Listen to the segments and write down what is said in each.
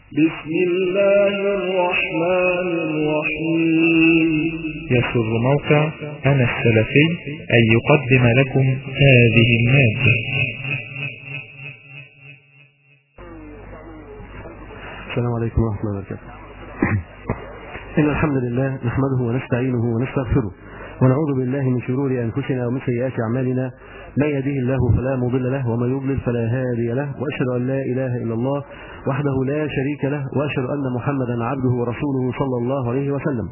بسم الله الرحمن الرحيم يسر موقع أنا السلفي أن يقدم لكم هذه المادة السلام عليكم ورحمة الله وبركاته إن الحمد لله نحمده ونستعينه ونستغفره ونعوذ بالله من شرور أنفسنا ومن سيئات أعمالنا من يهده الله فلا مضل له ومن يضلل فلا هادي له وأشهد أن لا إله إلا الله وحده لا شريك له وأشهد أن محمدا عبده ورسوله صلى الله عليه وسلم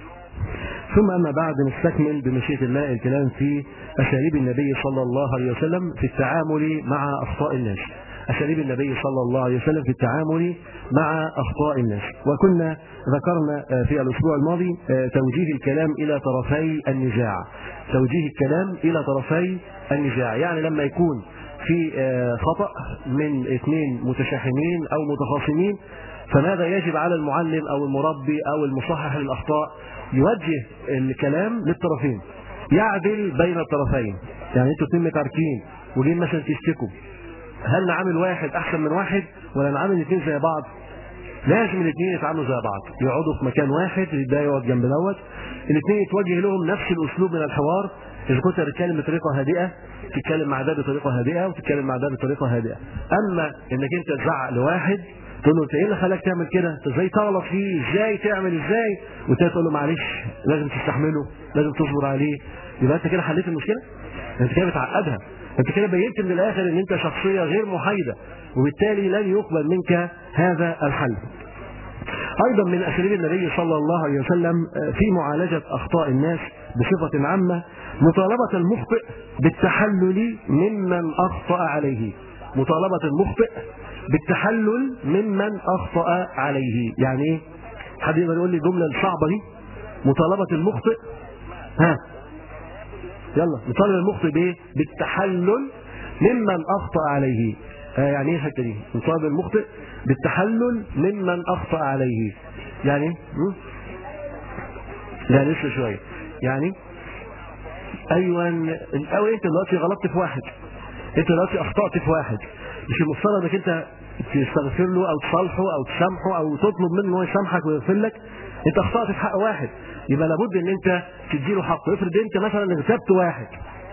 ثم أما بعد نستكمل بمشيئة الله الكلام في أساليب النبي صلى الله عليه وسلم في التعامل مع أخطاء الناس أساليب النبي صلى الله عليه وسلم في التعامل مع أخطاء الناس وكنا ذكرنا في الأسبوع الماضي توجيه الكلام إلى طرفي النزاع توجيه الكلام إلى طرفي النزاع يعني لما يكون في خطأ من اثنين متشاحنين أو متخاصمين فماذا يجب على المعلم أو المربي أو المصحح للأخطاء يوجه الكلام للطرفين يعدل بين الطرفين يعني انتوا اثنين متعاركين وجايين مثلا تشتكوا هل نعامل واحد احسن من واحد ولا نعامل الاثنين زي بعض لازم الاثنين يتعاملوا زي بعض يقعدوا في مكان واحد ده يقعد جنب دوت الاثنين يتوجه لهم نفس الاسلوب من الحوار اذا كنت بتتكلم بطريقه هادئه تتكلم مع ده بطريقه هادئه وتتكلم مع ده بطريقه هادئه اما انك انت تزعق لواحد تقول له انت ايه اللي خلاك تعمل كده؟ انت ازاي تغلط فيه؟ ازاي تعمل ازاي؟ وانت تقول له معلش لازم تستحمله، لازم تصبر عليه، يبقى انت كده حليت المشكله؟ انت كده بتعقدها، انت كده بينت من الاخر ان انت شخصيه غير محايده، وبالتالي لن يقبل منك هذا الحل. ايضا من اساليب النبي صلى الله عليه وسلم في معالجه اخطاء الناس بصفه عامه مطالبه المخطئ بالتحلل ممن اخطا عليه. مطالبه المخطئ بالتحلل ممن اخطا عليه يعني ايه حد يقدر يقول لي الجمله الصعبه دي مطالبه المخطئ ها يلا نطالب المخطئ بايه بالتحلل ممن اخطا عليه آه يعني ايه الحته دي نطالب المخطئ بالتحلل ممن اخطا عليه يعني لا لسه شويه يعني ايوه او انت دلوقتي غلطت في واحد انت دلوقتي اخطات في واحد مش المفترض انك انت تستغفر له او تصالحه او تسامحه او تطلب منه ان هو يسامحك ويغفر لك انت اخطات في حق واحد يبقى لابد ان انت تديله حقه افرض انت مثلا اغتبت واحد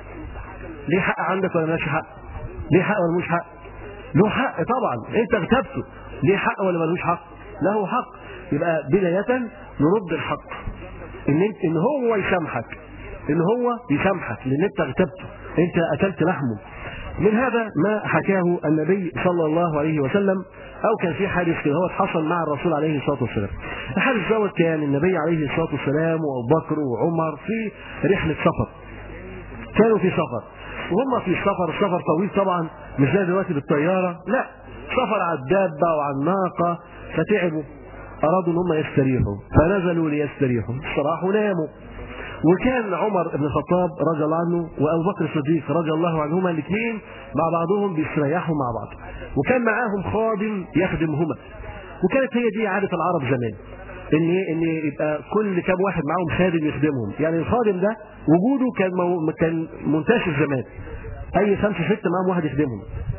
ليه حق عندك ولا مالكش حق ليه حق ولا ملوش حق له حق طبعا انت اغتبته ليه حق ولا ملوش حق له حق يبقى بداية نرد الحق ان انت ان هو يسامحك ان هو يسامحك لان انت اغتبته انت اكلت لحمه من هذا ما حكاه النبي صلى الله عليه وسلم او كان في حادث كده هو حصل مع الرسول عليه الصلاه والسلام. الحادث دوت كان النبي عليه الصلاه والسلام وابو بكر وعمر في رحله سفر. كانوا في سفر وهم في السفر السفر طويل طبعا مش زي دلوقتي بالطياره لا سفر على الدابه وعلى الناقه فتعبوا ارادوا ان هم يستريحوا فنزلوا ليستريحوا استراحوا ناموا وكان عمر بن الخطاب رضي الله عنه وابو بكر الصديق رضي الله عنهما الاثنين مع بعضهم بيستريحوا مع بعض وكان معاهم خادم يخدمهما وكانت هي دي عاده العرب زمان ان ان يبقى كل كام واحد معاهم خادم يخدمهم يعني الخادم ده وجوده كان مو... كان منتشر زمان اي خمسه سته معاهم واحد يخدمهم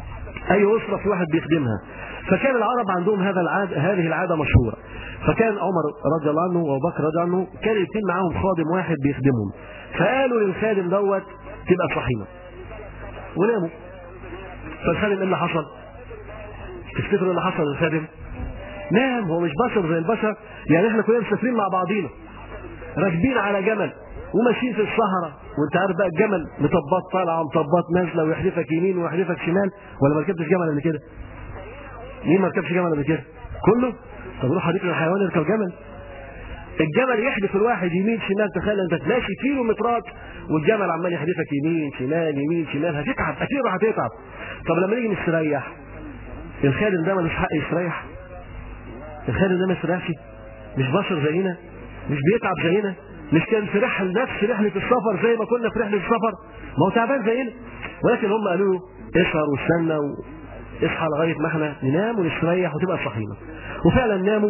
اي اسره في واحد بيخدمها فكان العرب عندهم هذا العادة هذه العاده مشهوره فكان عمر رضي الله عنه وابو بكر رضي الله عنه كان الاثنين معاهم خادم واحد بيخدمهم فقالوا للخادم دوت تبقى صحينا وناموا فالخادم ايه اللي حصل؟ تفتكروا ايه اللي حصل للخادم؟ نام هو مش بشر زي البشر يعني احنا كلنا مسافرين مع بعضينا راكبين على جمل وماشيين في الصحراء وانت عارف بقى الجمل مطبات طالعه مطبات نازله ويحدفك يمين ويحدفك شمال ولا ما ركبتش جمل قبل كده؟ مين ما ركبش جمل قبل كده؟ كله؟ طب روح حديقه الحيوان يركب جمل الجمل يحدف الواحد يمين شمال تخيل انت ماشي كيلو مترات والجمل عمال يحدفك يمين شمال يمين شمال هتتعب اكيد هتتعب طب لما نيجي نستريح الخادم ده ملوش حق يستريح الخادم ده ما يستريحش مش بشر زينا مش بيتعب زينا مش كان في رحل نفس رحلة السفر زي ما كنا في رحلة السفر ما هو تعبان زينا ولكن هم قالوا له اسهر واستنى اصحى لغاية ما احنا ننام ونستريح وتبقى صحينا وفعلا ناموا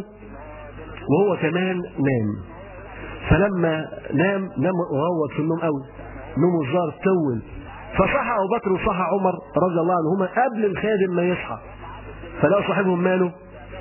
وهو كمان نام فلما نام نام وهو في النوم قوي نومه الظاهر طول فصحى ابو بكر وصحى عمر رضي الله عنهما قبل الخادم ما يصحى فلقوا صاحبهم ماله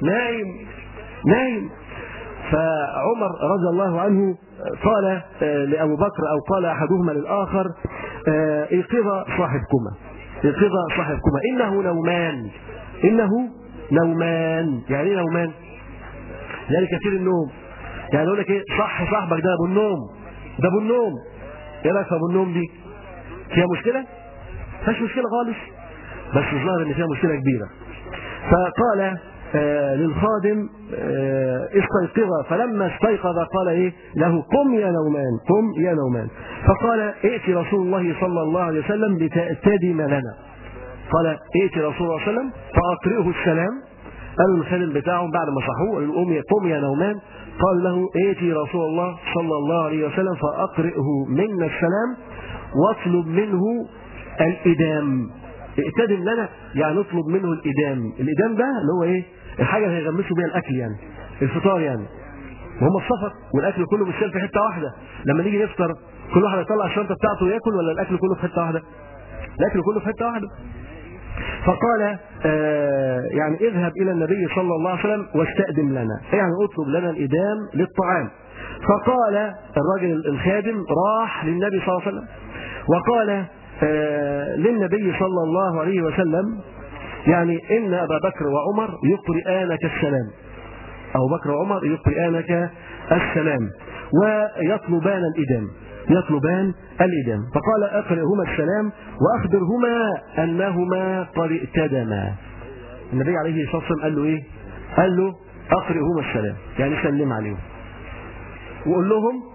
نايم نايم فعمر رضي الله عنه قال آه، لأبو بكر أو قال أحدهما للآخر آه، ايقظ صاحبكما ايقظ صاحبكما إنه نومان إنه نومان يعني إيه نومان يعني كثير النوم يعني يقول لك ايه صح صاحبك ده ابو النوم ده ابو النوم ايه رايك في ابو النوم دي فيها مشكله فيهاش مشكله خالص بس الظاهر ان فيها مشكله كبيره فقال آه للخادم آه استيقظ فلما استيقظ قال ايه له قم يا نومان قم يا نومان فقال ائت رسول الله صلى الله عليه وسلم لتأتدم لنا قال ائت رسول الله صلى الله عليه وسلم فأقرئه السلام قالوا الخادم بتاعهم بعد ما صحوه قالوا قم قم يا نومان قال له ائتي رسول الله صلى الله عليه وسلم فأقرئه منا السلام واطلب منه الإدام ائتدم لنا يعني نطلب منه الإدام الإدام ده اللي هو إيه الحاجة اللي هيغمسوا بيها الأكل يعني الفطار يعني وهم السفر والاكل كله مش في حته واحده لما نيجي نفطر كل واحد يطلع الشنطه بتاعته وياكل ولا الاكل كله في حته واحده الاكل كله في حته واحده فقال آه يعني اذهب الى النبي صلى الله عليه وسلم واستأدم لنا يعني اطلب لنا الادام للطعام فقال الراجل الخادم راح للنبي صلى الله عليه وسلم وقال آه للنبي صلى الله عليه وسلم يعني ان ابا بكر وعمر يقرئانك السلام ابو بكر وعمر يقرئانك السلام ويطلبان الادام يطلبان الإدام فقال أقرئهما السلام وأخبرهما أنهما قد ائتدما النبي عليه الصلاة والسلام قال له إيه قال له أقرئهما السلام يعني سلم عليهم وقول لهم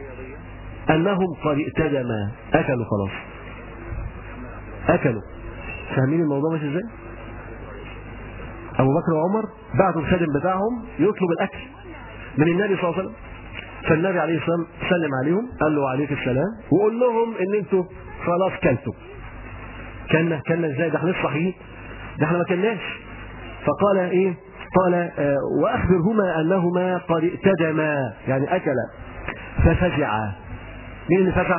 أنهم قد ائتدما أكلوا خلاص أكلوا فاهمين الموضوع ماشي ازاي؟ أبو بكر وعمر بعتوا الخادم بتاعهم يطلب الأكل من النبي صلى الله عليه وسلم فالنبي عليه الصلاه والسلام سلم عليهم قال له عليك السلام وقول لهم ان انتوا خلاص كلتوا كلنا كلنا ازاي ده احنا لسه صحيين ده احنا ما كلناش فقال ايه قال آه واخبرهما انهما قد ائتدما يعني اكلا ففزعا مين اللي فزع؟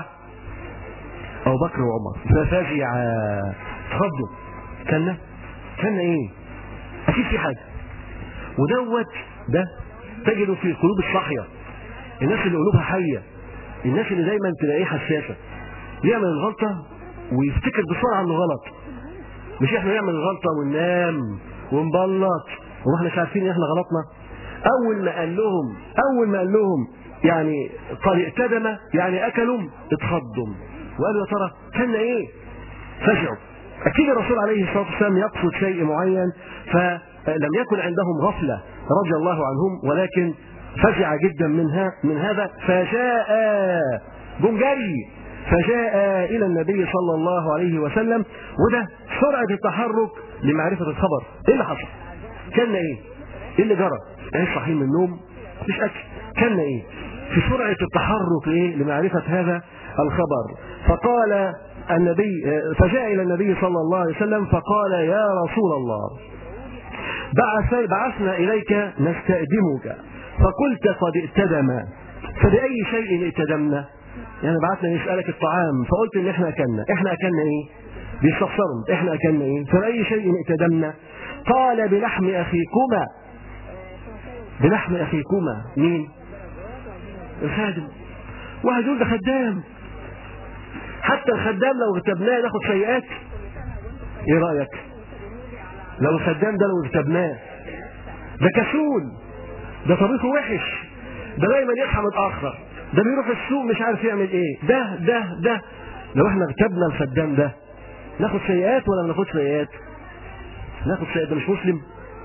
ابو بكر وعمر ففزعا تخضوا كلنا كلنا ايه؟ اكيد في حاجه ودوت ده تجده في القلوب الصاحيه الناس اللي قلوبها حيه الناس اللي دايما تلاقيه حساسه يعمل الغلطه ويفتكر بسرعه انه غلط مش احنا نعمل الغلطه وننام ونبلط وما احنا عارفين ان احنا غلطنا اول ما قال لهم اول ما قال لهم يعني قال ائتدم يعني اكلوا اتخضوا وقالوا يا ترى كان ايه فزعوا اكيد الرسول عليه الصلاه والسلام يقصد شيء معين فلم يكن عندهم غفله رضي الله عنهم ولكن فزع جدا منها من هذا فجاء جم جري فجاء الى النبي صلى الله عليه وسلم وده سرعه التحرك لمعرفه الخبر ايه اللي حصل؟ كان ايه؟ ايه اللي جرى؟ ايه صاحيين من النوم؟ مفيش اكل كان ايه؟ في سرعه التحرك ايه لمعرفه هذا الخبر فقال النبي فجاء الى النبي صلى الله عليه وسلم فقال يا رسول الله بعث بعثنا اليك نستأدمك فقلت قد ائتدم فبأي شيء ائتدمنا يعني بعتنا نسألك الطعام فقلت ان احنا اكلنا احنا اكلنا ايه بيستفسروا احنا اكلنا ايه فبأي شيء ائتدمنا قال بلحم اخيكما بلحم اخيكما مين الخادم واحد يقول ده خدام حتى الخدام لو اغتبناه ناخد سيئات ايه رايك لو الخدام ده لو اغتبناه ده كسول ده طريقه وحش ده دايما يصحى متاخر ده بيروح السوق مش عارف يعمل ايه ده ده ده لو احنا اغتبنا الخدام ده ناخد سيئات ولا ما ناخدش سيئات ناخد سيئات ده مش مسلم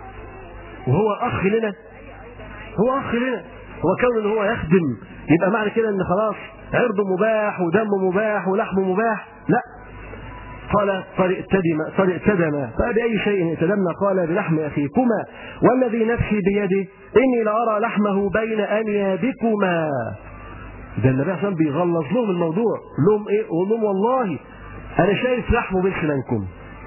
وهو اخ لنا هو اخ لنا هو كون ان هو يخدم يبقى معنى كده ان خلاص عرضه مباح ودمه مباح ولحمه مباح لا قال قد ائتدم قد ائتدم فبأي شيء ائتدمنا قال بلحم أخيكما والذي نفسي بيده إني لأرى لحمه بين أنيابكما ده النبي عليه بيغلظ لهم الموضوع لهم ايه قول لهم والله انا شايف لحمه بين سنانكم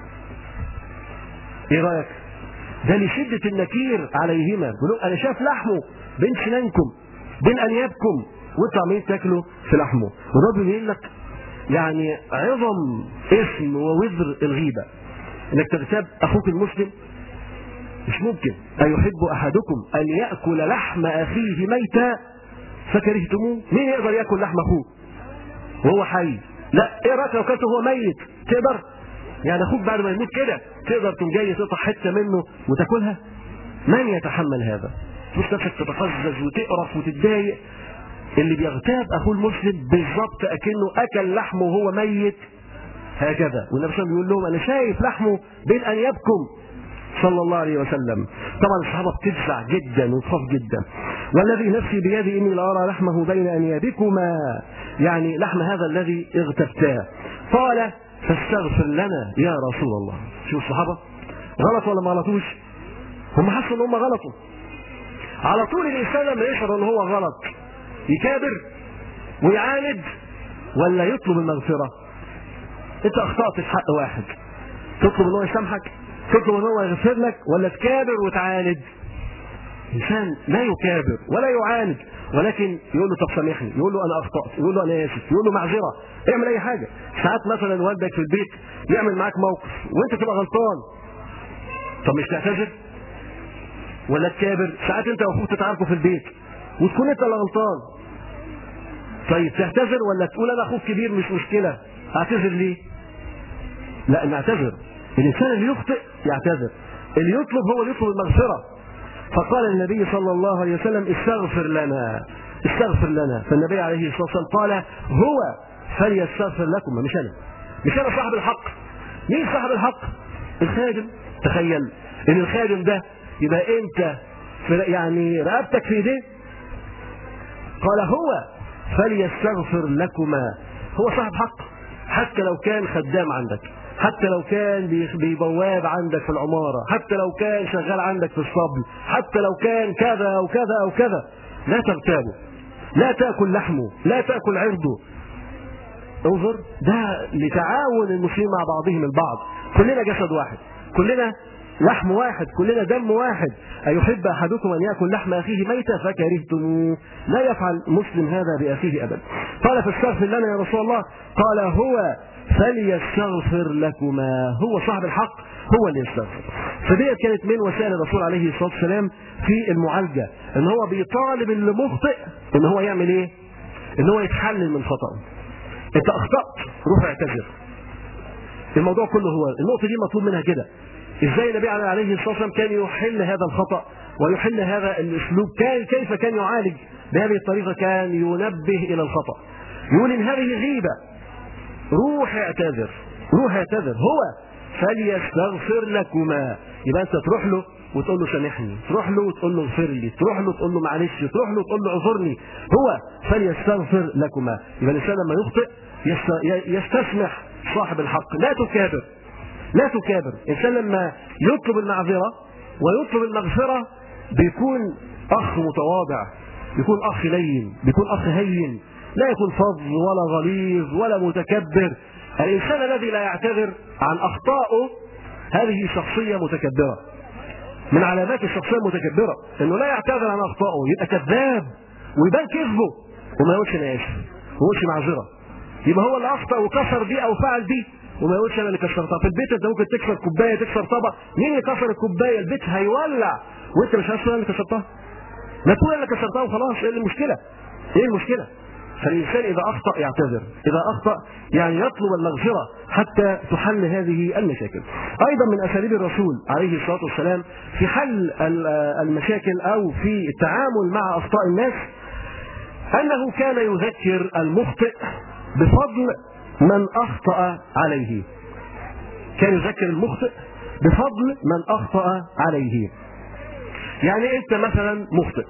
ايه رايك ده لشدة النكير عليهما بيقول انا شايف لحمه بين سنانكم بين انيابكم وانتوا عمالين تاكلوا في لحمه وده بيقول لك يعني عظم اسم ووزر الغيبة انك تغتاب اخوك المسلم مش ممكن أيحب أحدكم أن يأكل لحم أخيه ميتا فكرهتموه مين يقدر يأكل لحم أخوه وهو حي لا ايه رايك لو كلته وهو ميت تقدر يعني اخوك بعد ما يموت كده تقدر تقوم جاي تقطع حته منه وتاكلها من يتحمل هذا تبص نفسك تتقزز وتقرف وتتضايق اللي بيغتاب اخوه المسلم بالظبط اكنه اكل لحمه وهو ميت هكذا والنبي صلى الله عليه وسلم بيقول لهم انا شايف لحمه بين انيابكم صلى الله عليه وسلم طبعا الصحابه بتفزع جدا وتخاف جدا والذي نفسي بيدي اني لارى لحمه بين انيابكما يعني لحم هذا الذي اغتبتاه قال فاستغفر لنا يا رسول الله شوف الصحابه غلط ولا ما غلطوش هم حسوا ان هم غلطوا على طول الانسان لما يشعر ان هو غلط يكابر ويعاند ولا يطلب المغفره انت اخطات في حق واحد تطلب ان هو يسامحك تطلب ان هو يغفر لك ولا تكابر وتعاند انسان لا يكابر ولا يعاند ولكن يقول له طب سامحني يقول له انا اخطات يقول له انا اسف يقول له معذره اعمل اي حاجه ساعات مثلا والدك في البيت يعمل معاك موقف وانت تبقى غلطان طب مش تعتذر ولا تكابر ساعات انت واخوك تتعاركوا في البيت وتكون انت اللي غلطان طيب تعتذر ولا تقول انا اخوك كبير مش مشكله اعتذر ليه لا نعتذر الانسان اللي يخطئ يعتذر اللي يطلب هو اللي يطلب المغفره فقال النبي صلى الله عليه وسلم استغفر لنا استغفر لنا فالنبي عليه الصلاه والسلام قال هو فليستغفر لكم مش انا مش انا صاحب الحق مين صاحب الحق الخادم تخيل ان الخادم ده يبقى انت في يعني رقبتك في ايديه قال هو فليستغفر لكما هو صاحب حق حتى لو كان خدام عندك حتى لو كان بيبواب عندك في العمارة حتى لو كان شغال عندك في الصبل حتى لو كان كذا أو كذا أو كذا لا تغتابه لا تأكل لحمه لا تأكل عرضه انظر ده لتعاون المسلمين مع بعضهم البعض كلنا جسد واحد كلنا لحم واحد كلنا دم واحد أيحب أحدكم أن يأكل لحم أخيه ميتا فكرهتموه لا يفعل مسلم هذا بأخيه أبدا قال فاستغفر لنا يا رسول الله قال هو فليستغفر لكما هو صاحب الحق هو اللي يستغفر فديت كانت من وسائل الرسول عليه الصلاه والسلام في المعالجه ان هو بيطالب اللي مخطئ ان هو يعمل ايه؟ ان هو يتحلل من خطأه انت اخطأت روح اعتذر الموضوع كله هو النقطه دي مطلوب منها كده ازاي النبي عليه الصلاه والسلام كان يحل هذا الخطأ ويحل هذا الاسلوب كان كيف كان يعالج بهذه الطريقه كان ينبه الى الخطأ يقول ان هذه غيبه روح اعتذر روح اعتذر هو فليستغفر لكما يبقى انت تروح له وتقول له سامحني تروح له وتقول له اغفر لي تروح له تقول له معلش تروح له وتقول له اعذرني هو فليستغفر لكما يبقى الانسان لما يخطئ يستسمح صاحب الحق لا تكابر لا تكابر الانسان لما يطلب المعذره ويطلب المغفره بيكون اخ متواضع بيكون اخ لين بيكون اخ هين لا يكون فظ ولا غليظ ولا متكبر الإنسان الذي لا يعتذر عن أخطائه هذه شخصية متكبرة من علامات الشخصية المتكبرة انه لا يعتذر عن اخطائه يبقى كذاب ويبان كذبه وما يقولش انا اسف ما يقولش معذرة يبقى هو اللي اخطا وكسر دي او فعل دي وما يقولش انا اللي كسرتها في البيت انت ممكن تكسر كوبايه تكسر طبق مين اللي كسر الكوبايه البيت هيولع وانت مش عارف انا اللي كسرتها ما تقول انا اللي كسرتها وخلاص ايه المشكله ايه المشكله فالإنسان إذا أخطأ يعتذر إذا أخطأ يعني يطلب المغفرة حتى تحل هذه المشاكل أيضا من أساليب الرسول عليه الصلاة والسلام في حل المشاكل أو في التعامل مع أخطاء الناس أنه كان يذكر المخطئ بفضل من أخطأ عليه كان يذكر المخطئ بفضل من أخطأ عليه يعني أنت مثلا مخطئ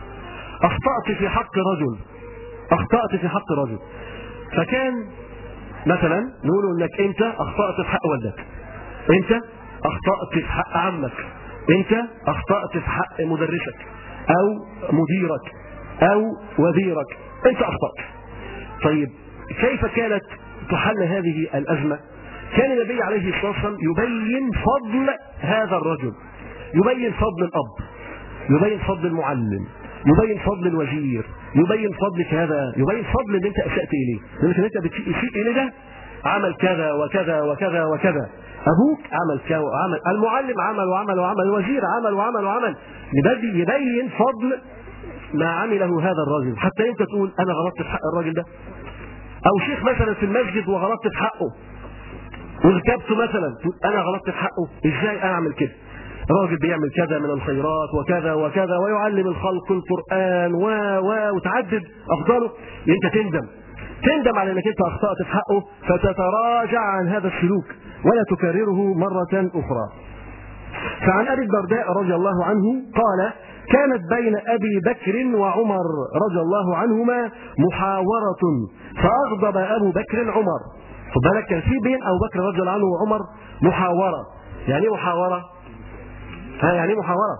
أخطأت في حق رجل اخطأت في حق رجل فكان مثلا نقول انك انت اخطأت في حق والدك انت اخطأت في حق عمك انت اخطأت في حق مدرسك او مديرك او وزيرك انت اخطأت طيب كيف كانت تحل هذه الازمة كان النبي عليه الصلاة والسلام يبين فضل هذا الرجل يبين فضل الاب يبين فضل المعلم يبين فضل الوزير يبين فضلك هذا يبين فضل اللي انت اسأت اليه لانك انت بتسيء اليه ده عمل كذا وكذا وكذا وكذا ابوك عمل كذا وعمل المعلم عمل وعمل وعمل الوزير عمل وعمل وعمل يبدي يبين فضل ما عمله هذا الرجل حتى انت تقول انا غلطت في حق الراجل ده او شيخ مثلا في المسجد وغلطت في حقه وارتبته مثلا تقول انا غلطت في حقه ازاي اعمل كده راجل بيعمل كذا من الخيرات وكذا وكذا ويعلم الخلق القرآن و و وتعدد أفضاله أنت تندم تندم على أنك أنت أخطأت في حقه فتتراجع عن هذا السلوك ولا تكرره مرة أخرى فعن أبي الدرداء رضي الله عنه قال كانت بين أبي بكر وعمر رضي الله عنهما محاورة فأغضب أبو بكر عمر خد بالك كان في بين أبو بكر رضي الله عنه وعمر محاورة يعني ايه محاورة؟ ها يعني ايه محاورة؟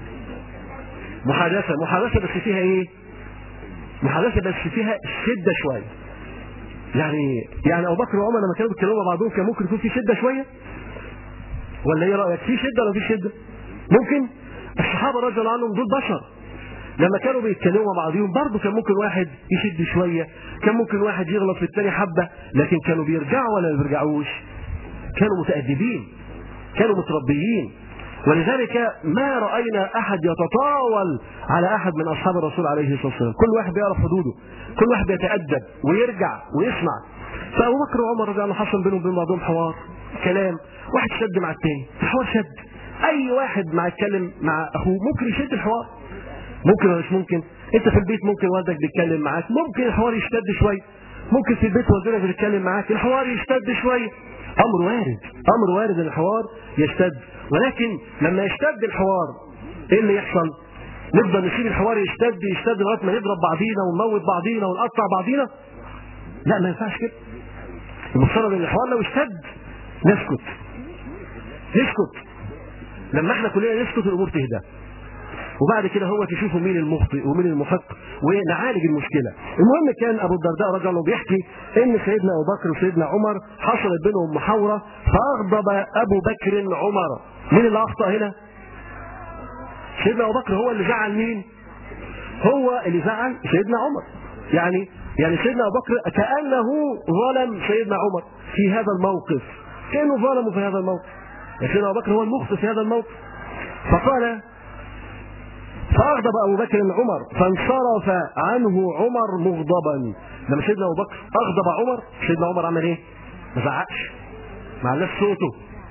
محادثة محادثة بس فيها ايه؟ محادثة بس فيها شدة شوية يعني يعني ابو بكر وعمر لما كانوا بيتكلموا مع بعضهم كان ممكن يكون في شده شويه ولا ايه رايك في شده ولا في شده ممكن الصحابه رضي الله عنهم دول بشر لما كانوا بيتكلموا مع بعضهم برضه كان ممكن واحد يشد شويه كان ممكن واحد يغلط في الثاني حبه لكن كانوا بيرجعوا ولا ما بيرجعوش كانوا متادبين كانوا متربيين ولذلك ما راينا احد يتطاول على احد من اصحاب الرسول عليه الصلاه والسلام كل واحد بيعرف حدوده كل واحد بيتادب ويرجع ويسمع فابو بكر وعمر رضي الله عنهم حصل بينهم وبين بعضهم حوار كلام واحد شد مع الثاني الحوار شد اي واحد مع يتكلم مع اخوه ممكن يشد الحوار ممكن ولا مش ممكن انت في البيت ممكن والدك بيتكلم معاك ممكن الحوار يشتد شويه ممكن في البيت والدتك بتتكلم معاك الحوار يشتد شويه امر وارد امر وارد ان الحوار يشتد ولكن لما يشتد الحوار ايه اللي يحصل نفضل نسيب الحوار يشتد يشتد لغايه ما نضرب بعضينا ونموت بعضينا ونقطع بعضينا لا ما ينفعش كده المفترض ان الحوار لو اشتد نسكت نسكت لما احنا كلنا نسكت الامور تهدى وبعد كده هو تشوفوا مين المخطئ ومين المحق ونعالج المشكله. المهم كان ابو الدرداء رضي الله عنه بيحكي ان سيدنا ابو بكر وسيدنا عمر حصلت بينهم محاوره فاغضب ابو بكر عمر. مين اللي اخطا هنا؟ سيدنا ابو بكر هو اللي زعل مين؟ هو اللي زعل سيدنا عمر. يعني يعني سيدنا ابو بكر كانه ظلم سيدنا عمر في هذا الموقف. كانه ظلمه في هذا الموقف. سيدنا ابو بكر هو المخطئ في هذا الموقف. فقال فأغضب أبو بكر عمر فانصرف عنه عمر مغضبا لما سيدنا أبو بكر أغضب عمر سيدنا عمر عمل إيه؟ ما زعقش ما علاش صوته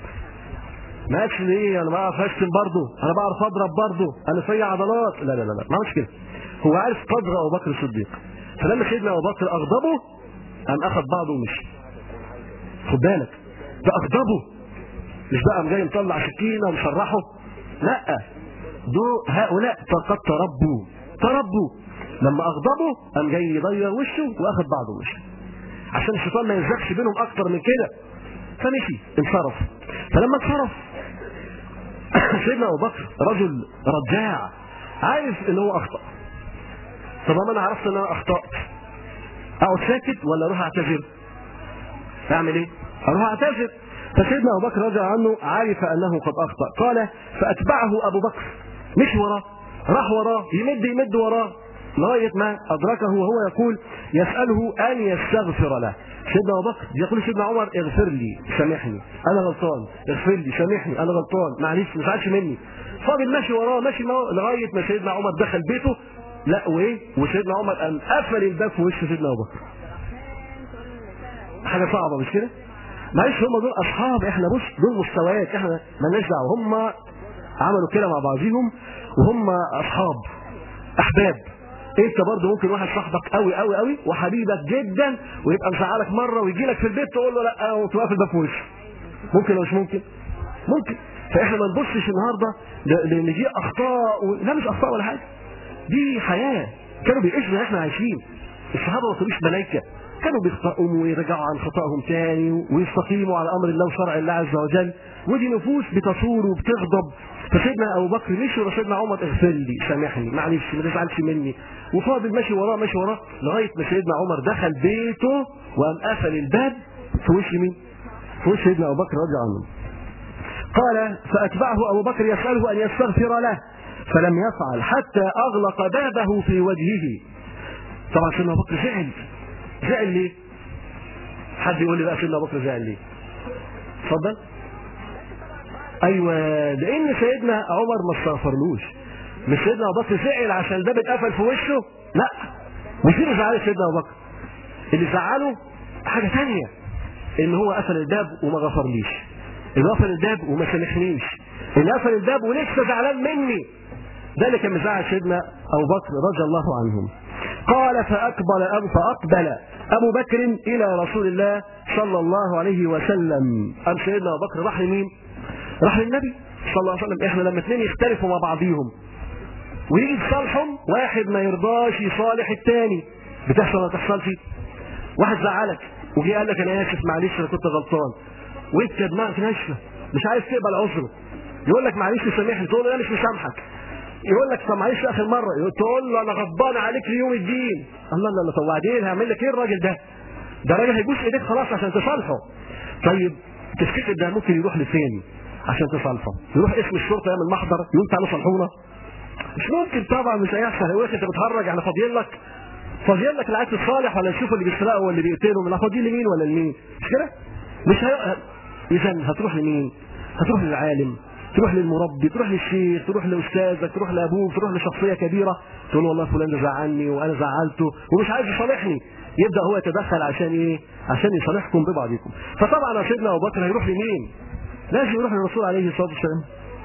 ما قالش ايه انا بعرف اشتم برضه انا بعرف اضرب برضه انا فيا عضلات لا لا لا لا ما عملش كده هو عارف قدر ابو بكر الصديق فلما سيدنا ابو بكر اغضبه قام اخذ بعضه ومشي خد بالك ده اغضبه مش بقى قام جاي مطلع سكينه ومشرحه لا دول هؤلاء قد تربوا تربوا لما اغضبوا قام جاي يغير وشه واخد بعضه وشه عشان الشيطان ما ينزغش بينهم اكتر من كده فمشي انصرف فلما انصرف سيدنا ابو بكر رجل رجاع عارف ان هو اخطا طب انا عرفت ان انا اخطات اقعد ساكت ولا اروح اعتذر اعمل ايه اروح اعتذر فسيدنا ابو بكر رضي الله عنه عرف انه قد اخطا قال فاتبعه ابو بكر مش وراه راح وراه يمد يمد وراه لغايه ما ادركه وهو يقول يساله ان يستغفر له سيدنا ابو بكر يقول سيدنا عمر اغفر لي سامحني انا غلطان اغفر لي سامحني انا غلطان معلش ما تزعلش مني فاضل ماشي وراه ماشي معه لغايه ما سيدنا عمر دخل بيته لا وايه وسيدنا عمر قام قفل الباب في وش سيدنا ابو بكر حاجه صعبه مش كده معلش هم دول اصحاب احنا بص دول مستويات احنا مالناش دعوه هم عملوا كده مع بعضهم وهم اصحاب احباب انت برضه ممكن واحد صاحبك قوي قوي قوي وحبيبك جدا ويبقى مزعلك مره ويجي لك في البيت تقول له لا وتوقف الباب في وشه ممكن ولا مش ممكن؟ ممكن فاحنا ما نبصش النهارده لان دي اخطاء و... لا مش اخطاء ولا حاجه دي حياه كانوا بيعيشوا احنا عايشين الصحابه ما كانوش ملائكه كانوا بيخطئوا ويرجعوا عن خطأهم تاني ويستقيموا على امر الله وشرع الله عز وجل ودي نفوس بتصور وبتغضب فسيدنا ابو بكر مشي ورا سيدنا عمر اغفر لي سامحني معلش ما تزعلش مني وفاضل ماشي وراه ماشي وراه لغايه ما سيدنا عمر دخل بيته وقام قفل الباب في وش مين؟ في وش سيدنا ابو بكر رضي الله عنه. قال فاتبعه ابو بكر يساله ان يستغفر له فلم يفعل حتى اغلق بابه في وجهه. طبعا سيدنا ابو بكر زعل زعل ليه؟ حد يقول لي بقى سيدنا ابو بكر زعل ليه اتفضل ايوه لان سيدنا عمر ما استغفرلوش مش سيدنا ابو بكر زعل عشان الباب اتقفل في وشه لا مش اللي زعل سيدنا ابو بكر اللي زعله حاجه ثانيه ان هو قفل الباب وما غفرليش اللي قفل الباب وما سامحنيش اللي قفل الباب ولسه زعلان مني ده اللي كان مزعل سيدنا ابو بكر رضي الله عنهم قال فاقبل ابو فاقبل ابو بكر الى رسول الله صلى الله عليه وسلم ام سيدنا ابو بكر راح لمين؟ راح للنبي صلى الله عليه وسلم احنا لما اثنين يختلفوا مع بعضيهم ويجي يصالحهم واحد ما يرضاش يصالح الثاني بتحصل ولا تحصلش واحد زعلك وجي قال لك انا اسف معلش انا كنت غلطان وانت دماغك ناشفه مش عايز تقبل عذره يقول لك معلش سامحني تقول له انا مش مسامحك يقول لك طب معلش اخر مره تقول له انا غضبان عليك ليوم الدين الله الله الله طب وبعدين هعمل لك ايه الراجل ده؟ ده راجل هيبوس ايديك خلاص عشان تصالحه طيب تفتكر ده ممكن يروح لفين عشان تصالحه؟ يروح اسم الشرطه يعمل محضر يقول تعالوا صالحونا مش ممكن طبعا مش هيحصل هيقول لك انت بتهرج يعني فاضيين لك فاضيين لك العيال الصالح ولا نشوف اللي بيسرقه ولا اللي بيقتله من فاضيين لمين ولا لمين مش كده؟ مش هي... اذا هتروح لمين؟ هتروح للعالم تروح للمربي تروح للشيخ تروح لاستاذك تروح لابوك تروح لشخصيه كبيره تقول والله فلان ده زعلني وانا زعلته ومش عايز يصالحني يبدا هو يتدخل عشان ايه؟ عشان يصالحكم ببعضكم فطبعا سيدنا ابو بكر هيروح لمين؟ لازم يروح للرسول عليه الصلاه والسلام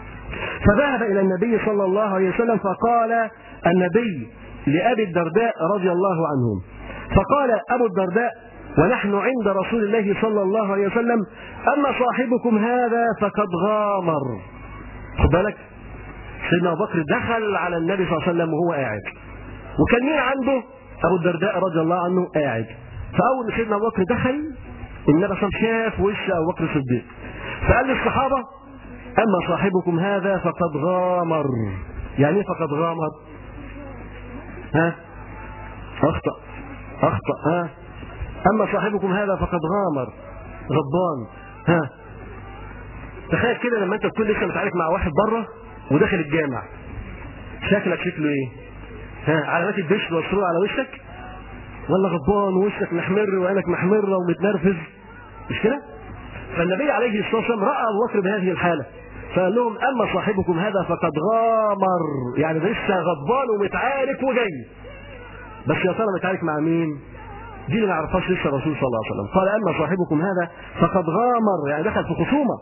فذهب الى النبي صلى الله عليه وسلم فقال النبي لابي الدرداء رضي الله عنهم فقال ابو الدرداء ونحن عند رسول الله صلى الله عليه وسلم اما صاحبكم هذا فقد غامر خد بالك سيدنا ابو بكر دخل على النبي صلى الله عليه وسلم وهو قاعد وكان مين عنده ابو الدرداء رضي الله عنه قاعد فاول ما سيدنا ابو بكر دخل النبي صلى الله عليه وسلم شاف وش ابو بكر الصديق فقال للصحابه اما صاحبكم هذا فقد غامر يعني ايه فقد غامر ها اخطا اخطا ها اما صاحبكم هذا فقد غامر غضبان ها تخيل كده لما انت تكون لسه متعارك مع واحد بره وداخل الجامع شكلك شكله ايه ها علامات البشر والسرور على وشك ولا غضبان ووشك محمر وعينك محمره ومتنرفز مش كده فالنبي عليه الصلاه والسلام راى ابو بكر بهذه الحاله فقال لهم اما صاحبكم هذا فقد غامر يعني ده لسه غضبان ومتعارك وجاي بس يا ترى متعارك مع مين؟ دي اللي ما يعرفهاش لسه الرسول صلى الله عليه وسلم قال اما صاحبكم هذا فقد غامر يعني دخل في خصومه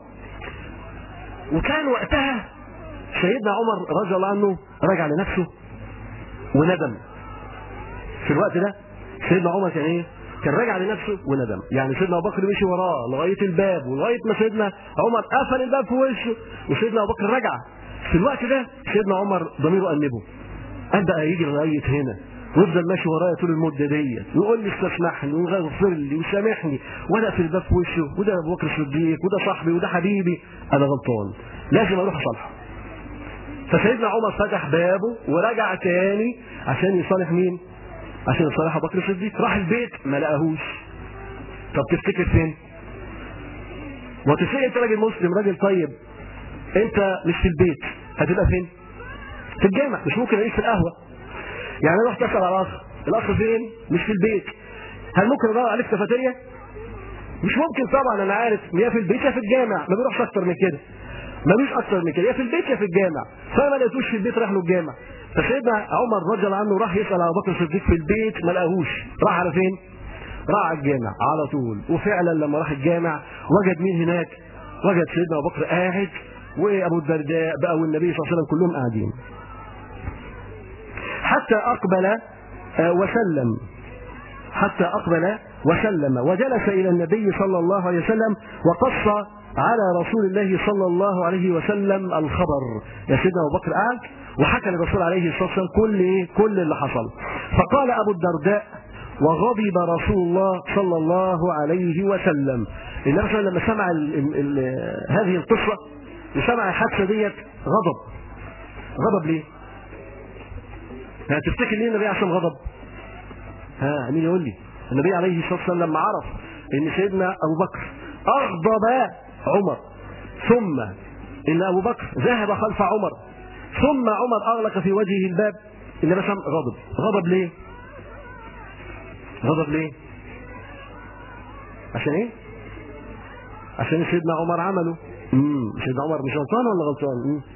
وكان وقتها سيدنا عمر رضي الله عنه رجع لنفسه وندم في الوقت ده سيدنا عمر كان ايه؟ كان راجع لنفسه وندم يعني سيدنا ابو بكر مشي وراه لغايه الباب ولغايه ما سيدنا عمر قفل الباب في وشه وسيدنا ابو بكر رجع في الوقت ده سيدنا عمر ضميره انبه قال بقى يجي لغايه هنا ويفضل ماشي ورايا طول المده ديت ويقول لي استسمحني وغفر لي وسامحني وانا في الباب في وشه وده ابو بكر الصديق وده صاحبي وده حبيبي انا غلطان لازم اروح اصالحه فسيدنا عمر فتح بابه ورجع تاني عشان يصالح مين؟ عشان يصالح ابو بكر الصديق راح البيت ما لقاهوش طب تفتكر فين؟ وتفتكر انت راجل مسلم راجل طيب انت مش في البيت هتبقى فين؟ في الجامع مش ممكن اعيش في القهوه يعني انا رحت اسال على الاخ الاخ فين؟ مش في البيت هل ممكن ادور عليك كافيتيريا؟ مش ممكن طبعا انا عارف يا في البيت يا في الجامع ما بيروحش اكتر من كده ملوش اكتر من كده يا في البيت يا في الجامع فما لقيتوش في البيت راح له الجامع فسيدنا عمر رضي الله عنه راح يسال ابو بكر الصديق في البيت ما لقاهوش راح على فين؟ راح على الجامع على طول وفعلا لما راح الجامع وجد مين هناك؟ وجد سيدنا ابو بكر قاعد وابو الدرداء بقى والنبي صلى الله عليه وسلم كلهم قاعدين حتى اقبل وسلم حتى اقبل وسلم وجلس الى النبي صلى الله عليه وسلم وقص على رسول الله صلى الله عليه وسلم الخبر يا سيدنا ابو بكر قعد وحكى للرسول عليه الصلاه والسلام كل ايه كل اللي حصل فقال ابو الدرداء وغضب رسول الله صلى الله عليه وسلم النبي صلى الله عليه وسلم لما سمع ال ال ال هذه القصه وسمع الحادثه ديت غضب غضب ليه؟ ها تفتكر ليه النبي عشان غضب؟ ها مين يقول لي؟ النبي عليه الصلاه والسلام لما عرف ان سيدنا ابو بكر اغضب عمر ثم ان ابو بكر ذهب خلف عمر ثم عمر اغلق في وجهه الباب النبي صلى الله عليه وسلم غضب غضب ليه؟ غضب ليه؟ عشان ايه عشان سيدنا عمر عمله امم سيدنا عمر مش غلطان ولا غلطان مم.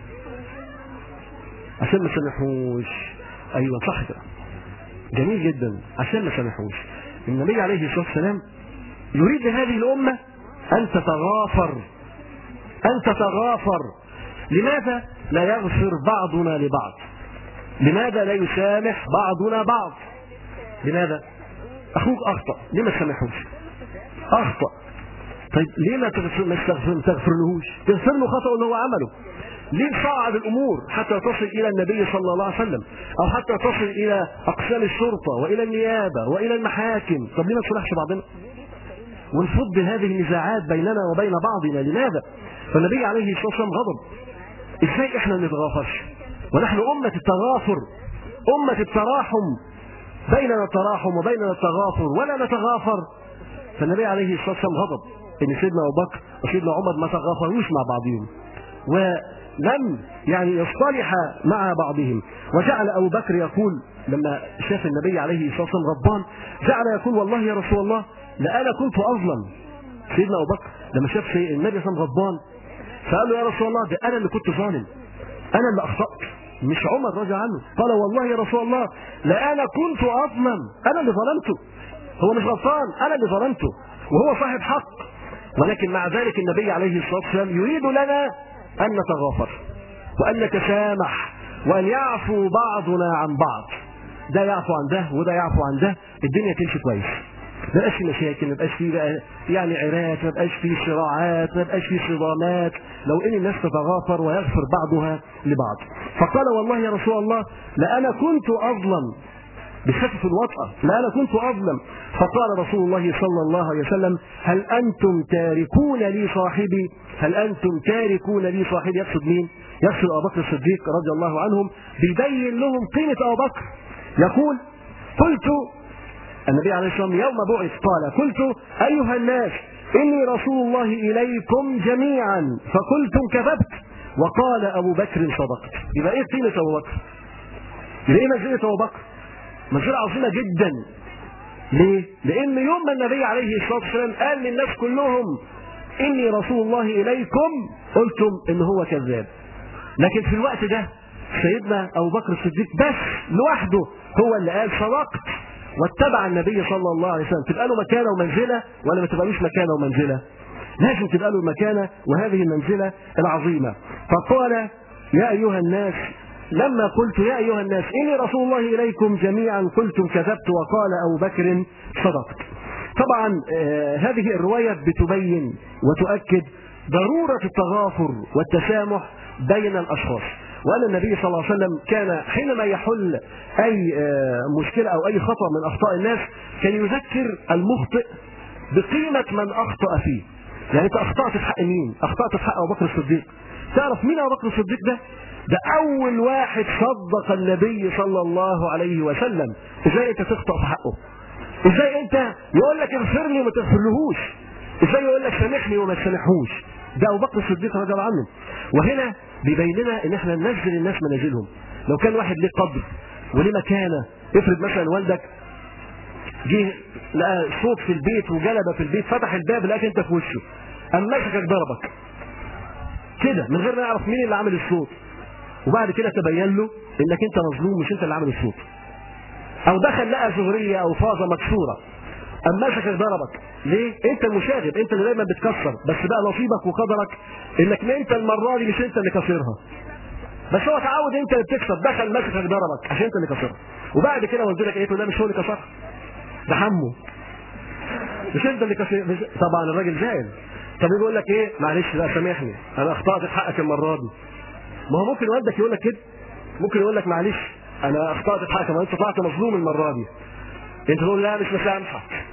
عشان ما سامحوش ايوه صح كده جميل جدا عشان ما سامحوش النبي عليه الصلاه والسلام يريد لهذه الامه ان تتغافر ان تتغافر لماذا لا يغفر بعضنا لبعض لماذا لا يسامح بعضنا بعض لماذا اخوك اخطا ليه ما تسامحوش اخطا طيب ليه ما تغفر ما تغفر تغفرلهوش تغفر له خطأ اللي هو عمله ليه تصعد الامور حتى تصل الى النبي صلى الله عليه وسلم او حتى تصل الى اقسام الشرطه والى النيابه والى المحاكم طب ليه ما نصلحش بعضنا ونفض هذه النزاعات بيننا وبين بعضنا لماذا فالنبي عليه الصلاه والسلام غضب ازاي احنا ما نتغافرش ونحن امه التغافر امه التراحم بيننا التراحم وبيننا التغافر ولا نتغافر فالنبي عليه الصلاه والسلام غضب ان سيدنا ابو بكر وسيدنا عمر ما تغافروش مع بعضهم ولم يعني يصطلح مع بعضهم وجعل ابو بكر يقول لما شاف النبي عليه الصلاه والسلام غضبان جعل يقول والله يا رسول الله لانا كنت اظلم سيدنا ابو بكر لما شاف النبي صلى الله عليه وسلم غضبان فقال له يا رسول الله ده انا اللي كنت ظالم انا اللي اخطات مش عمر رضي عنه قال والله يا رسول الله لانا كنت اظلم انا اللي ظلمته هو مش غلطان انا اللي ظلمته وهو صاحب حق ولكن مع ذلك النبي عليه الصلاه والسلام يريد لنا ان نتغافر وان نتسامح وان يعفو بعضنا عن بعض ده يعفو عن ده وده يعفو عن ده الدنيا تمشي كويس ما بقاش في مشاكل ما بقاش في بقى يعني عراك ما بقاش في صراعات ما بقاش في صدامات لو ان الناس تتغافر ويغفر بعضها لبعض فقال والله يا رسول الله لأنا كنت أظلم بخفف الوطأة لا أنا كنت أظلم فقال رسول الله صلى الله عليه وسلم هل أنتم تاركون لي صاحبي هل أنتم تاركون لي صاحبي يقصد مين يقصد أبو بكر الصديق رضي الله عنهم بيبين لهم قيمة أبو بكر يقول قلت النبي عليه الصلاة والسلام يوم بعث قال قلت أيها الناس إني رسول الله إليكم جميعا فقلتم كذبت وقال أبو بكر صدقت يبقى إيه قيمة أبو بكر يبقى إيه منزلة أبو بكر منزلة عظيمة جدا ليه؟ لأن يوم ما النبي عليه الصلاة والسلام قال للناس كلهم إني رسول الله إليكم قلتم إن هو كذاب لكن في الوقت ده سيدنا أبو بكر الصديق بس لوحده هو اللي قال صدقت واتبع النبي صلى الله عليه وسلم تبقى له مكانه ومنزله ولا ما تبقالوش مكانه ومنزله؟ لازم تبقى له المكانه وهذه المنزله العظيمه فقال يا ايها الناس لما قلت يا ايها الناس اني رسول الله اليكم جميعا قلتم كذبت وقال ابو بكر صدقت. طبعا آه هذه الروايه بتبين وتؤكد ضروره التغافر والتسامح بين الاشخاص. وأن النبي صلى الله عليه وسلم كان حينما يحل أي مشكلة أو أي خطأ من أخطاء الناس كان يذكر المخطئ بقيمة من أخطأ فيه يعني أنت أخطأت في حق مين؟ أخطأت في حق أبو بكر الصديق تعرف مين أبو بكر الصديق ده؟ ده أول واحد صدق النبي صلى الله عليه وسلم إزاي أنت تخطأ في حقه؟ إزاي أنت يقول لك اغفر لي وما تغفرلهوش؟ إزاي يقول لك سامحني وما تسامحهوش؟ ده أبو بكر الصديق رضي الله عنه وهنا بيبين لنا ان احنا ننزل الناس منازلهم لو كان واحد ليه قدر وليه مكانه افرض مثلا والدك جه لقى صوت في البيت وجلبه في البيت فتح الباب لقاك انت في وشه قام مسكك ضربك كده من غير ما يعرف مين اللي عامل الصوت وبعد كده تبين له انك انت مظلوم مش انت اللي عامل الصوت او دخل لقى زهريه او فازه مكسوره قام مسكك ضربك ليه؟ انت المشاغب انت اللي دايما بتكسر بس بقى نصيبك وقدرك انك انت المره دي مش انت اللي كسرها بس هو تعود انت اللي بتكسب دخل مسكك ضربك عشان انت اللي كسرها وبعد كده قلت لك ايه تقول ده مش هو اللي كسرها ده حمو مش انت اللي كسر مش... طبعا الراجل زعل طب يقول لك ايه معلش لا سامحني انا اخطات في حقك المره دي ما هو ممكن والدك يقول لك كده ممكن يقول لك معلش انا اخطات في حقك ما انت طلعت مظلوم المره دي انت تقول لا مش مسامحك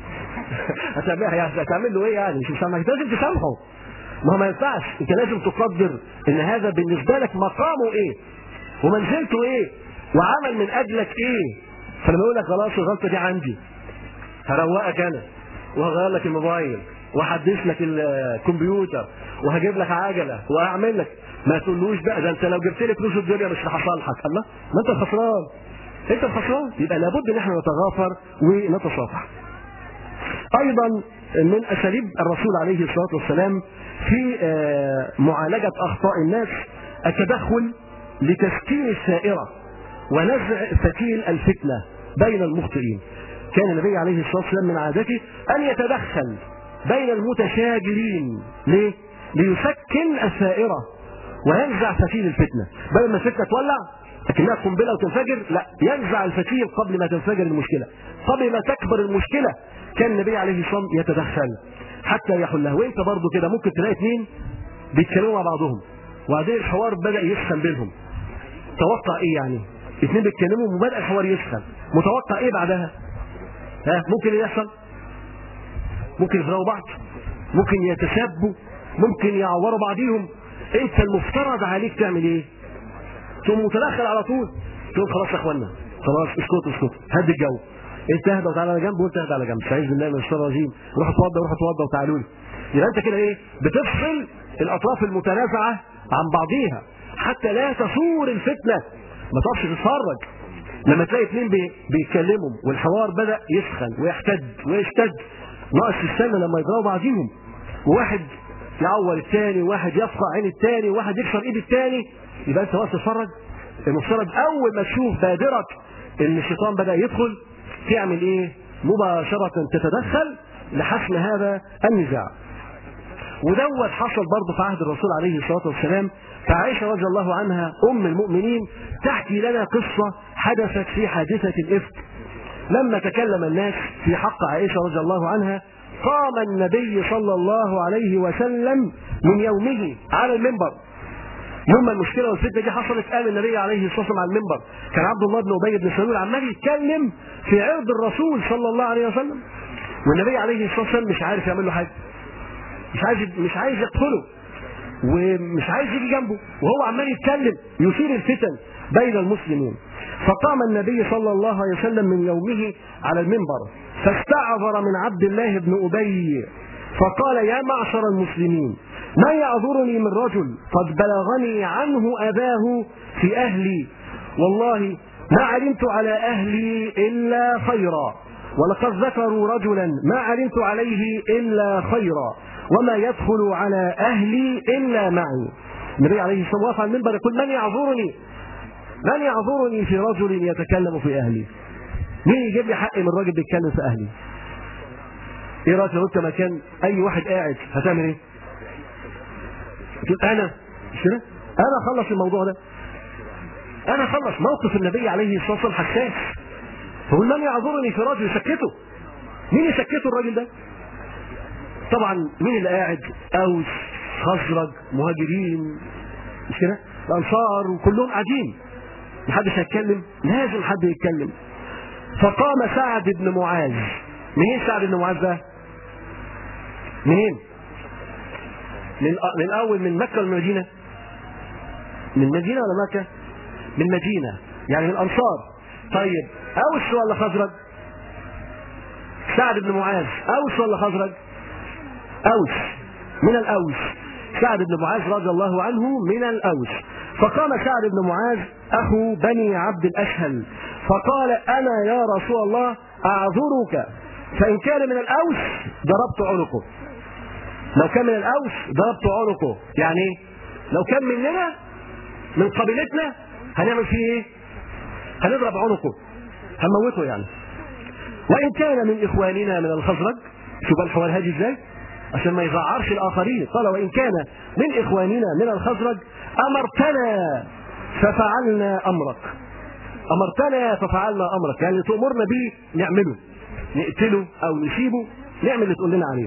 هتعمل له ايه يعني مش مسامحك انت لازم تسامحه ما هو ما ينفعش انت لازم تقدر ان هذا بالنسبه لك مقامه ايه ومنزلته ايه وعمل من اجلك ايه فلما يقول لك خلاص الغلطه دي عندي هروقك انا وهغير لك الموبايل وهحدث لك الكمبيوتر وهجيب لك عجله وهعمل لك ما تقولوش بقى ده انت لو جبت لي فلوس الدنيا مش هصالحك الله ما انت الخسران انت الخسران يبقى لابد ان احنا نتغافر ونتصافح ايضا من اساليب الرسول عليه الصلاه والسلام في آه، معالجه اخطاء الناس التدخل لتسكين السائره ونزع فتيل الفتنه بين المخطئين. كان النبي عليه الصلاه والسلام من عادته ان يتدخل بين المتشاجرين ليه؟ ليسكن السائره وينزع فتيل الفتنه بدل ما الفتنه تولع لكنها قنبله وتنفجر لا ينزع الفتيل قبل ما تنفجر المشكله قبل ما تكبر المشكله كان النبي عليه الصلاه والسلام يتدخل حتى يحلها وانت برضه كده ممكن تلاقي اثنين بيتكلموا مع بعضهم وبعدين الحوار بدا يسخن بينهم توقع ايه يعني اثنين بيتكلموا وبدا الحوار يسخن متوقع ايه بعدها ها ممكن ايه يحصل ممكن يضربوا بعض ممكن يتسابوا ممكن يعوروا بعضيهم انت المفترض عليك تعمل ايه تقوم متدخل على طول تقول خلاص يا اخوانا خلاص اسكتوا اسكتوا هد الجو انت اهدى وتعالى على جنب وانت اهدى على جنب استعيذ بالله من الشيطان الرجيم روح اتوضى روح اتوضى وتعالوا لي يبقى انت كده ايه بتفصل الاطراف المتنازعه عن بعضيها حتى لا تثور الفتنه ما تقفش تتفرج لما تلاقي اثنين بي- بيتكلموا والحوار بدا يسخن ويحتد ويشتد ناقص السنه لما يضربوا بعضيهم وواحد يعور الثاني وواحد يفقع عين الثاني وواحد يكسر ايد الثاني يبقى انت واقف تتفرج المفترض اول ما تشوف بادره ان الشيطان بدا يدخل تعمل ايه؟ مباشره تتدخل لحسم هذا النزاع. ودوت حصل برضه في عهد الرسول عليه الصلاه والسلام فعائشه رضي الله عنها ام المؤمنين تحكي لنا قصه حدثت في حادثه الافك. لما تكلم الناس في حق عائشه رضي الله عنها قام النبي صلى الله عليه وسلم من يومه على المنبر يوم ما المشكله والفتنه دي حصلت قال النبي عليه الصلاه والسلام على المنبر كان عبد الله بن ابي بن سلول عمال يتكلم في عرض الرسول صلى الله عليه وسلم والنبي عليه الصلاه والسلام مش عارف يعمل له حاجه مش عايز مش عايز يقتله ومش عايز يجي جنبه وهو عمال يتكلم يثير الفتن بين المسلمين فقام النبي صلى الله عليه وسلم من يومه على المنبر فاستعذر من عبد الله بن ابي فقال يا معشر المسلمين ما يعذرني من رجل قد بلغني عنه اباه في اهلي والله ما علمت على اهلي الا خيرا ولقد ذكروا رجلا ما علمت عليه الا خيرا وما يدخل على اهلي الا معي النبي عليه الصلاه والسلام على المنبر يقول من يعذرني من يعذرني في رجل يتكلم في اهلي مين يجيب لي حق من راجل بيتكلم في اهلي ايه رايك لو انت مكان اي واحد قاعد هتعمل ايه تقول انا مش كده انا اخلص الموضوع ده انا اخلص موقف النبي عليه الصلاه والسلام حساس فقول من يعذرني في رجل يسكته مين يسكته الراجل ده طبعا مين اللي قاعد اوس خزرج مهاجرين مش كده الانصار وكلهم قاعدين محدش هيتكلم لازم حد يتكلم فقام سعد بن معاذ منين سعد بن معاذ ده منين من من اول من مكه ولا من المدينه من المدينه ولا مكه من المدينه يعني من الانصار طيب اوس ولا خزرج سعد بن معاذ اوس ولا خزرج اوس من الاوس سعد بن معاذ رضي الله عنه من الاوس فقام سعد بن معاذ اخو بني عبد الاشهل فقال انا يا رسول الله اعذرك فان كان من الاوس ضربت عنقه لو كان من الاوس ضربت عنقه يعني ايه لو كان مننا من قبيلتنا هنعمل فيه ايه هنضرب عنقه هنموته يعني وان كان من اخواننا من الخزرج شوف بقى الحوار هادي ازاي عشان ما يزعرش الاخرين قال وان كان من اخواننا من الخزرج امرتنا ففعلنا امرك امرتنا ففعلنا امرك يعني تامرنا بيه نعمله نقتله او نسيبه نعمل اللي تقول لنا عليه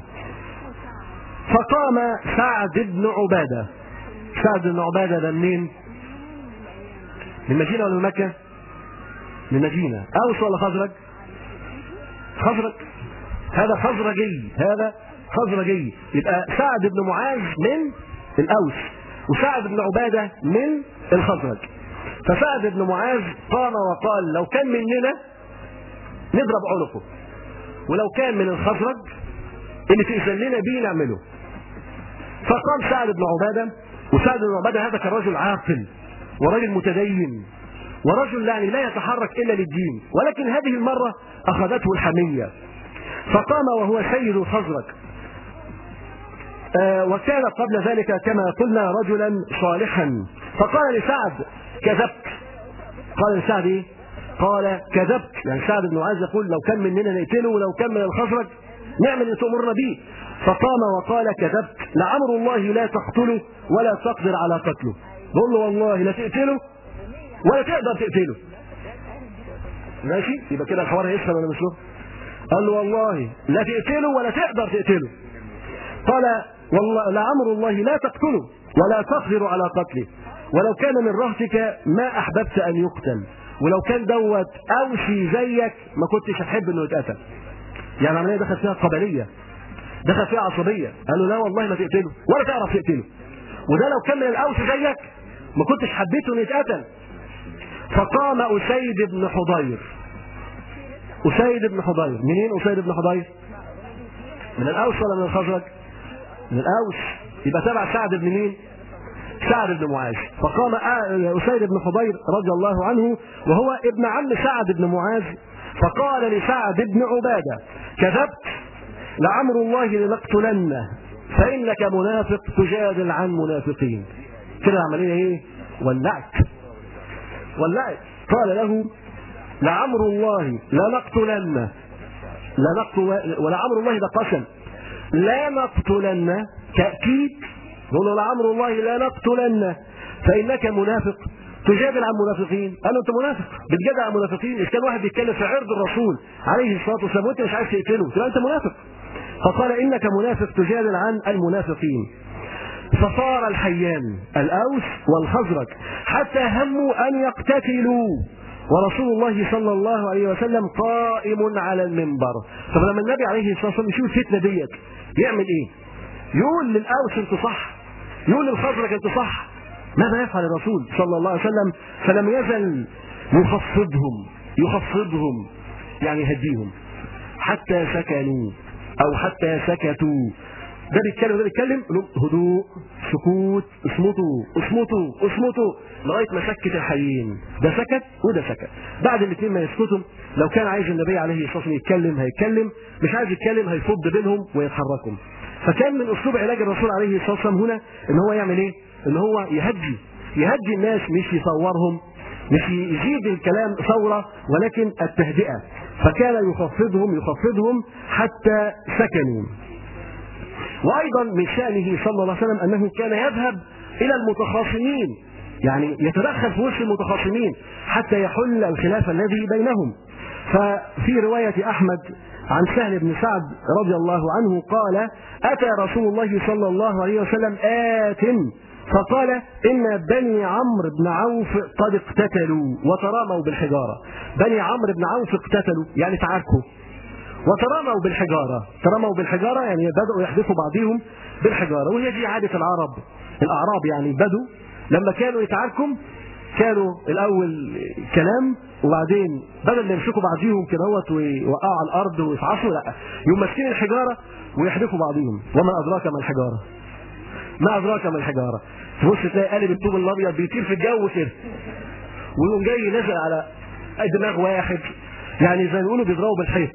فقام سعد بن عباده سعد بن عباده ده منين؟ من المدينه ولا من مكه؟ من المدينه اوس ولا خزرج؟ خزرج هذا خزرجي هذا خزرجي يبقى سعد بن معاذ من الاوس وسعد بن عباده من الخزرج فسعد بن معاذ قام وقال لو كان مننا نضرب عنقه ولو كان من الخزرج اللي تأذن لنا بيه نعمله فقام سعد بن عباده وسعد بن عباده هذا كان رجل عاقل ورجل متدين ورجل يعني لا يتحرك الا للدين ولكن هذه المره اخذته الحميه فقام وهو سيد الخزرج آه، وكان قبل ذلك كما قلنا رجلا صالحا فقال لسعد كذبت قال لسعد ايه قال كذبت يعني سعد بن معاذ يقول لو كان مننا نقتله ولو كان من الخزرج نعمل اللي تؤمرنا به فقام وقال كذبت لعمر الله لا تقتله ولا تقدر على قتله بقول له والله لا تقتله ولا تقدر تقتله ماشي يبقى كده الحوار هيسلم ولا مش له قال له والله لا تقتله ولا تقدر تقتله قال والله لعمر الله لا تقتله ولا تقدر على قتله ولو كان من رهتك ما احببت ان يقتل ولو كان دوت اوشي زيك ما كنتش هتحب انه يتقتل يعني العمليه دخل فيها قبليه دخل فيها عصبيه قال له لا والله ما تقتله ولا تعرف تقتله وده لو كان من الاوس زيك ما كنتش حبيته انه يتقتل فقام اسيد بن حضير اسيد بن حضير منين اسيد بن حضير من الاوس ولا من الخزرج من الاوس يبقى تبع سعد بن مين سعد بن معاذ فقام اسيد بن حضير رضي الله عنه وهو ابن عم سعد بن معاذ فقال لسعد بن عباده كذبت لعمر الله لنقتلنه فانك منافق تجادل عن منافقين كده العمليه ايه ولعت ولعت قال له لعمر الله لنقتلنه لنقتل ولعمر الله ده قسم لا نقتلن تأكيد يقول له لعمر الله لا نقتلن فإنك منافق تجادل عن منافقين قال له انت منافق بتجادل عن منافقين اذا كان واحد بيتكلم في عرض الرسول عليه الصلاه والسلام وانت مش عايز تقتله تبقى انت منافق فقال انك منافق تجادل عن المنافقين فصار الحيان الاوس والخزرج حتى هموا ان يقتتلوا ورسول الله صلى الله عليه وسلم قائم على المنبر طب لما النبي عليه الصلاه والسلام يشوف الفتنه ديت يعمل ايه؟ يقول للاوس انت صح يقول للخزرج انت صح ماذا يفعل الرسول صلى الله عليه وسلم فلم يزل يخفضهم يخفضهم يعني يهديهم حتى سكنوا او حتى سكتوا ده بيتكلم وده بيتكلم هدوء سكوت اصمتوا اصمتوا اصمتوا لغايه ما سكت الحيين ده سكت وده سكت بعد الاثنين ما يسكتوا لو كان عايز النبي عليه الصلاه والسلام يتكلم هيتكلم مش عايز يتكلم هيفض بينهم ويتحركوا فكان من اسلوب علاج الرسول عليه الصلاه والسلام هنا ان هو يعمل ايه؟ ان هو يهدي يهدي الناس مش يصورهم مش يزيد الكلام ثوره ولكن التهدئه فكان يخفضهم يخفضهم حتى سكنوا وايضا من شانه صلى الله عليه وسلم انه كان يذهب الى المتخاصمين يعني يتدخل في وسط المتخاصمين حتى يحل الخلاف الذي بينهم ففي روايه احمد عن سهل بن سعد رضي الله عنه قال اتى رسول الله صلى الله عليه وسلم ات فقال ان بني عمرو بن عوف قد اقتتلوا وتراموا بالحجاره بني عمرو بن عوف اقتتلوا يعني تعاركوا وتراموا بالحجارة تراموا بالحجارة يعني بدأوا يحدثوا بعضهم بالحجارة وهي دي عادة العرب الأعراب يعني البدو لما كانوا يتعاركوا كانوا الأول كلام وبعدين بدل ما يمسكوا بعضهم كده هوت ويوقعوا على الأرض ويفعصوا لا يقوم ماسكين الحجارة ويحدفوا بعضهم وما أدراك ما الحجارة ما أدراك ما الحجارة تبص تلاقي قالب الطوب الأبيض بيطير في الجو كده ويقوم جاي نازل على دماغ واحد يعني زي ما بيقولوا بيضربوا بالحيط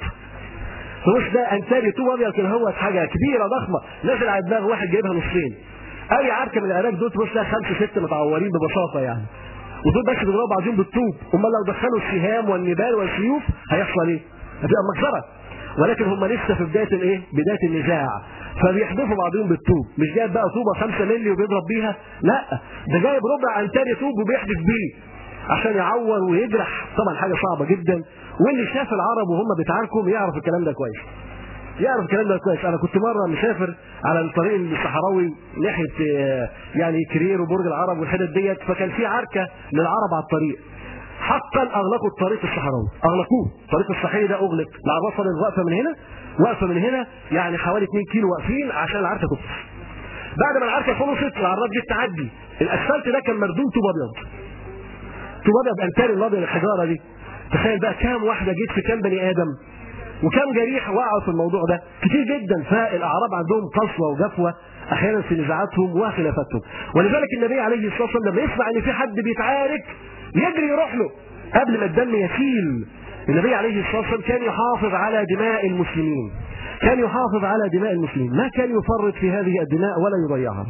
تبص ده انتاري طوب ابيض كده هو حاجه كبيره ضخمه نازل على دماغ واحد جايبها نصين اي عركه من العراق دول تبص لها خمسه سته متعورين ببساطه يعني ودول بس بيضربوا بعضهم بالطوب امال لو دخلوا السهام والنبال والسيوف هيحصل ايه؟ هتبقى مجزره ولكن هم لسه في بدايه الايه؟ بدايه النزاع فبيحدفوا بعضهم بالطوب مش جايب بقى طوبه 5 مللي وبيضرب بيها لا ده جايب ربع انتاري طوب وبيحدف بيه عشان يعور ويجرح طبعا حاجه صعبه جدا واللي شاف العرب وهم بيتعاركوا يعرف الكلام ده كويس يعرف الكلام ده كويس انا كنت مره مسافر على الطريق الصحراوي ناحيه يعني كرير وبرج العرب والحتت ديت فكان في عركه للعرب على الطريق حقا اغلقوا الطريق الصحراوي اغلقوه الطريق الصحراوي ده اغلق العربات فضلت واقفه من هنا واقفه من هنا يعني حوالي 2 كيلو واقفين عشان العركه تخلص بعد ما العركه خلصت العربات جت تعدي الاسفلت ده كان مردود طوب ابيض طوب ابيض امتار الابيض الحجاره دي تخيل بقى كام واحده جيت في كام بني ادم وكم جريح وقعوا في الموضوع ده كتير جدا فالاعراب عندهم قسوه وجفوه احيانا في نزاعاتهم وخلافاتهم ولذلك النبي عليه الصلاه والسلام لما يسمع ان في حد بيتعارك يجري يروح له قبل ما الدم يسيل النبي عليه الصلاة والسلام كان يحافظ على دماء المسلمين كان يحافظ على دماء المسلمين ما كان يفرط في هذه الدماء ولا يضيعها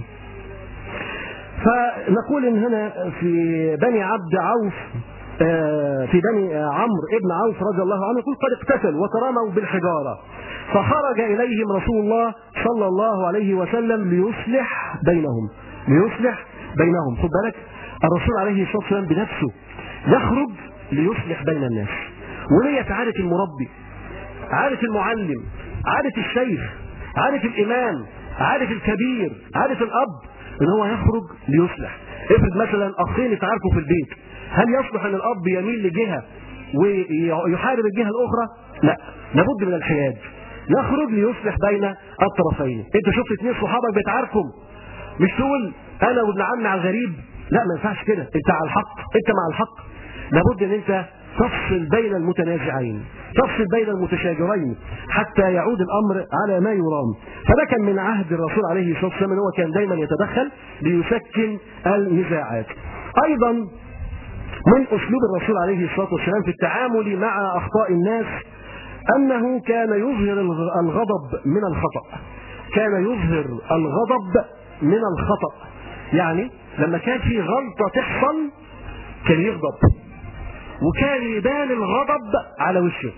فنقول ان هنا في بني عبد عوف آه، في بني عمرو ابن عوف رضي الله عنه يقول قد اقتتلوا وتراموا بالحجاره فخرج اليهم رسول الله صلى الله عليه وسلم ليصلح بينهم ليصلح بينهم خد بالك الرسول عليه الصلاه والسلام بنفسه يخرج ليصلح بين الناس ولية عادة المربي عادة المعلم عادة الشيخ عادة الإمام عادة الكبير عادة الأب إن هو يخرج ليصلح افرض مثلا أخين يتعاركوا في البيت هل يصلح أن الأب يميل لجهة ويحارب الجهة الأخرى؟ لا لابد من الحياد يخرج ليصلح بين الطرفين انت شفت اثنين صحابك بيتعاركوا مش تقول انا وابن عمي على الغريب لا ما ينفعش كده انت على الحق انت مع الحق لابد ان انت تفصل بين المتنازعين تفصل بين المتشاجرين حتى يعود الامر على ما يرام فده كان من عهد الرسول عليه الصلاه والسلام ان هو كان دايما يتدخل ليسكن النزاعات ايضا من اسلوب الرسول عليه الصلاه والسلام في التعامل مع اخطاء الناس انه كان يظهر الغضب من الخطا كان يظهر الغضب من الخطا يعني لما كان في غلطه تحصل كان يغضب وكان يبان الغضب على وشه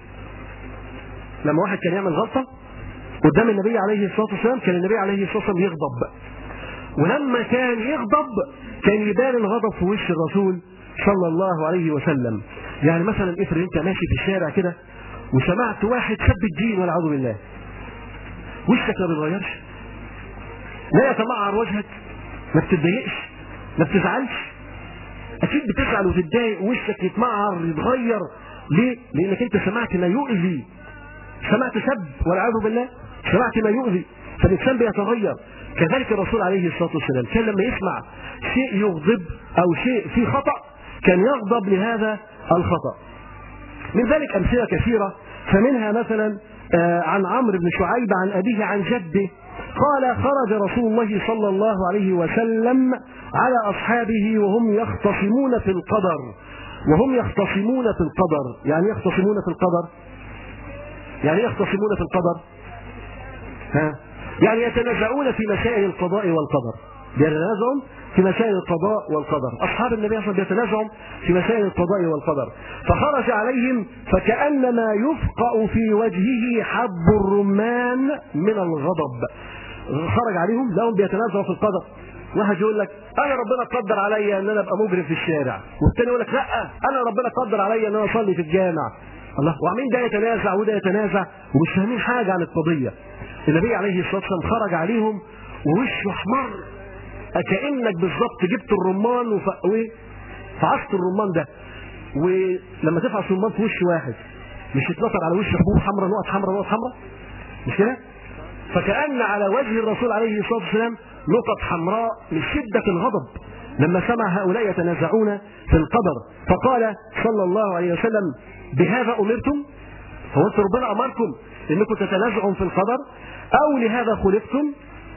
لما واحد كان يعمل غلطة قدام النبي عليه الصلاة والسلام كان النبي عليه الصلاة والسلام يغضب ولما كان يغضب كان يبان الغضب في وش الرسول صلى الله عليه وسلم يعني مثلا افرض انت ماشي في الشارع كده وسمعت واحد سب الدين والعياذ بالله وشك ما بيتغيرش لا يتمعر وجهك ما بتتضايقش ما بتزعلش اكيد بتزعل وتتضايق وشك يتمعر يتغير ليه؟ لانك انت سمعت ما يؤذي سمعت سب والعياذ بالله سمعت ما يؤذي فالانسان بيتغير كذلك الرسول عليه الصلاه والسلام كان لما يسمع شيء يغضب او شيء فيه خطا كان يغضب لهذا الخطا من ذلك امثله كثيره فمنها مثلا عن عمرو بن شعيب عن ابيه عن جده قال خرج رسول الله صلى الله عليه وسلم على أصحابه وهم يختصمون في القدر وهم يختصمون في القدر يعني يختصمون في القدر يعني يختصمون في القدر ها يعني يتنازعون في مسائل القضاء والقدر يتنازعون في مسائل القضاء والقدر أصحاب النبي صلى الله عليه وسلم يتنازعوا في مسائل القضاء والقدر فخرج عليهم فكأنما يفقأ في وجهه حب الرمان من الغضب خرج عليهم لهم بيتنازعوا في القدر واحد يقول لك انا ربنا قدر عليا ان انا ابقى مجرم في الشارع والتاني يقول لك لا انا ربنا قدر عليا ان انا اصلي في الجامع الله وعمين ده يتنازع وده يتنازع ومش فاهمين حاجه عن القضيه النبي عليه الصلاه والسلام خرج عليهم ووشه احمر كانك بالظبط جبت الرمان وف... فعصت الرمان ده ولما تفعص الرمان في وش واحد مش يتنطر على وش حبوب حمراء نقط حمراء نقط حمراء مش كده؟ فكأن على وجه الرسول عليه الصلاة والسلام نقط حمراء من شدة الغضب لما سمع هؤلاء يتنازعون في القدر فقال صلى الله عليه وسلم بهذا أمرتم هو أنتم ربنا أمركم أنكم تتنازعوا في القدر أو لهذا خلقتم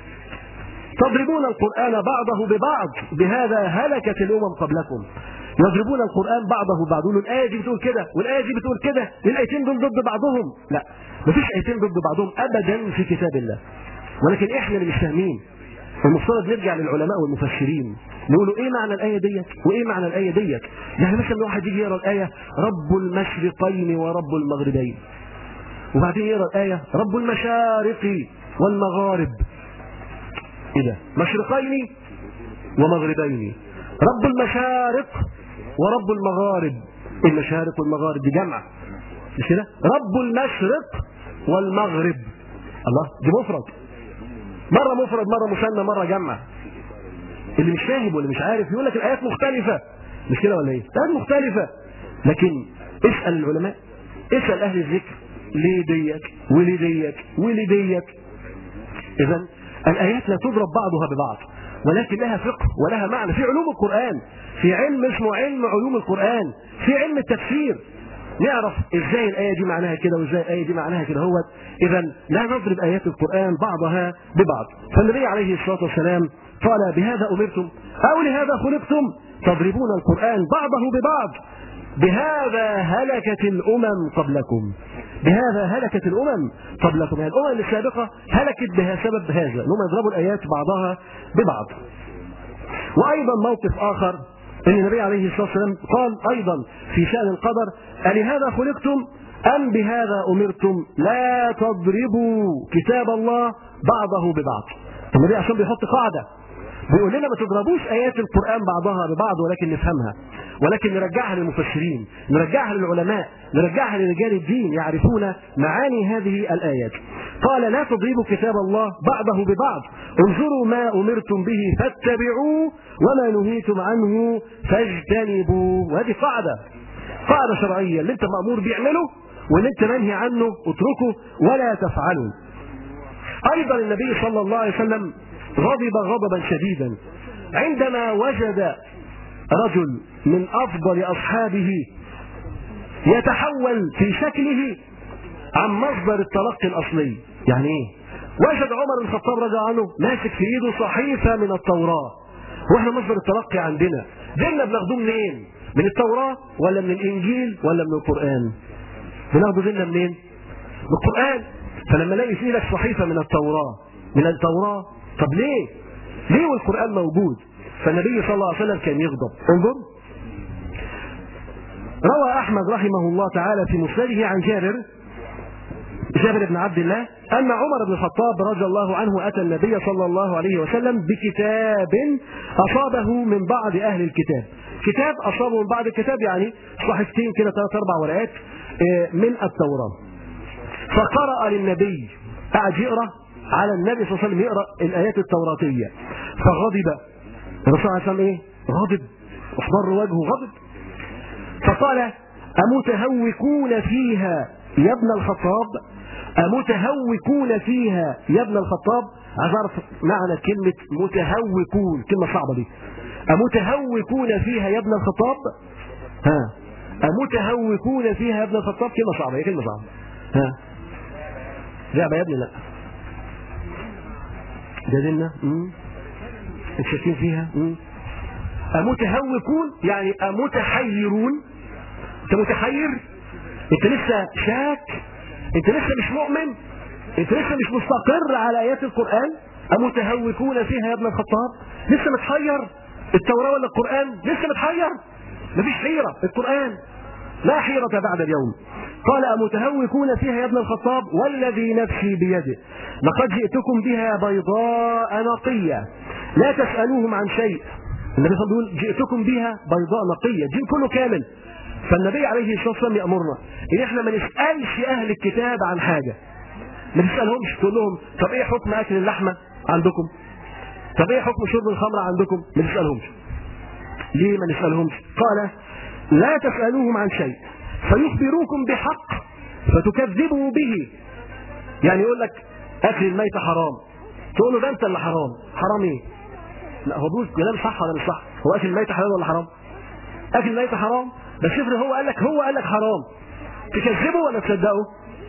تضربون القرآن بعضه ببعض بهذا هلكت الأمم قبلكم يضربون القرآن بعضه ببعض يقولوا الآية دي بتقول كده والآية دي بتقول كده الآيتين دول ضد بعضهم لا مفيش آيتين ضد بعضهم أبدا في كتاب الله ولكن إحنا اللي مش فاهمين المفترض نرجع للعلماء والمفسرين نقولوا ايه معنى الايه ديت وايه معنى الايه ديت يعني مثلا واحد يجي يقرا الايه رب المشرقين ورب المغربين وبعدين يقرا الايه رب المشارق والمغارب ايه ده مشرقين ومغربين رب المشارق ورب المغارب المشارق والمغارب دي جمع مش كده رب المشرق والمغرب الله دي مفرد مرة مفرد مرة مثنى مرة جمع اللي مش فاهم واللي مش عارف يقول لك الآيات مختلفة مش كده ولا ايه؟ الآيات مختلفة لكن اسأل العلماء اسأل أهل الذكر ليه ديت وليه ديت وليه ديت إذا الآيات لا تضرب بعضها ببعض ولكن لها فقه ولها معنى في علوم القرآن في علم اسمه علم علوم القرآن في علم التفسير نعرف ازاي الآية دي معناها كده وازاي الآية دي معناها كده هو إذا لا نضرب آيات القرآن بعضها ببعض فالنبي عليه الصلاة والسلام قال بهذا أمرتم أو لهذا خلقتم تضربون القرآن بعضه ببعض بهذا هلكت الأمم قبلكم بهذا هلكت الأمم قبلكم يعني الأمم السابقة هلكت بسبب هذا أنهم يضربوا الآيات بعضها ببعض وأيضا موقف آخر أن النبي عليه الصلاة والسلام قال أيضا في شأن القدر ألهذا خلقتم أم بهذا أمرتم لا تضربوا كتاب الله بعضه ببعض النبي عشان بيحط قاعدة بيقول لنا ما تضربوش آيات القرآن بعضها ببعض ولكن نفهمها ولكن نرجعها للمفسرين نرجعها للعلماء نرجعها لرجال الدين يعرفون معاني هذه الآيات قال لا تضربوا كتاب الله بعضه ببعض انظروا ما أمرتم به فاتبعوه وما نهيتم عنه فاجتنبوا وهذه قاعدة قاعدة شرعية اللي انت مأمور بيعمله واللي انت منهي عنه اتركه ولا تفعله ايضا النبي صلى الله عليه وسلم غضب غضبا شديدا عندما وجد رجل من افضل اصحابه يتحول في شكله عن مصدر التلقي الاصلي يعني ايه وجد عمر بن الخطاب رضي الله عنه ماسك في ايده صحيفه من التوراه واحنا مصدر التلقي عندنا ديننا بناخدوه منين من التوراه ولا من الانجيل ولا من القران بناخده ديننا منين من القران فلما الاقي في لك صحيفه من التوراه من التوراه طب ليه ليه والقران موجود فالنبي صلى الله عليه وسلم كان يغضب انظر روى احمد رحمه الله تعالى في مسنده عن جابر جابر بن عبد الله أن عمر بن الخطاب رضي الله عنه أتى النبي صلى الله عليه وسلم بكتاب أصابه من بعض أهل الكتاب كتاب أصابه من بعض الكتاب يعني صحيفتين كده ثلاث أربع ورقات من التوراة فقرأ للنبي قعد يقرأ على النبي صلى الله عليه وسلم يقرأ الآيات التوراتية فغضب الرسول عليه الصلاة إيه؟ غضب واحمر وجهه غضب فقال أمتهوكون فيها يا ابن الخطاب أمتهوكون فيها يا ابن الخطاب عايز اعرف معنى كلمة متهوكون كلمة صعبة دي أمتهوكون فيها يا ابن الخطاب ها أمتهوكون فيها يا ابن الخطاب كلمة صعبة هي كلمة صعبة ها لعبة يا ابني لا ده ديننا انت شاكين فيها مم. أمتهوكون يعني أمتحيرون أنت متحير أنت لسه شاك أنت لسه مش مؤمن أنت لسه مش مستقر على آيات القرآن أمتهوكون فيها يا ابن الخطاب لسه متحير التوراة ولا القرآن لسه متحير مفيش حيرة القرآن لا حيرة بعد اليوم قال أمتهوكون فيها يا ابن الخطاب والذي نفسي بيده لقد جئتكم بها بيضاء نقية لا تسألوهم عن شيء النبي صلى الله عليه وسلم بيقول جئتكم بها بيضاء نقية الدين كله كامل فالنبي عليه الصلاة والسلام يأمرنا إن إحنا ما نسألش أهل الكتاب عن حاجة ما تسألهمش تقول لهم طب إيه حكم أكل اللحمة عندكم طب إيه حكم شرب الخمر عندكم ما نسألهمش ليه ما نسألهمش قال لا تسألوهم عن شيء فيخبروكم بحق فتكذبوا به يعني يقول لك أكل الميت حرام تقول له ده أنت اللي حرام حرام إيه لا هو بيقول كلام صح ولا مش صح هو اكل الميت حلال ولا حرام اكل الميت حرام بس افرض هو قال لك هو قال لك حرام تكذبه ولا تصدقه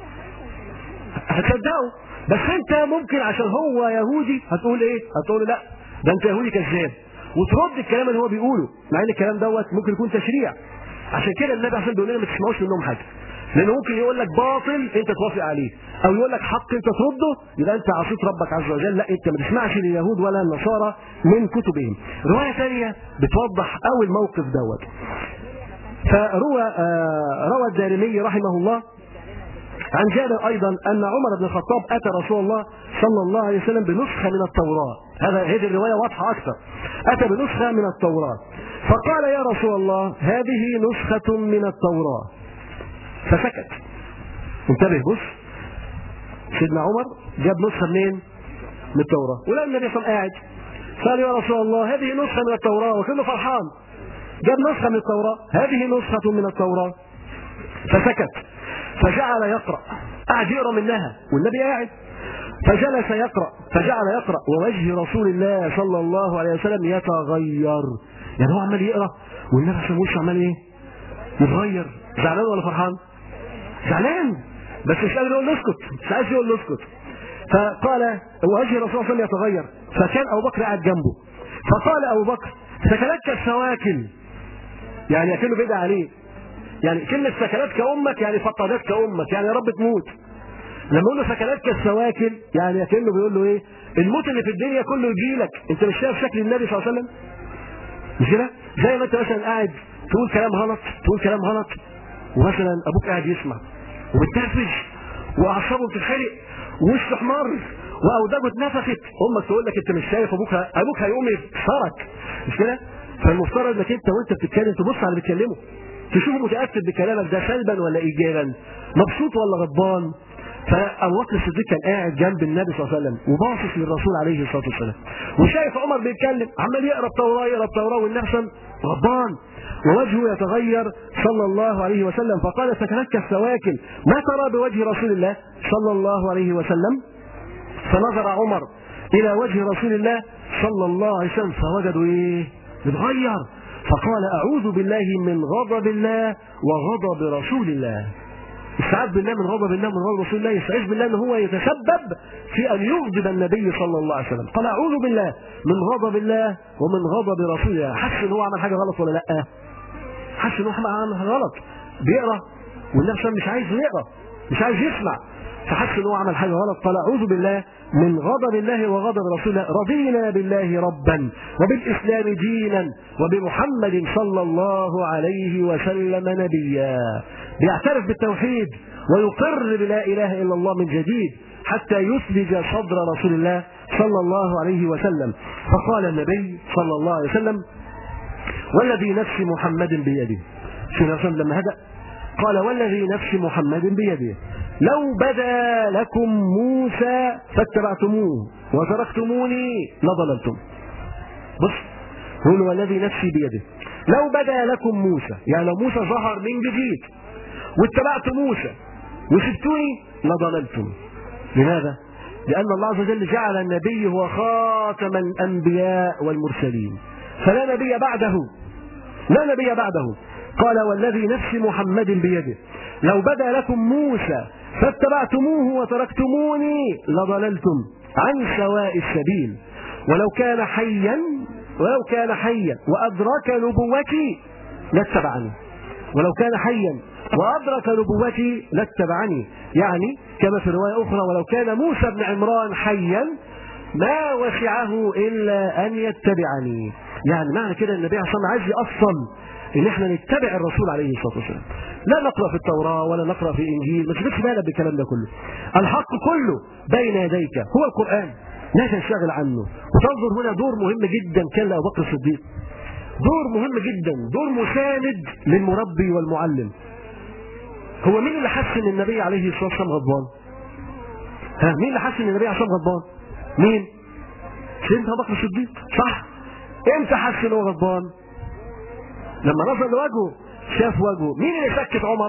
هتصدقه بس انت ممكن عشان هو يهودي هتقول ايه هتقول لا ده انت يهودي كذاب وترد الكلام اللي هو بيقوله مع ان الكلام دوت ممكن يكون تشريع عشان كده النبي عشان بيقول لنا ما تسمعوش منهم حاجه لانه ممكن يقول لك باطل انت توافق عليه او يقول لك حق انت ترده يبقى انت عصيت ربك عز وجل لا انت ما تسمعش لليهود ولا النصارى من كتبهم روايه ثانيه بتوضح قوي الموقف دوت فروى آه روى الدارمي رحمه الله عن جابر ايضا ان عمر بن الخطاب اتى رسول الله صلى الله عليه وسلم بنسخه من التوراه هذا هذه الروايه واضحه اكثر اتى بنسخه من التوراه فقال يا رسول الله هذه نسخه من التوراه فسكت انتبه بص سيدنا عمر جاب نسخه منين؟ من التوراه ولقى النبي صلى الله عليه وسلم قاعد قال يا رسول الله هذه نسخه من التوراه وكله فرحان جاب نسخه من التوراه هذه نسخه من التوراه فسكت فجعل يقرا قعد يقرا منها والنبي قاعد فجلس يقرا فجعل يقرا ووجه رسول الله صلى الله عليه وسلم يتغير يعني هو عمال يقرا والنبي صلى الله عليه وسلم عمال ايه؟ يتغير زعلان ولا فرحان؟ زعلان بس مش قادر يقول اسكت مش عايز يقول له اسكت فقال وجه الرسول صلى الله عليه وسلم يتغير فكان ابو بكر قاعد جنبه فقال ابو بكر سكلتك السواكل يعني اكنه بيدعي عليه يعني كلمة سكنتك أمك يعني فقدتك أمك يعني يا رب تموت لما يقول له سكنتك السواكن يعني كأنه بيقول له إيه الموت اللي في الدنيا كله يجي لك أنت مش شايف شكل النبي صلى الله عليه وسلم مش كده زي ما أنت مثلا قاعد تقول كلام غلط تقول كلام غلط ومثلا أبوك قاعد يسمع وبتنرفز وأعصابه بتتحرق ووشه احمر واوداجه اتنفخت امك تقول لك انت مش شايف ابوك ه- ابوك هيقوم يكسرك مش كده فالمفترض انك انت وانت بتتكلم تبص على اللي بيتكلمه تشوفه متاكد بكلامك ده سلبا ولا ايجابا مبسوط ولا غضبان فابو بكر الصديق كان قاعد جنب النبي صلى الله عليه وسلم وباصص للرسول عليه الصلاه والسلام وشايف عمر بيتكلم عمال يقرا التوراه يقرا التوراه والنبي صلى الله عليه وسلم غضبان ووجهه يتغير صلى الله عليه وسلم فقال سكنتك السواكن ما ترى بوجه رسول الله صلى الله عليه وسلم فنظر عمر الى وجه رسول الله صلى الله عليه وسلم فوجدوا ايه متغير فقال اعوذ بالله من غضب الله وغضب رسول الله استعاذ بالله من غضب الله من غضب رسول الله يستعيذ بالله ان هو يتسبب في ان يغضب النبي صلى الله عليه وسلم قال اعوذ بالله من غضب الله ومن غضب رسول الله حس ان هو عمل حاجه غلط ولا لا حس ان هو عمل حاجه غلط بيقرا والنبي صلى الله عليه وسلم مش عايز يقرا مش عايز يسمع فحس ان هو عمل حاجه غلط قال اعوذ بالله من غضب الله وغضب رسول الله رضينا بالله ربا وبالاسلام دينا وبمحمد صلى الله عليه وسلم نبيا بيعترف بالتوحيد ويقر بلا اله الا الله من جديد حتى يثلج صدر رسول الله صلى الله عليه وسلم فقال النبي صلى الله عليه وسلم والذي نفس محمد بيده شو الرسول لما هدأ قال والذي نفس محمد بيده لو بدا لكم موسى فاتبعتموه وتركتموني لضللتم بص قول والذي نفسي بيده لو بدا لكم موسى يعني لو موسى ظهر من جديد واتبعت موسى وسبتوني لضللتم لماذا؟ لأن الله عز وجل جعل النبي هو خاتم الأنبياء والمرسلين فلا نبي بعده لا نبي بعده قال والذي نفس محمد بيده لو بدا لكم موسى فاتبعتموه وتركتموني لضللتم عن سواء السبيل ولو كان حيا ولو كان حيا وأدرك نبوتي لاتبعني ولو كان حيا وأدرك نبوتي لاتبعني يعني كما في رواية أخرى ولو كان موسى بن عمران حيا ما وسعه إلا أن يتبعني يعني معنى كده النبي عليه الصلاة والسلام عايز يأصل ان احنا نتبع الرسول عليه الصلاه والسلام لا نقرا في التوراه ولا نقرا في الانجيل ما تشغلش بالك بالكلام ده كله الحق كله بين يديك هو القران لا تنشغل عنه وتنظر هنا دور مهم جدا كان لابو بكر الصديق دور مهم جدا دور مساند للمربي والمعلم هو مين اللي حس ان النبي عليه الصلاه والسلام غضبان ها مين اللي حس ان النبي عليه الصلاه والسلام غضبان مين سيدنا ابو بكر الصديق صح امتى حس ان هو غضبان لما نظر لوجهه شاف وجهه مين اللي سكت عمر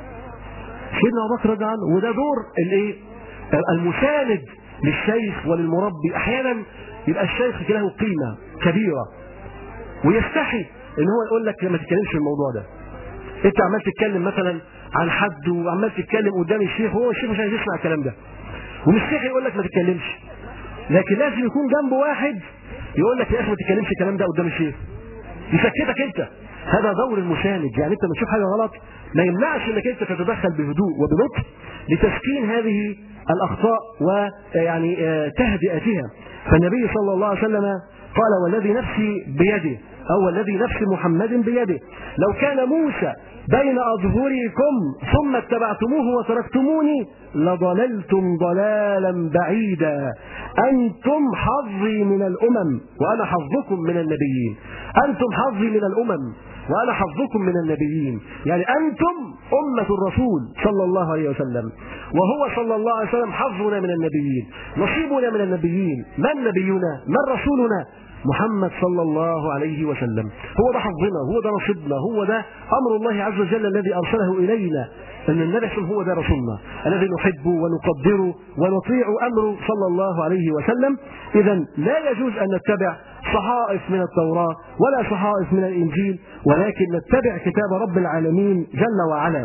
سيدنا ابو بكر رضي عنه وده دور الايه المساند للشيخ وللمربي احيانا يبقى الشيخ له قيمه كبيره ويستحي ان هو يقول لك لما تتكلمش في الموضوع ده انت عمال تتكلم مثلا عن حد وعمال تتكلم قدام الشيخ وهو الشيخ مش عايز يسمع الكلام ده ومستحي يقول لك ما تتكلمش لكن لازم يكون جنبه واحد يقول لك يا اخي ما تتكلمش الكلام ده قدام الشيخ يسكتك انت هذا دور المساند يعني انت لما تشوف حاجه غلط ما يمنعش انك انت تتدخل بهدوء وبلطف لتسكين هذه الاخطاء ويعني تهدئتها فالنبي صلى الله عليه وسلم قال والذي نفسي بيده او الذي نفس محمد بيده لو كان موسى بين اظهركم ثم اتبعتموه وتركتموني لضللتم ضلالا بعيدا انتم حظي من الامم وانا حظكم من النبيين انتم حظي من الامم وانا حظكم من النبيين يعني انتم امه الرسول صلى الله عليه وسلم وهو صلى الله عليه وسلم حظنا من النبيين نصيبنا من النبيين من نبينا من رسولنا محمد صلى الله عليه وسلم هو ده حظنا هو ده نصيبنا هو ده امر الله عز وجل الذي ارسله الينا ان النبي هو ده رسولنا الذي نحبه ونقدره ونطيع امره صلى الله عليه وسلم اذا لا يجوز ان نتبع صحائف من التوراه ولا صحائف من الانجيل ولكن نتبع كتاب رب العالمين جل وعلا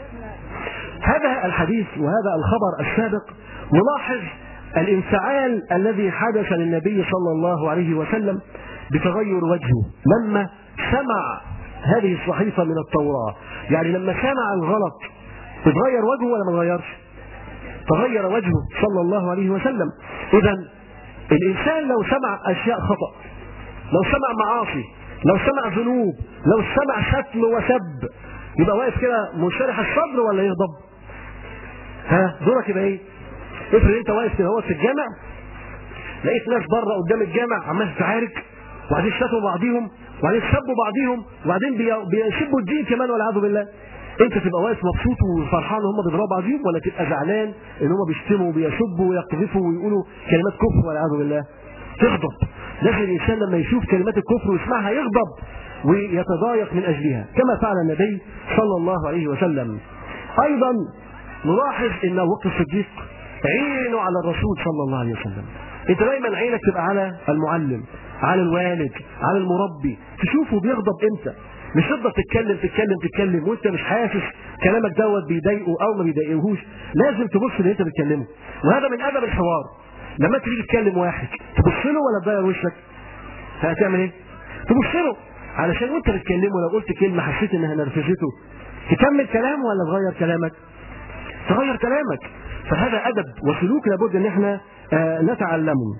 هذا الحديث وهذا الخبر السابق نلاحظ الانفعال الذي حدث للنبي صلى الله عليه وسلم بتغير وجهه لما سمع هذه الصحيفة من التوراة يعني لما سمع الغلط اتغير وجهه ولا ما اتغيرش تغير وجهه صلى الله عليه وسلم إذا الإنسان لو سمع أشياء خطأ لو سمع معاصي لو سمع ذنوب لو سمع شتم وسب يبقى واقف كده منشرح الصدر ولا يغضب ها دورك يبقى ايه افرض انت واقف كده في الجامع لقيت ناس بره قدام الجامع عمال تتعارك وبعدين شتموا بعضيهم وبعدين سبوا بعضيهم وبعدين بي- بيسبوا الدين كمان والعياذ بالله انت تبقى واقف مبسوط وفرحان ان هم بيضربوا بعضيهم ولا تبقى زعلان ان هم بيشتموا وبيسبوا ويقذفوا ويقولوا كلمات كفر والعياذ بالله تغضب لازم الانسان لما يشوف كلمات الكفر ويسمعها يغضب ويتضايق من اجلها كما فعل النبي صلى الله عليه وسلم ايضا نلاحظ ان ابو بكر الصديق عينه على الرسول صلى الله عليه وسلم انت دايما عينك تبقى على المعلم على الوالد على المربي تشوفه بيغضب امتى مش تفضل تتكلم تتكلم تتكلم وانت مش حاسس كلامك دوت بيضايقه او ما بيضايقهوش لازم تبص اللي انت بتكلمه وهذا من ادب الحوار لما تيجي تكلم واحد تبص له ولا تضيع وشك هتعمل ايه تبص له علشان وانت بتكلمه لو قلت كلمه حسيت انها نرفزته تكمل كلام ولا تغير كلامك تغير كلامك فهذا ادب وسلوك لابد ان احنا آه، نتعلمه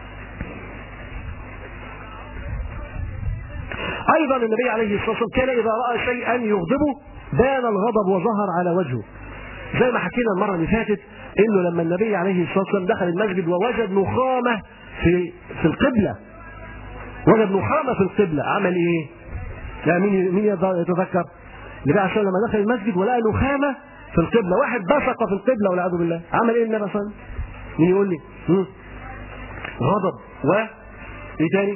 ايضا النبي عليه الصلاه والسلام كان اذا راى شيئا يغضبه بان الغضب وظهر على وجهه زي ما حكينا المره اللي فاتت انه لما النبي عليه الصلاه والسلام دخل المسجد ووجد نخامه في في القبله وجد نخامه في القبله عمل ايه؟ لا مين مين يتذكر؟ النبي عليه الصلاه والسلام لما دخل المسجد ولقى نخامه في القبله واحد بصق في القبله والعياذ بالله عمل ايه النبي صلى الله عليه وسلم؟ مين يقول لي؟ مم. غضب و ايه تاني؟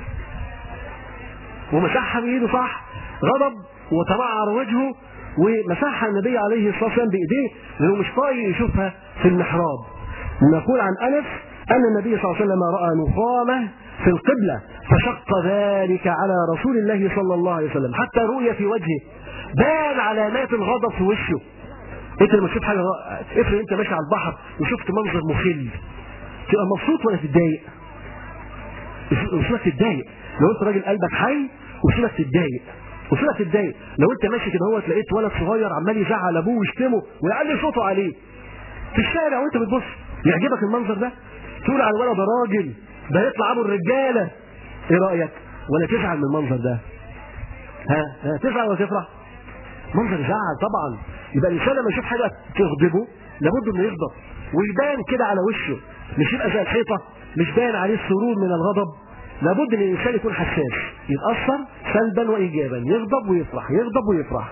ومسحها بايده صح غضب وتمعر وجهه ومسحها النبي عليه الصلاه والسلام بايديه لانه مش طايق يشوفها في المحراب نقول عن انس ان النبي صلى الله عليه وسلم راى نخامه في القبله فشق ذلك على رسول الله صلى الله عليه وسلم حتى رؤي في وجهه بان علامات الغضب في وشه انت لما تشوف حاجه افرض انت ماشي على البحر وشفت منظر مخل تبقى مبسوط ولا تتضايق؟ وصولك تتضايق لو انت راجل قلبك حي وصولك تتضايق وصولك تتضايق لو انت ماشي كده هو لقيت ولد صغير عمال يزعل ابوه ويشتمه ويعلي صوته عليه في الشارع وانت بتبص يعجبك المنظر ده تقول على الولد ده راجل ده يطلع ابو الرجاله ايه رايك ولا تزعل من المنظر ده ها, ها تزعل ولا تفرح منظر يزعل طبعا يبقى الانسان لما يشوف حاجه تغضبه لابد انه يغضب ويبان كده على وشه مش يبقى زي الحيطه مش باين عليه السرور من الغضب لابد ان الانسان يكون حساس يتاثر سلبا وايجابا يغضب ويفرح يغضب ويفرح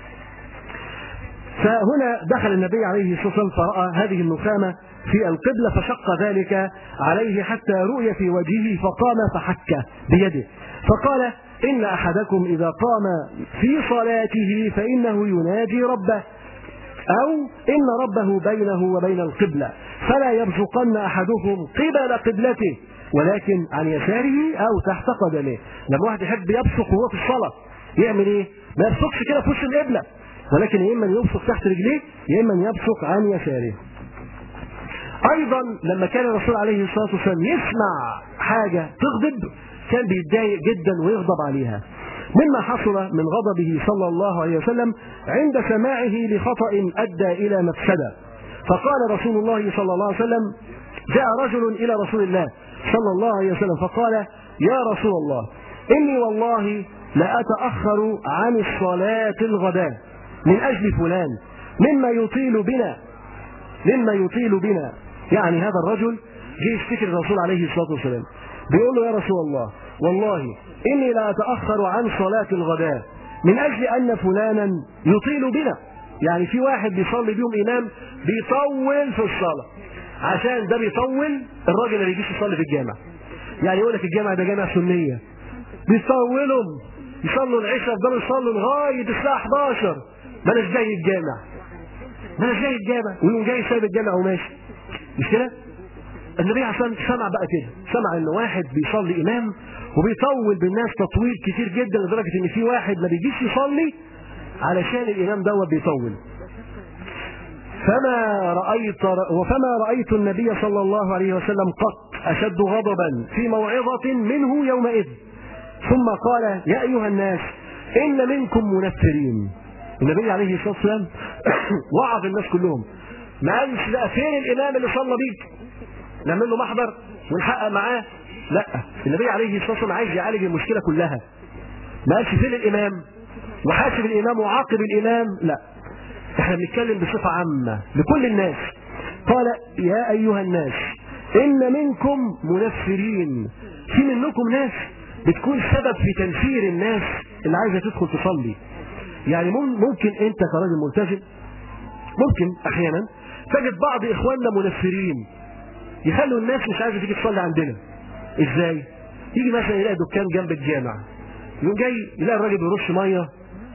فهنا دخل النبي عليه الصلاه والسلام فراى هذه النخامه في القبله فشق ذلك عليه حتى رؤي في وجهه فقام فحك بيده فقال ان احدكم اذا قام في صلاته فانه يناجي ربه أو إن ربه بينه وبين القبلة فلا يبصقن أحدكم قبل قبلته ولكن عن يساره أو تحت قدمه لما واحد يحب يبصق وهو في الصلاة يعمل إيه؟ ما يبصقش كده في وش القبلة ولكن يا إما يبصق تحت رجليه يا إما يبصق عن يساره أيضا لما كان الرسول عليه الصلاة والسلام يسمع حاجة تغضب كان بيتضايق جدا ويغضب عليها مما حصل من غضبه صلى الله عليه وسلم عند سماعه لخطأ أدى إلى مفسدة فقال رسول الله صلى الله عليه وسلم جاء رجل إلى رسول الله صلى الله عليه وسلم فقال يا رسول الله إني والله لأتأخر عن الصلاة الغداء من أجل فلان مما يطيل بنا مما يطيل بنا يعني هذا الرجل جه يشتكي الرسول عليه الصلاة والسلام بيقول له يا رسول الله والله إني لا أتأخر عن صلاة الغداء من أجل أن فلانا يطيل بنا يعني في واحد بيصلي بيهم إمام بيطول في الصلاة عشان ده بيطول الراجل ما بيجيش يصلي في الجامع يعني يقول لك الجامع ده جامع سنية بيطولهم يصلوا العشاء يفضلوا يصلوا لغاية الساعة 11 بلاش جاي الجامع بلاش جاي الجامع ويقوم جاي سايب الجامع وماشي مش كده؟ النبي عليه الصلاه والسلام سمع بقى كده سمع ان واحد بيصلي امام وبيطول بالناس تطويل كتير جدا لدرجه ان في واحد ما بيجيش يصلي علشان الامام دوت بيطول فما رأيت وفما رأيت النبي صلى الله عليه وسلم قط أشد غضبا في موعظة منه يومئذ ثم قال يا أيها الناس ان منكم منفرين النبي عليه الصلاه والسلام وعظ الناس كلهم ما قالش لا فين الامام اللي صلى بيك نعمل له محضر ونحقق معاه لا النبي عليه الصلاه والسلام عايز يعالج المشكله كلها ما قالش فين الامام وحاسب الامام وعاقب الامام لا احنا بنتكلم بصفه عامه لكل الناس قال يا ايها الناس ان منكم منفرين في منكم ناس بتكون سبب في تنفير الناس اللي عايزه تدخل تصلي يعني مم- ممكن انت كراجل ملتزم ممكن احيانا تجد بعض اخواننا منفرين يخلوا الناس مش عايزه تيجي تصلي عندنا ازاي يجي مثلا يلاقي دكان جنب الجامع يقوم جاي يلاقي الراجل بيرش ميه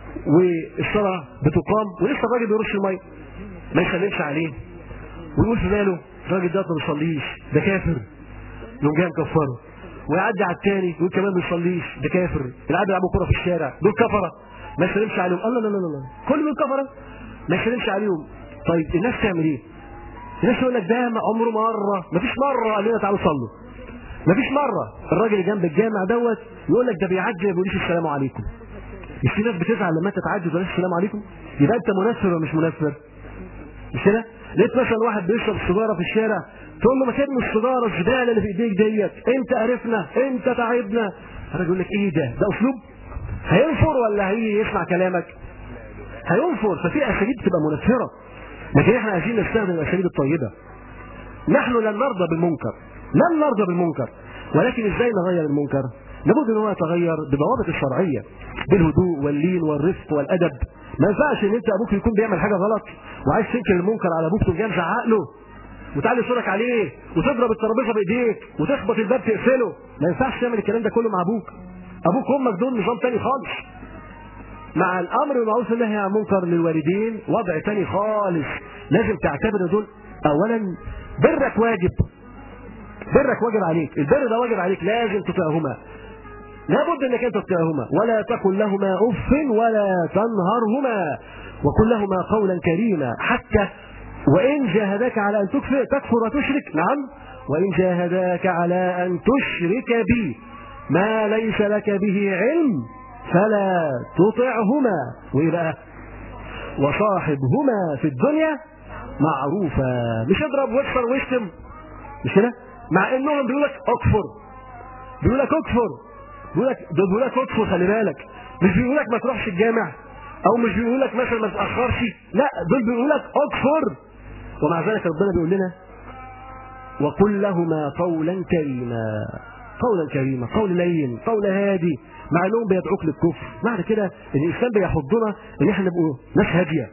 والصلاه بتقام ولسه الراجل بيرش الميه ما يسلمش عليه ويقول في باله الراجل ده ما بيصليش ده كافر يقوم جاي مكفره ويعدي على الثاني يقول كمان ما بيصليش ده كافر يلعبوا يلعبوا كوره في الشارع دول كفره ما يسلمش عليهم الله لا لا لا لا كل دول كفره ما يسلمش عليهم طيب الناس تعمل ايه؟ الناس يقول لك ده عمره مره ما فيش مره قال لنا تعالوا صلوا ما فيش مره الراجل اللي جنب الجامع دوت يقول لك ده بيعدي ما بيقوليش السلام عليكم مش في ناس بتزعل لما انت تعدي وتقول السلام عليكم يبقى انت منفر ولا مش منفر مش كده لقيت مثلا واحد بيشرب سيجاره في الشارع تقول له ما ترمي السيجاره الزباله اللي في ايديك ديت انت قرفنا انت تعبنا الراجل يقول لك ايه ده ده اسلوب هينفر ولا هي يسمع كلامك هينفر ففي اساليب تبقى منفره لكن احنا عايزين نستخدم الاساليب الطيبه نحن لن نرضى بالمنكر لن نرضى بالمنكر ولكن ازاي نغير المنكر لابد ان هو يتغير بضوابط الشرعيه بالهدوء واللين والرفق والادب ما ينفعش ان انت ابوك يكون بيعمل حاجه غلط وعايز تنكر المنكر على ابوك تقوم جاي مزعق له وتعلي صورك عليه وتضرب الترابيزه بايديك وتخبط الباب تقفله ما ينفعش تعمل الكلام ده كله مع ابوك ابوك وامك دول نظام تاني خالص مع الامر بالمعروف والنهي عن المنكر للوالدين وضع تاني خالص لازم تعتبر إن دول اولا برك واجب برك واجب عليك البر ده واجب عليك لازم تطيعهما لابد انك انت تطيعهما ولا تقل لهما اف ولا تنهرهما وقل لهما قولا كريما حتى وان جاهداك على ان تكفر تكفر وتشرك نعم وان جاهداك على ان تشرك بي ما ليس لك به علم فلا تطعهما وايه بقى وصاحبهما في الدنيا معروفا مش اضرب واكسر واشتم مش كده مع انهم بيقول لك اكفر بيقول لك اكفر بيقول لك دول بيقول لك اكفر خلي بالك مش بيقول لك ما تروحش الجامع او مش بيقول لك مثلا ما تتاخرش لا دول بيقول لك اكفر ومع ذلك ربنا بيقول لنا وقل لهما قولا كريما قولا كريما قول لين قول هادي مع انهم بيدعوك للكفر معنى كده ان الاسلام بيحضنا ان احنا نبقوا ناس هاديه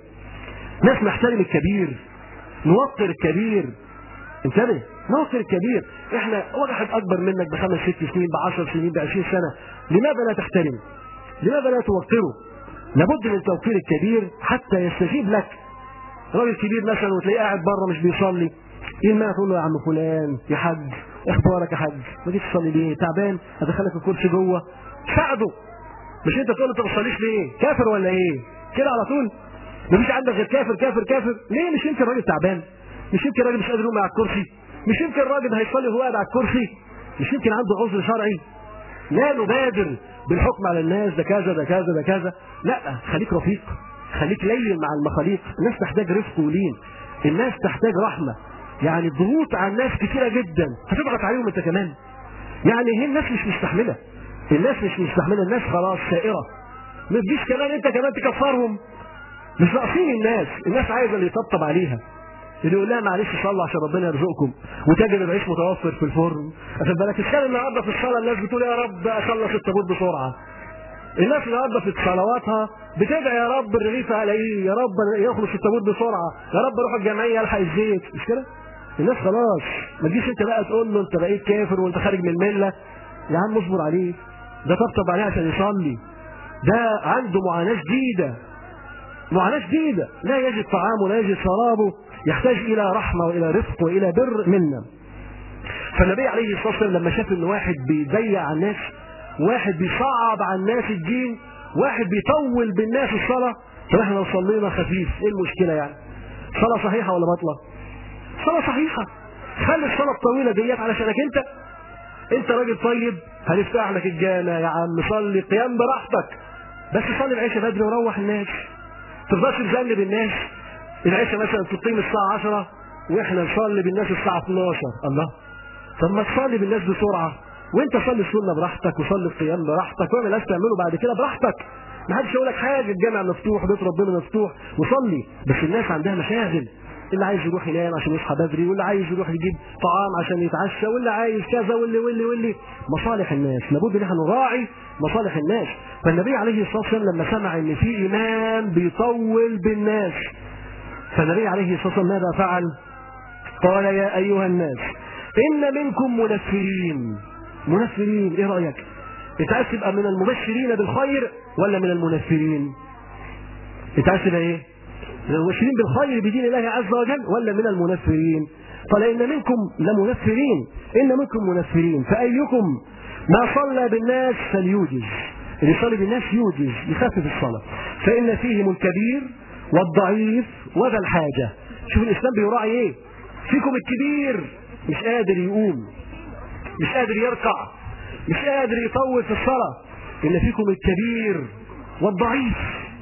ناس نحترم الكبير نوقر الكبير انتبه نوقر الكبير احنا واحد اكبر منك بخمس ست سنين بعشر سنين بعشرين سنه لماذا لا تحترم لماذا لا توقره لابد من توقير الكبير حتى يستجيب لك راجل كبير مثلا وتلاقيه قاعد بره مش بيصلي ايه ما تقول له يا عم فلان يا حاج اخبارك يا حاج ما جيتش تصلي ليه تعبان ادخلك الكرسي جوه ساعده مش انت تقول له انت ما بتصليش ليه كافر ولا ايه كده على طول مفيش عندك غير كافر كافر كافر ليه مش يمكن راجل تعبان مش يمكن راجل مش قادر يقوم على الكرسي مش يمكن راجل هيصلي وهو قاعد على الكرسي مش يمكن عنده عذر شرعي لا نبادر بالحكم على الناس ده كذا ده كذا ده كذا لا خليك رفيق خليك لين مع المخاليق الناس تحتاج رفق ولين الناس تحتاج رحمه يعني الضغوط على الناس كتيره جدا هتضغط عليهم انت كمان يعني هي الناس مش مستحمله الناس مش مستحمله الناس خلاص سائره ما تجيش كمان انت كمان تكفرهم مش ناقصين الناس الناس عايزه اللي يطبطب عليها اللي يقول لها معلش صلوا عشان ربنا يرزقكم وتجد العيش متوفر في الفرن واخد بالك تخيل النهارده في الصلاه الناس بتقول يا رب اخلص الطابور بسرعه الناس النهارده في صلواتها بتدعي يا رب الرغيف الاقيه يا رب يخلص الطابور بسرعه يا رب اروح الجمعيه الحق الزيت مش كده؟ الناس خلاص ما تجيش انت بقى تقول له انت بقيت كافر وانت خارج من المله يا عم اصبر عليه ده طبطب عليه عشان يصلي ده عنده معاناه شديده معاناه شديده لا يجد طعامه لا يجد شرابه يحتاج الى رحمه والى رفق والى بر منا فالنبي عليه الصلاه والسلام لما شاف ان واحد بيضيع على الناس واحد بيصعب على الناس الدين واحد بيطول بالناس الصلاه طب احنا لو صلينا خفيف ايه المشكله يعني صلاه صحيحه ولا باطله صلاه صحيحه خلي الصلاه الطويله ديت علشانك انت انت راجل طيب هنفتح لك الجامع يا عم صلي قيام براحتك بس صلي العشاء بدري وروح الناس تفضلش تذنب الناس العشاء مثلا تقيم الساعة 10 واحنا نصلي بالناس الساعة 12 الله طب ما تصلي بالناس بسرعة وانت صلي السنة براحتك وصلي القيام براحتك واعمل اللي تعمله بعد كده براحتك ما حدش يقول لك حاجة الجامع مفتوح بيت ربنا مفتوح وصلي بس الناس عندها مشاغل اللي عايز يروح ينام عشان يصحى بدري واللي عايز يروح يجيب طعام عشان يتعشى واللي عايز كذا واللي واللي واللي مصالح الناس لابد ان احنا نراعي مصالح الناس فالنبي عليه الصلاه والسلام لما سمع ان في امام بيطول بالناس فالنبي عليه الصلاه والسلام ماذا فعل؟ قال يا ايها الناس ان منكم منفرين منفرين ايه رايك؟ انت عايز تبقى من المبشرين بالخير ولا من المنفرين؟ انت عايز تبقى ايه؟ من المبشرين بالخير بدين الله عز وجل ولا من المنفرين؟ قال ان منكم لمنفرين ان منكم منفرين فايكم ما صلى بالناس فليوجز اللي يصلي بالناس يوجز يخفف الصلاه فان فيهم الكبير والضعيف وذا الحاجه شوف الاسلام بيراعي ايه؟ فيكم الكبير مش قادر يقوم مش قادر يركع مش قادر يطول في الصلاة إن فيكم الكبير والضعيف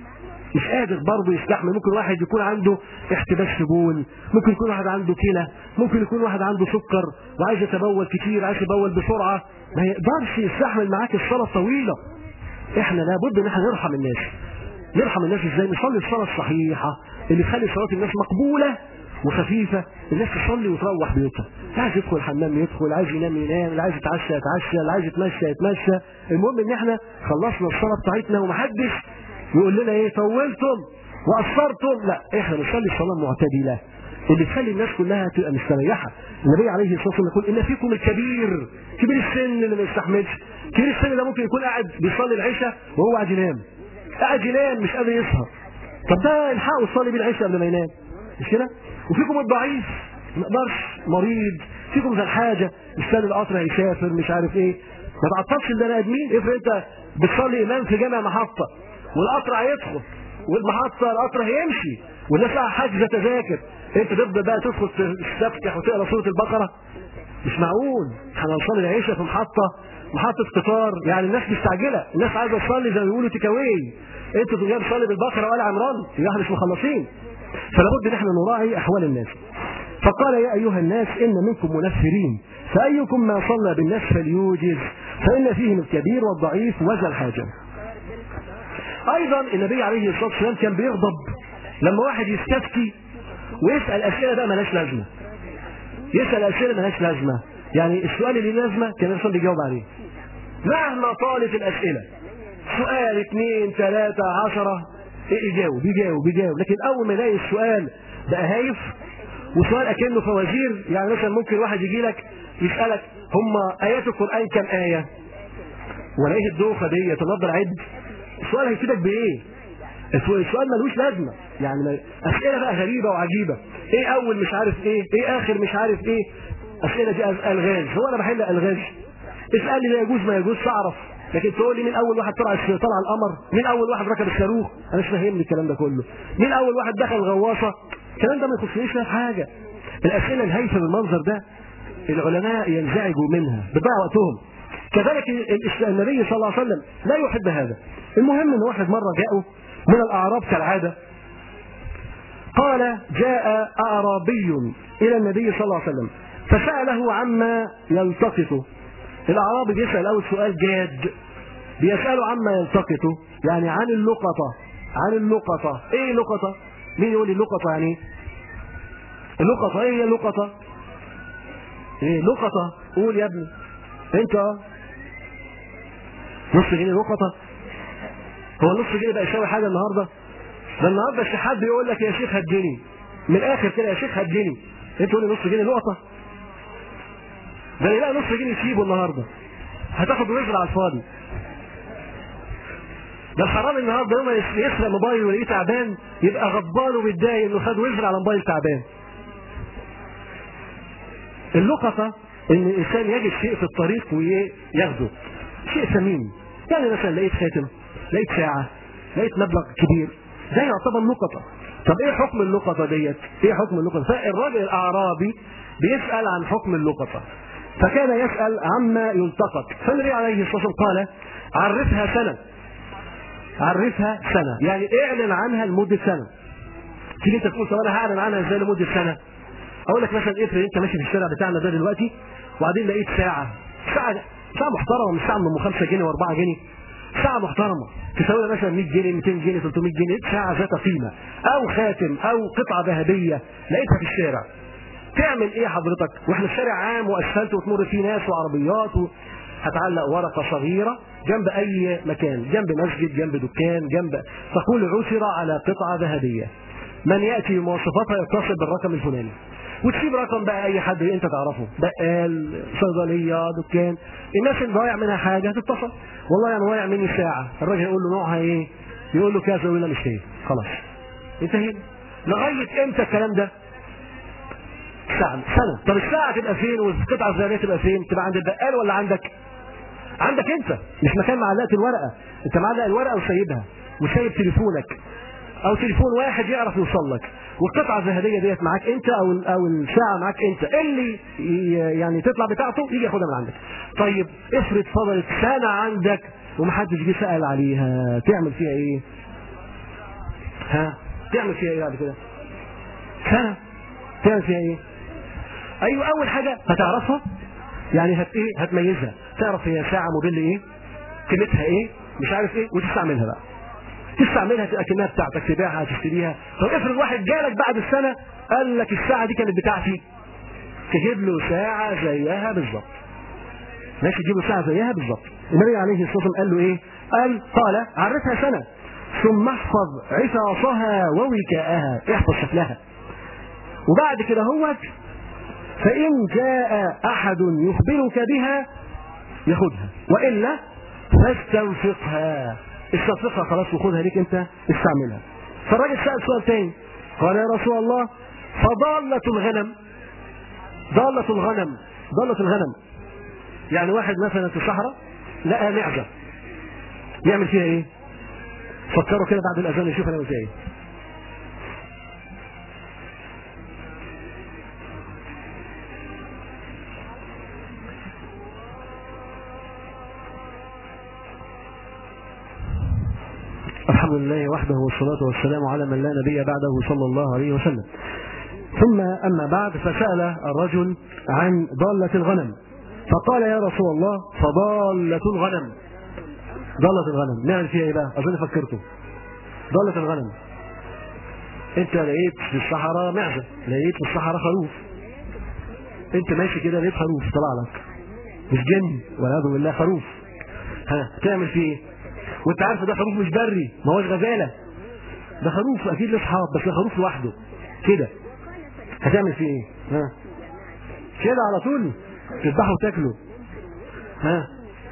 مش قادر برضه يستحمل ممكن واحد يكون عنده احتباس سبول ممكن يكون واحد عنده كلى ممكن يكون واحد عنده سكر وعايز يتبول كتير عايز يتبول بسرعة ما يقدرش يستحمل معاك الصلاة الطويلة احنا لابد ان احنا نرحم الناس نرحم الناس ازاي نصلي الصلاة الصحيحة اللي تخلي صلاة الناس مقبولة وخفيفة الناس تصلي وتروح بيوتها اللي عايز يدخل الحمام يدخل اللي عايز ينام ينام اللي عايز يتعشى يتعشى اللي عايز يتمشى يتمشى المهم ان احنا خلصنا الصلاة بتاعتنا ومحدش يقول لنا ايه طولتم وقصرتم لا احنا نصلي الصلاة المعتدلة اللي تخلي الناس كلها تبقى مستريحة النبي عليه الصلاة والسلام يقول إن فيكم الكبير كبير السن اللي ما يستحملش كبير السن ده ممكن يكون قاعد بيصلي العشاء وهو قاعد ينام قاعد ينام مش قادر يسهر طب ده الحقوا يصلي بالعشاء قبل ما ينام مش كده وفيكم الضعيف ما يقدرش مريض فيكم ذا الحاجة مستني القطر هيسافر مش عارف ايه ما تعطلش البني ادمين افرض انت بتصلي امام في جامع محطة والقطر هيدخل والمحطة القطر هيمشي والناس قاعدة حاجزة تذاكر انت تفضل بقى تدخل تستفتح وتقرا سورة البقرة مش معقول احنا هنصلي العشاء في محطة محطة قطار يعني الناس مستعجلة الناس عايزة تصلي زي ما بيقولوا تيكاوي انتوا جاي تصلي بالبقرة ولا عمران يبقى احنا مش مخلصين فلابد ان احنا نراعي احوال الناس فقال يا ايها الناس ان منكم منفرين فايكم ما صلى بالناس فليوجز فان فيهم الكبير والضعيف وذا الحاجه ايضا النبي عليه الصلاه والسلام كان بيغضب لما واحد يستفتي ويسال اسئله بقى ملهاش لازمه يسال اسئله ملهاش لازمه يعني السؤال اللي لازمه كان الرسول بيجاوب عليه مهما طالت الاسئله سؤال اثنين ثلاثة عشرة يجاوب يجاوب يجاوب لكن اول ما يلاقي السؤال بقى هايف وسؤال اكنه فوازير يعني مثلا ممكن واحد يجي لك يسالك هم ايات القران كم ايه ولا ايه الدوخه دي تنظر عد السؤال هيفيدك بايه السؤال ملوش لازمه يعني ما... اسئله بقى غريبه وعجيبه ايه اول مش عارف ايه ايه اخر مش عارف ايه اسئله دي الغاز هو انا بحل الغاز اسال لي ده يجوز ما يجوز تعرف لكن تقول لي مين اول واحد طلع طلع القمر مين اول واحد ركب الصاروخ انا مش فاهمني الكلام ده كله مين اول واحد دخل الغواصه الكلام ده ما يخصنيش في حاجه الاسئله الهايفه بالمنظر ده العلماء ينزعجوا منها بضيع وقتهم كذلك النبي صلى الله عليه وسلم لا يحب هذا المهم ان واحد مره جاءوا من الاعراب كالعاده قال جاء اعرابي الى النبي صلى الله عليه وسلم فساله عما يلتقط الاعرابي بيسال اول سؤال جاد بيساله عما يلتقط يعني عن اللقطه عن اللقطه ايه لقطه مين يقول لي لقطه يعني ايه اللقطه ايه هي اللقطه ايه لقطه قول يا ابني انت نص جنيه لقطه هو النص جنيه بقى يساوي حاجه النهارده ده النهارده الشحات بيقول لك يا شيخ هديني من الاخر كده يا شيخ هديني انت تقول لي نص جنيه لقطه ده يلاقي نص جنيه يسيبه النهارده هتاخد وزر على الفاضي ده الحرامي النهارده يوم يسرق موبايل ويلاقيه تعبان يبقى غضبان ومتضايق انه خد وزر على موبايل تعبان اللقطه ان الانسان يجد شيء في الطريق وياخده شيء ثمين يعني مثلا لقيت خاتم لقيت ساعه لقيت مبلغ كبير ده يعتبر لقطه طب ايه حكم اللقطه ديت ايه حكم اللقطه فالراجل الاعرابي بيسال عن حكم اللقطه فكان يسال عما يلتقط فالنبي عليه الصلاه والسلام قال عرفها سنه عرفها سنه يعني اعلن عنها لمده سنه تيجي انت تقول طب انا هعلن عنها ازاي لمده سنه اقول لك مثلا افرض انت ماشي في الشارع بتاعنا ده دلوقتي وبعدين لقيت ساعه ساعه ساعه محترمه مش ساعه من ام 5 جنيه و4 جنيه ساعة محترمة تساوي لها مثلا 100 جنيه 200 جنيه 300 جنيه ساعة ذات قيمة أو خاتم أو قطعة ذهبية لقيتها في الشارع تعمل إيه حضرتك؟ وإحنا الشارع عام وأسفلت وتمر فيه ناس وعربيات و... هتعلق ورقة صغيرة جنب أي مكان جنب مسجد جنب دكان جنب تقول عثر على قطعة ذهبية من يأتي بمواصفاتها يتصل بالرقم الفلاني وتسيب رقم بقى اي حد انت تعرفه بقال صيدليه دكان الناس اللي ضايع منها حاجه تتصل والله انا ضايع مني ساعه الراجل يقول له نوعها ايه يقول له كذا يقول له مش هي خلاص انتهينا لغايه امتى الكلام ده ساعة سنة طب الساعة تبقى فين والقطعة الذهبية تبقى فين تبقى عند البقال ولا عندك عندك انت مش مكان معلقة الورقة انت معلق الورقة وسايبها وسايب تليفونك او تليفون واحد يعرف يوصل لك والقطعه الذهبيه ديت معاك انت او او الساعه معاك انت اللي يعني تطلع بتاعته يجي ياخدها من عندك طيب افرض فضلت سنه عندك ومحدش جه سال عليها تعمل فيها ايه ها تعمل فيها ايه بعد كده سنه تعمل فيها ايه ايوه اول حاجه هتعرفها يعني هت ايه هتميزها تعرف هي ساعه موديل ايه قيمتها ايه مش عارف ايه وتستعملها بقى تستعملها تبقى كأنها بتاعتك تبيعها تشتريها طب افرض واحد جالك بعد السنة قال لك الساعة دي كانت بتاعتي تجيب له ساعة زيها بالظبط ماشي تجيب له ساعة زيها بالظبط النبي عليه الصلاة والسلام قال له ايه قال قال عرفها سنة ثم احفظ عفاصها ووكاءها احفظ شكلها وبعد كده هوت فإن جاء أحد يخبرك بها ياخدها وإلا فاستنفقها استنفقها خلاص وخدها ليك انت استعملها فالراجل سأل سؤال تاني قال يا رسول الله فضالة الغنم ضالة الغنم ضالة الغنم يعني واحد مثلا في الصحراء لقى معزة يعمل فيها ايه فكروا كده بعد الاذان يشوف هنعمل فيها ايه الحمد لله وحده والصلاة والسلام على من لا نبي بعده صلى الله عليه وسلم ثم أما بعد فسأل الرجل عن ضالة الغنم فقال يا رسول الله فضالة الغنم ضالة الغنم نعمل فيها ايه بقى اظن فكرته ضالة الغنم انت لقيت في الصحراء معزة لقيت في الصحراء خروف انت ماشي كده لقيت خروف طلع لك مش جن والعياذ بالله خروف ها تعمل فيه ايه وانت عارف ده خروف مش بري ما هوش غزاله ده خروف اكيد له اصحاب بس ده خروف لوحده كده هتعمل فيه ايه ها كده على طول تذبحه وتاكله ها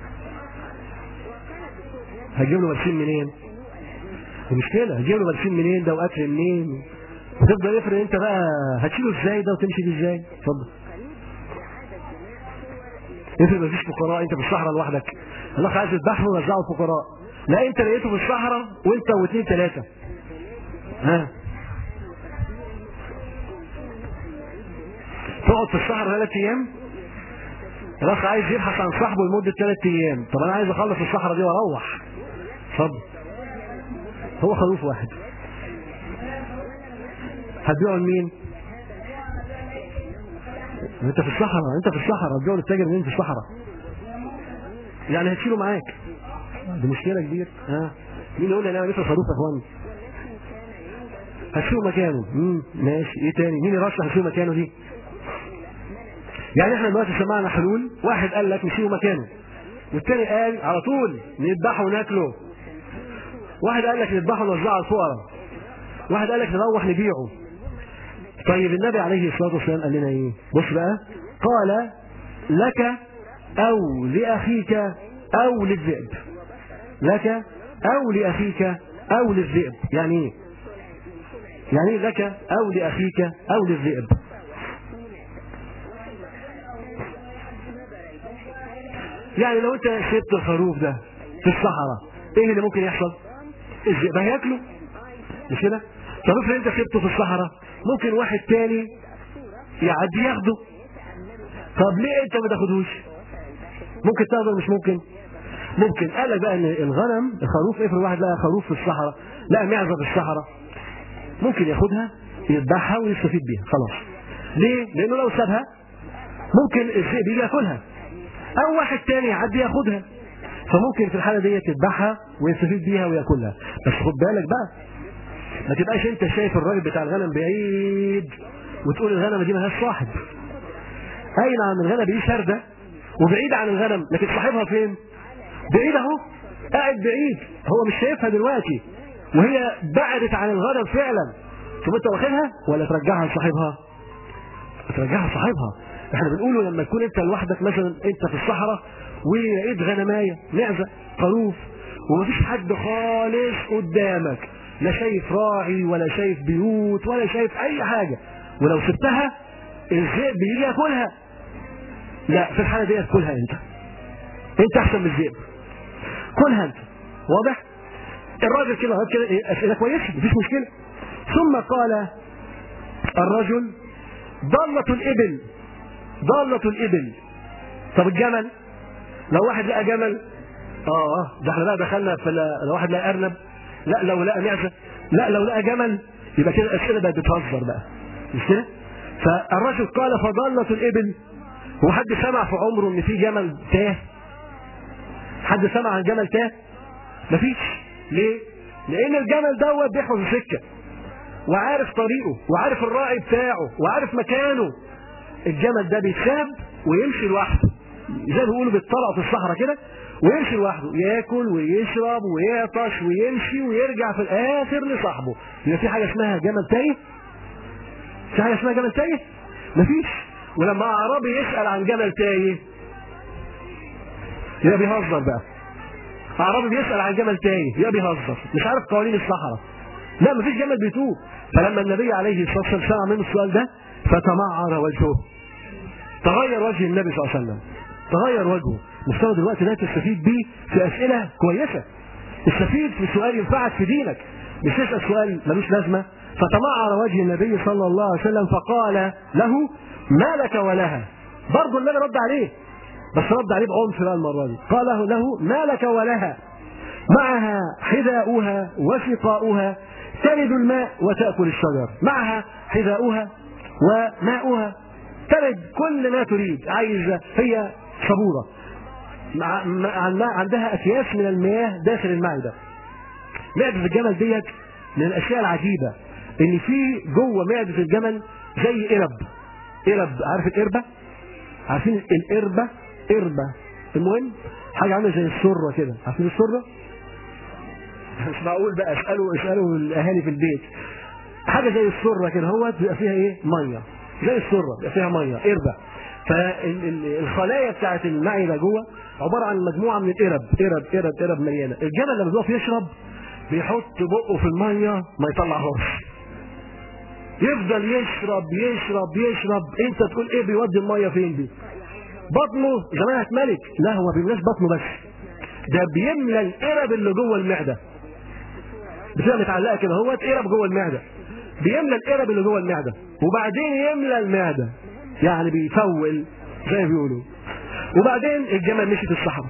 هتجيب له برسيم منين المشكلة هتجيب له برسيم منين ده واكل منين وتفضل يفرق انت بقى هتشيله ازاي ده وتمشي بيه ازاي اتفضل افرض مفيش فقراء انت في الصحراء لوحدك الاخ عايز يذبحه ويوزعه الفقراء لا انت لقيته في الصحراء وانت واثنين ثلاثه ها تقعد في الصحراء ثلاث ايام الاخ عايز يبحث عن صاحبه لمده ثلاث ايام طب انا عايز اخلص الصحراء دي واروح اتفضل هو خروف واحد هتبيعه لمين؟ انت في الصحراء انت في الصحراء هتبيعه للتاجر مين في الصحراء؟ يعني هتشيله معاك دي مشكله كبيره ها مين يقول لي انا لسه خروف يا اخوان هتشيله مكانه امم ماشي ايه تاني مين يرشح هتشيله مكانه دي يعني احنا دلوقتي سمعنا حلول واحد قال لك نشيله مكانه والتاني قال على طول نذبحه وناكله واحد قال لك نذبحه ونوزعه على الفقراء واحد قال لك نروح نبيعه طيب النبي عليه الصلاه والسلام قال لنا ايه بص بقى قال لك او لاخيك او للذئب لك او لاخيك او للذئب يعني ايه يعني ايه لك او لاخيك او للذئب يعني لو انت سبت الخروف ده في الصحراء ايه اللي ممكن يحصل الذئب هياكله مش كده طب افرض انت سبته في الصحراء ممكن واحد تاني يعدي ياخده طب ليه انت ما تاخدوش ممكن تاخده مش ممكن ممكن قال لك بقى ان الغنم الخروف افرض واحد لقى خروف في الصحراء لقى معزه في الصحراء ممكن ياخدها يذبحها ويستفيد بيها خلاص ليه؟ لانه لو سابها ممكن الذئب يجي ياكلها او واحد تاني يعدي ياخدها فممكن في الحاله دي يذبحها ويستفيد بيها وياكلها بس خد بالك بقى ما تبقاش انت شايف الراجل بتاع الغنم بعيد وتقول الغنم دي ملهاش صاحب اي نعم الغنم دي شارده وبعيد عن الغنم لكن صاحبها فين بعيد اهو قاعد بعيد هو مش شايفها دلوقتي وهي بعدت عن الغنم فعلا طب انت واخدها ولا ترجعها لصاحبها ترجعها لصاحبها احنا بنقوله لما تكون انت لوحدك مثلا انت في الصحراء ولقيت غنمايه معزه خروف ومفيش حد خالص قدامك لا شايف راعي ولا شايف بيوت ولا شايف اي حاجه ولو سبتها الذئب بيجي ياكلها لا في الحاله دي كلها انت انت احسن من الذئب كلها انت واضح الراجل كده قال كده إيه، اسئله كويسه مفيش مشكله ثم قال الرجل ضالة الإبل ضالة الإبل طب الجمل لو واحد لقى جمل اه ده احنا بقى دخلنا في ال- لو واحد لقى أرنب لا لو لقى معزة لا لو لقى جمل يبقى كده الأسئلة بقت بتهزر بقى مش كده؟ فالرجل قال فضالة الإبل هو حد سمع في عمره إن في جمل تاه؟ حد سمع عن جمل تاه؟ مفيش ليه؟ لأن الجمل دوت بيحفظ السكة وعارف طريقه وعارف الراعي بتاعه وعارف مكانه الجمل ده بيتساب ويمشي لوحده زي ما بيقولوا بيطلعوا في الصحراء كده ويمشي لوحده ياكل ويشرب ويعطش ويمشي ويرجع في الاخر لصاحبه يبقى في حاجه اسمها جمل تايه في حاجه اسمها جمل تايه مفيش ولما اعرابي يسال عن جمل تايه يبقى بيهزر بقى اعرابي بيسال عن جمل تايه يبقى بيهزر مش عارف قوانين الصحراء لا مفيش جمل بيتوه فلما النبي عليه الصلاه والسلام سمع منه السؤال ده فتمعر وجهه تغير وجه النبي صلى الله عليه وسلم تغير وجهه مفترض الوقت ده تستفيد بيه في اسئله كويسه تستفيد في سؤال ينفعك في دينك مش تسال سؤال ملوش لازمه فتمعر وجه النبي صلى الله عليه وسلم فقال له ما لك ولها برضه النبي رد عليه بس رد عليه بعنف بقى المره دي قال له له ما لك ولها معها حذاؤها وسقاؤها تلد الماء وتأكل الشجر معها حذاؤها وماؤها تلد كل ما تريد عايزة هي صبورة مع مع- عندها أكياس من المياه داخل المعدة معدة الجمل ديت من الأشياء العجيبة إن في جوه معدة الجمل زي قرب قرب عارف القربة؟ عارفين القربة؟ قربة المهم حاجة عاملة زي السرة كده عارفين السرة؟ مش معقول بقى اسالوا اسالوا الاهالي في البيت حاجه زي السره كده هو بيبقى فيها ايه ميه زي السره بيبقى فيها ميه قربه فالخلايا بتاعت المعده جوه عباره عن مجموعه من القرب قرب قرب قرب مليانه الجمل لما بيقف يشرب بيحط بقه في الميه ما يطلعهاش يفضل يشرب يشرب يشرب انت تقول ايه بيودي الميه فين دي بطنه زمان هتملك لا هو بيملاش بطنه بس ده بيملى القرب اللي جوه المعده بتبقى متعلقه كده هو قرب جوه المعده بيملى القرب اللي جوه المعده وبعدين يملى المعده يعني بيفول زي ما بيقولوا وبعدين الجمل مشي في الصحراء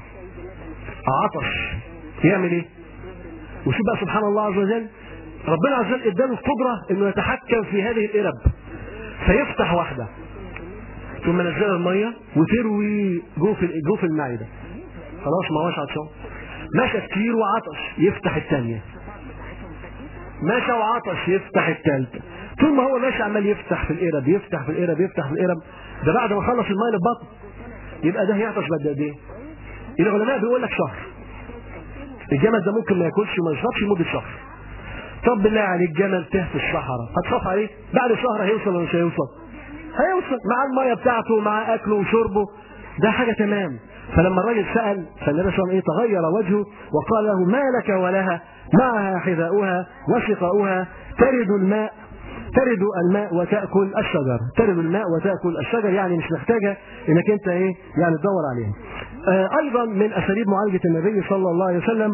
عطش يعمل ايه؟ وشوف بقى سبحان الله عز وجل ربنا عز وجل اداله القدره انه يتحكم في هذه القرب فيفتح واحده ثم نزل الميه وتروي جوف جوف المعده خلاص ما هوش عطشان مشى كتير وعطش يفتح الثانيه مشى وعطش يفتح الثالثه طول ما هو ماشي عمال يفتح في القرب يفتح في القرب يفتح في القرب ده بعد ما خلص الميه اللي في بطنه يبقى ده هيعطش بعد قد ايه؟ العلماء بيقول لك شهر الجمل ده ممكن ما ياكلش وما يشربش لمده شهر طب بالله عليك جمل تاه في الصحراء هتخاف عليه بعد شهر هيوصل ولا مش هيوصل؟ هيوصل مع الميه بتاعته مع اكله وشربه ده حاجه تمام فلما الراجل سال فالنبي صلى الله عليه وسلم تغير وجهه وقال له ما لك ولها معها حذاؤها وسقاؤها ترد الماء ترد الماء وتاكل الشجر ترد الماء وتاكل الشجر يعني مش محتاجه انك انت ايه يعني تدور عليها آه ايضا من اساليب معالجه النبي صلى الله عليه وسلم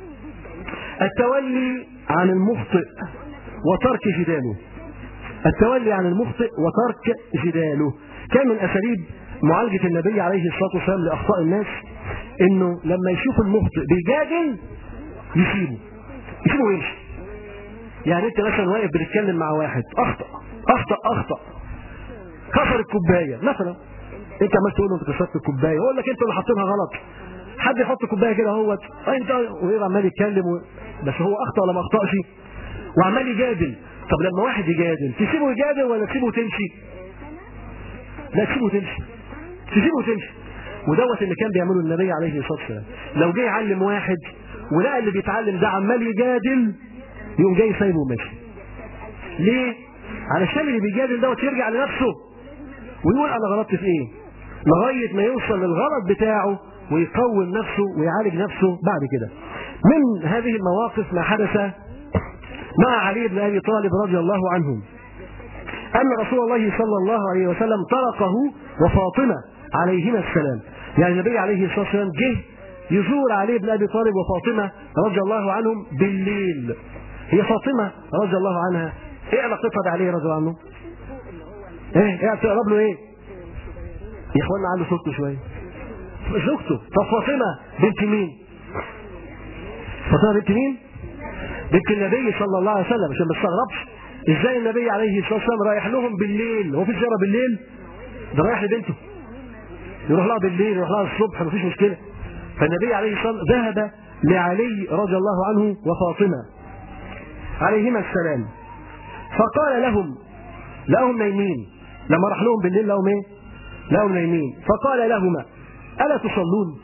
التولي عن المخطئ وترك جداله التولي عن المخطئ وترك جداله كان من اساليب معالجه النبي عليه الصلاه والسلام لاخطاء الناس انه لما يشوف المخطئ بيجادل يسيبه يسيبه ويمشي يعني انت مثلا واقف بتتكلم مع واحد اخطا اخطا اخطا كسر الكوبايه مثلا انت عمال تقول له انت كسرت الكوبايه يقول لك انتوا اللي حاطينها غلط حد يحط كوبايه كده اهوت انت ويبقى عمال يتكلم و... بس هو اخطا ولا ما اخطاش وعمال يجادل طب لما واحد يجادل تسيبه يجادل ولا تسيبه تمشي لا تسيبه تمشي تسيبه تمشي ودوت اللي كان بيعمله النبي عليه الصلاه والسلام لو جه يعلم واحد ولقى اللي بيتعلم ده عمال يجادل يقوم جاي سايبه وماشي ليه علشان اللي بيجادل دوت يرجع لنفسه ويقول انا غلطت في ايه لغايه ما يوصل للغلط بتاعه ويقوم نفسه ويعالج نفسه بعد كده من هذه المواقف ما حدث مع علي بن ابي طالب رضي الله عنه ان رسول الله صلى الله عليه وسلم طرقه وفاطمه عليهما السلام يعني النبي عليه الصلاه والسلام جه يزور علي بن ابي طالب وفاطمه رضي الله عنهم بالليل هي فاطمه رضي الله عنها ايه علاقتها بعلي رضي الله عنه؟ ايه ايه بتقرب له ايه؟ يا اخوانا عنده صوته شويه زوجته طب فاطمه بنت مين؟ فاطمه بنت مين؟ بنت النبي صلى الله عليه وسلم عشان ما تستغربش ازاي النبي عليه الصلاه والسلام رايح لهم بالليل هو في زياره بالليل؟ ده رايح لبنته يروح لها بالليل يروح لها الصبح مفيش مشكله فالنبي عليه الصلاه والسلام ذهب لعلي رضي الله عنه وفاطمه عليهما السلام فقال لهم لهم نايمين لما راح لهم بالليل لهم ايه؟ لهم نايمين فقال لهما الا تصلون؟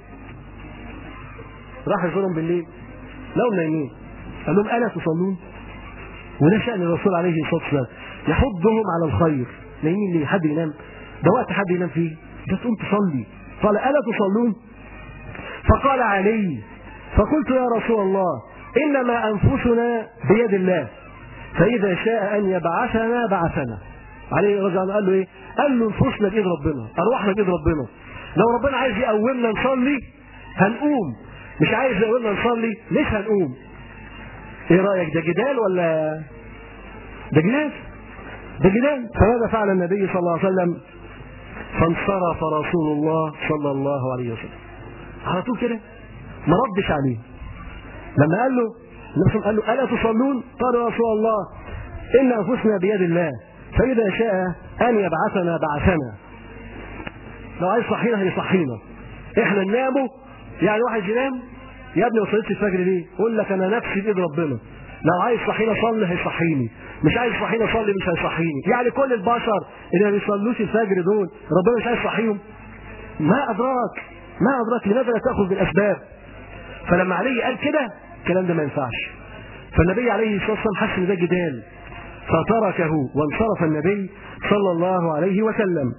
راح يزورهم بالليل لهم نايمين قال لهم الا تصلون؟ وده شان الرسول عليه الصلاه والسلام يحضهم على الخير نايمين ليه؟ حد ينام؟ ده وقت حد ينام فيه ده تقوم تصلي قال الا تصلون؟ فقال علي فقلت يا رسول الله انما انفسنا بيد الله فاذا شاء ان يبعثنا بعثنا عليه رضي الله قال له ايه؟ قال له نفوسنا بايد ربنا، ارواحنا بايد ربنا. لو ربنا عايز يقومنا نصلي هنقوم، مش عايز يقومنا نصلي مش هنقوم. ايه رايك ده جدال ولا ده جدال؟ ده جدال، فماذا فعل النبي صلى الله عليه وسلم؟ فانصرف رسول الله صلى الله عليه وسلم. على طول كده ما ردش عليه. لما قال له النبي قال له الا تصلون؟ قال يا رسول الله ان انفسنا بيد الله فإذا شاء أن يبعثنا بعثنا لو عايز يصحينا هيصحينا احنا نناموا يعني واحد ينام يا ابني ما صليتش الفجر ليه؟ يقول لك انا نفسي بايد ربنا لو عايز صحينا صلي هيصحيني مش عايز صحينا صلي مش هيصحيني يعني كل البشر اللي ما بيصلوش الفجر دول ربنا مش عايز يصحيهم ما ادراك ما ادراك لماذا لا تاخذ بالاسباب فلما علي قال كده الكلام ده ما ينفعش فالنبي عليه الصلاه والسلام حس ان ده جدال فتركه وانصرف النبي صلى الله عليه وسلم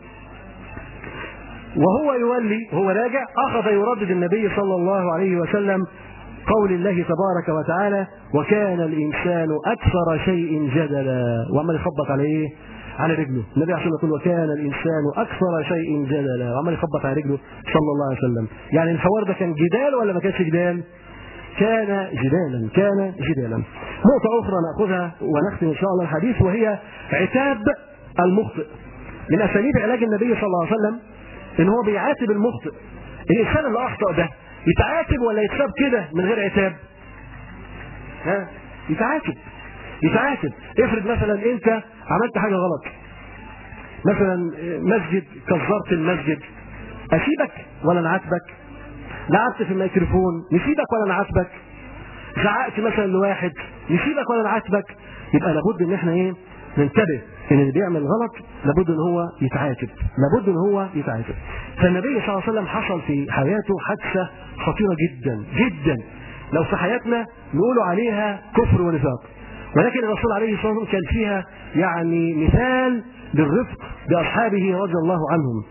وهو يولي هو راجع أخذ يردد النبي صلى الله عليه وسلم قول الله تبارك وتعالى وكان الإنسان أكثر شيء جدلا وعمال يخبط على إيه؟ على رجله النبي عشان يقول وكان الإنسان أكثر شيء جدلا وعمال يخبط على رجله صلى الله عليه وسلم يعني الحوار ده كان جدال ولا ما كانش جدال؟ كان جدالا كان جدالا نقطة أخرى نأخذها ونختم إن شاء الله الحديث وهي عتاب المخطئ من أساليب علاج النبي صلى الله عليه وسلم إن هو بيعاتب المخطئ الإنسان اللي أخطأ ده يتعاتب ولا يتساب كده من غير عتاب ها يتعاتب يتعاتب افرض مثلا أنت عملت حاجة غلط مثلا مسجد كسرت المسجد أسيبك ولا نعاتبك لعبت في الميكروفون نسيبك ولا نعاتبك زعقت مثلا لواحد نسيبك ولا نعاتبك يبقى لابد ان احنا ايه ننتبه ان اللي بيعمل غلط لابد ان هو يتعاتب لابد ان هو يتعاتب فالنبي صلى الله عليه وسلم حصل في حياته حادثه خطيره جدا جدا لو في حياتنا نقول عليها كفر ونفاق ولكن الرسول عليه الصلاه والسلام كان فيها يعني مثال للرفق باصحابه رضي الله عنهم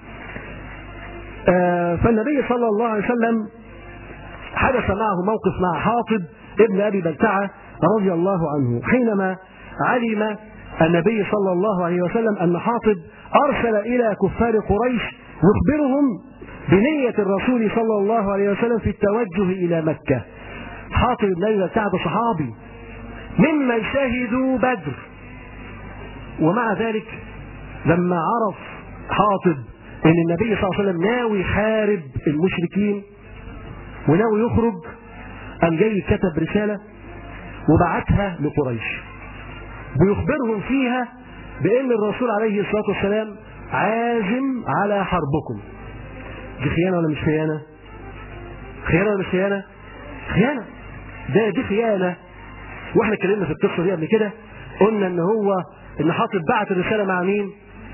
فالنبي صلى الله عليه وسلم حدث معه موقف مع حاطب ابن ابي بلتعه رضي الله عنه حينما علم النبي صلى الله عليه وسلم ان حاطب ارسل الى كفار قريش يخبرهم بنية الرسول صلى الله عليه وسلم في التوجه الى مكة. حاطب بن ابي بلتعه صحابي ممن شهدوا بدر. ومع ذلك لما عرف حاطب ان النبي صلى الله عليه وسلم ناوي يحارب المشركين وناوي يخرج قام جاي كتب رسالة وبعتها لقريش بيخبرهم فيها بأن الرسول عليه الصلاة والسلام عازم على حربكم دي خيانة ولا مش خيانة؟ خيانة ولا مش خيانة؟ خيانة ده دي خيانة واحنا اتكلمنا في القصة دي قبل كده قلنا ان هو ان حاطط بعت الرسالة مع مين؟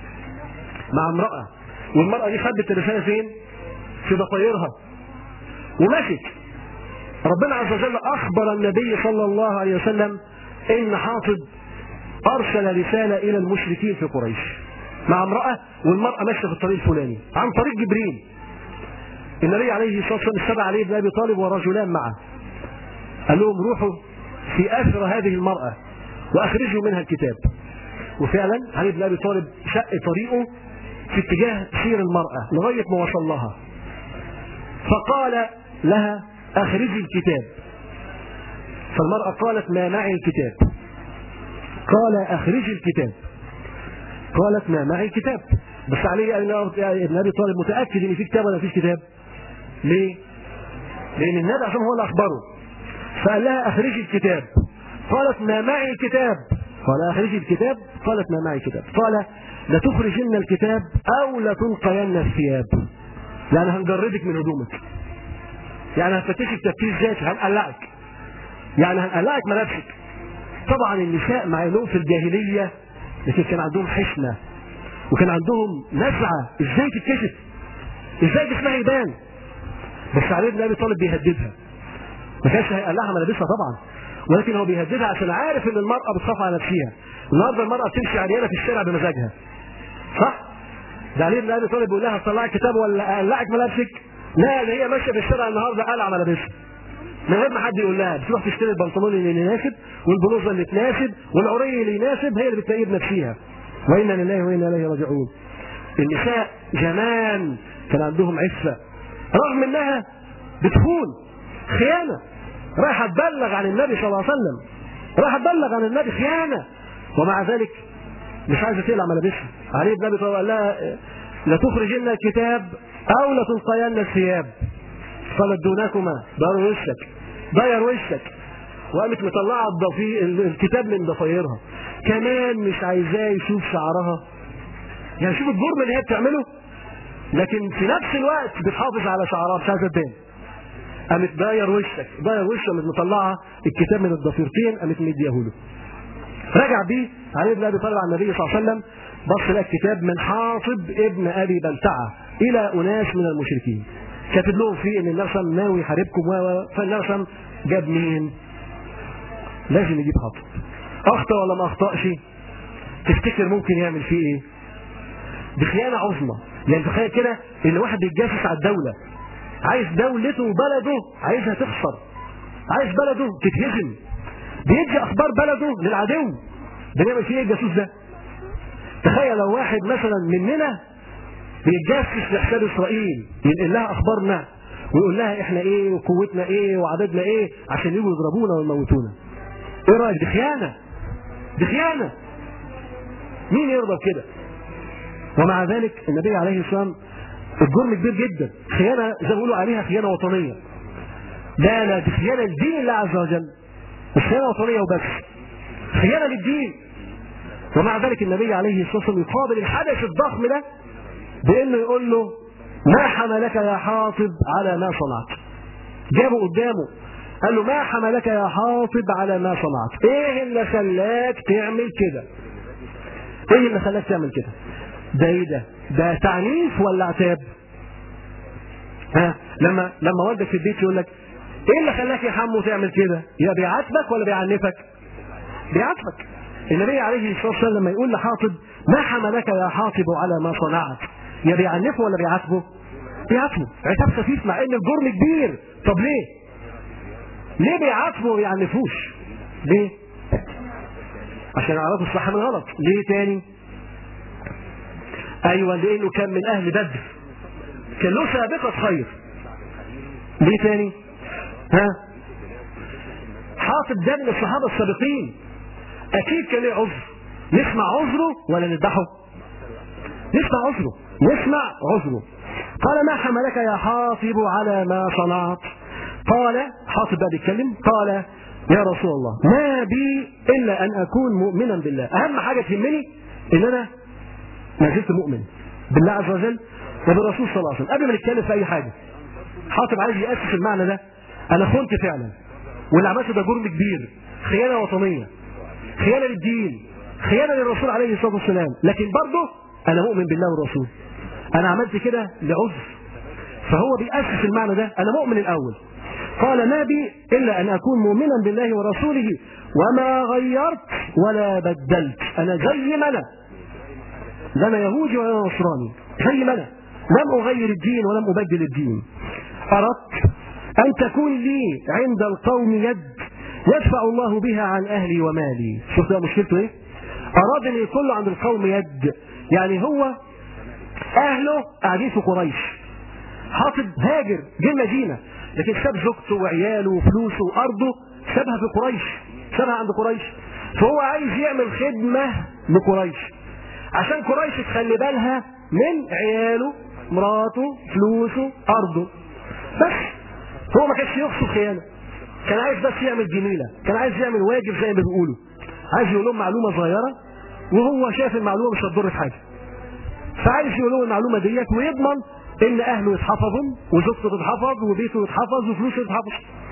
مع امرأة والمرأة دي خدت الرسالة فين؟ في ضفايرها ومشت ربنا عز وجل أخبر النبي صلى الله عليه وسلم إن حاطب أرسل رسالة إلى المشركين في قريش مع امرأة والمرأة ماشية في الطريق الفلاني عن طريق جبريل النبي عليه الصلاة والسلام استدعى علي بن أبي طالب ورجلان معه قال لهم روحوا في أثر هذه المرأة وأخرجوا منها الكتاب وفعلا علي بن أبي طالب شق طريقه في اتجاه سير المرأة لغاية ما وصل لها فقال لها أخرجي الكتاب فالمرأة قالت ما معي الكتاب قال أخرجي الكتاب قالت ما معي الكتاب بس علي ابن أبي طالب متأكد إن في كتاب ولا فيش كتاب ليه؟ لأن النبي عشان هو اللي أخبره فقال لها أخرجي الكتاب قالت ما معي الكتاب قال أخرجي الكتاب قالت ما معي الكتاب قال لتخرجن الكتاب أو لتلقين الثياب يعني هنجردك من هدومك يعني هنفتشك تفتيش ذاتي هنقلعك يعني هنقلعك ملابسك طبعا النساء مع انهم في الجاهليه لكن كان عندهم حشمه وكان عندهم نزعه ازاي تتكشف ازاي جسمها يبان بس علي بن ابي طالب بيهددها ما كانش هيقلعها ملابسها طبعا ولكن هو بيهددها عشان عارف ان المراه بتخاف على نفسها النهارده المراه بتمشي عريانه في الشارع بمزاجها صح ده علي بن ابي طالب بيقول لها طلعي كتاب ولا اقلعك ملابسك لا ده هي ماشيه في الشارع النهارده قلع ملابسها من غير ما حد يقول لها بتروح تشتري البنطلون اللي يناسب والبلوزه اللي تناسب والعري اللي يناسب هي اللي بتلاقيه بنفسها وانا لله وانا اليه راجعون النساء زمان كان عندهم عفه رغم انها بتخون خيانه رايحه تبلغ عن النبي صلى الله عليه وسلم رايحه تبلغ عن النبي خيانه ومع ذلك مش عايزه تقلع ملابسها علي بن ابي طالب قال لها لتخرجن الكتاب او لتلقين الثياب قالت دونكما دار وشك داير وشك وقامت مطلعه الضفي الكتاب من ضفايرها كمان مش عايزاه يشوف شعرها يعني شوف الجرم اللي هي بتعمله لكن في نفس الوقت بتحافظ على شعرها مش عايزه تبان قامت داير وشك داير وشك قامت مطلعه الكتاب من الضفيرتين قامت مديهوله رجع بيه علي بن ابي طالب على النبي صلى الله عليه وسلم بص لقى الكتاب من حاطب ابن ابي بلتعه الى اناس من المشركين كاتب لهم فيه ان النبي ناوي يحاربكم و فالنبي جاب مين؟ لازم يجيب حاطب اخطا ولا ما اخطاش؟ تفتكر ممكن يعمل فيه ايه؟ دي خيانه عظمى يعني تخيل كده ان واحد بيتجاسس على الدوله عايز دولته وبلده عايزها تخسر عايز بلده تتهزم بيدي اخبار بلده للعدو بنعمل فيه ايه الجاسوس ده؟ تخيل لو واحد مثلا مننا بيتجسس لحساب اسرائيل ينقل لها اخبارنا ويقول لها احنا ايه وقوتنا ايه وعددنا ايه عشان يجوا يضربونا ويموتونا ايه رايك دي خيانه دي خيانه مين يرضى بكده ومع ذلك النبي عليه الصلاه والسلام الجرم كبير جدا خيانه زي ما بيقولوا عليها خيانه وطنيه لا لا دي خيانه لدين الله عز وجل مش خيانه وطنيه وبس خيانه للدين ومع ذلك النبي عليه الصلاه والسلام يقابل الحدث الضخم ده بانه يقول له ما حملك يا حاطب على ما صنعت جابه قدامه قال له ما حملك يا حاطب على ما صنعت ايه اللي خلاك تعمل كده ايه اللي خلاك تعمل كده ده ايه ده ده تعنيف ولا عتاب ها لما لما والدك في البيت يقول لك ايه اللي خلاك يا حمو تعمل كده يا بيعاتبك ولا بيعنفك بيعاتبك النبي عليه الصلاه والسلام لما يقول لحاطب ما حملك يا حاطب على ما صنعت يا بيعنفه ولا بيعاتبه بيعاتبه عتاب خفيف مع ان الجرم كبير طب ليه ليه بيعاتبه وما بيعنفوش ليه عشان يعرفوا الصح من غلط ليه تاني ايوه لانه كان من اهل بدر كان له سابقه خير ليه تاني ها حاطب ده من الصحابه السابقين اكيد كان ليه عذر نسمع عذره ولا نذبحه نسمع عذره نسمع عذره قال ما حملك يا حاطب على ما صنعت قال حاطب بقى بيتكلم قال يا رسول الله ما بي الا ان اكون مؤمنا بالله اهم حاجه تهمني ان انا ما زلت مؤمن بالله عز وجل وبالرسول صلى الله عليه وسلم قبل ما نتكلم في اي حاجه حاطب عايز ياسس المعنى ده انا خنت فعلا واللي عملته ده جرم كبير خيانه وطنيه خيانه للدين خيانه للرسول عليه الصلاه والسلام لكن برضه انا مؤمن بالله والرسول انا عملت كده لعذر فهو بيأسس المعنى ده انا مؤمن الاول قال ما بي الا ان اكون مؤمنا بالله ورسوله وما غيرت ولا بدلت انا زي ما انا لا انا يهودي ولا أنا نصراني زي ما انا لم اغير الدين ولم ابدل الدين اردت ان تكون لي عند القوم يد يدفع الله بها عن اهلي ومالي شفت بقى مشكلته ايه اراد ان يكون له عند القوم يد يعني هو اهله قاعدين في قريش حاطب هاجر جه المدينه لكن ساب زوجته وعياله وفلوسه وارضه سابها في قريش سابها عند قريش فهو عايز يعمل خدمه لقريش عشان قريش تخلي بالها من عياله مراته فلوسه ارضه بس هو ما كانش يقصد خيانه كان عايز بس يعمل جميله كان عايز يعمل واجب زي ما بيقولوا عايز يقول لهم معلومه صغيره وهو شايف المعلومه مش هتضر في حاجه فعايز يقول لهم المعلومه ديت ويضمن ان اهله يتحفظوا وزوجته تتحفظ وبيته يتحفظ وفلوسه تتحفظ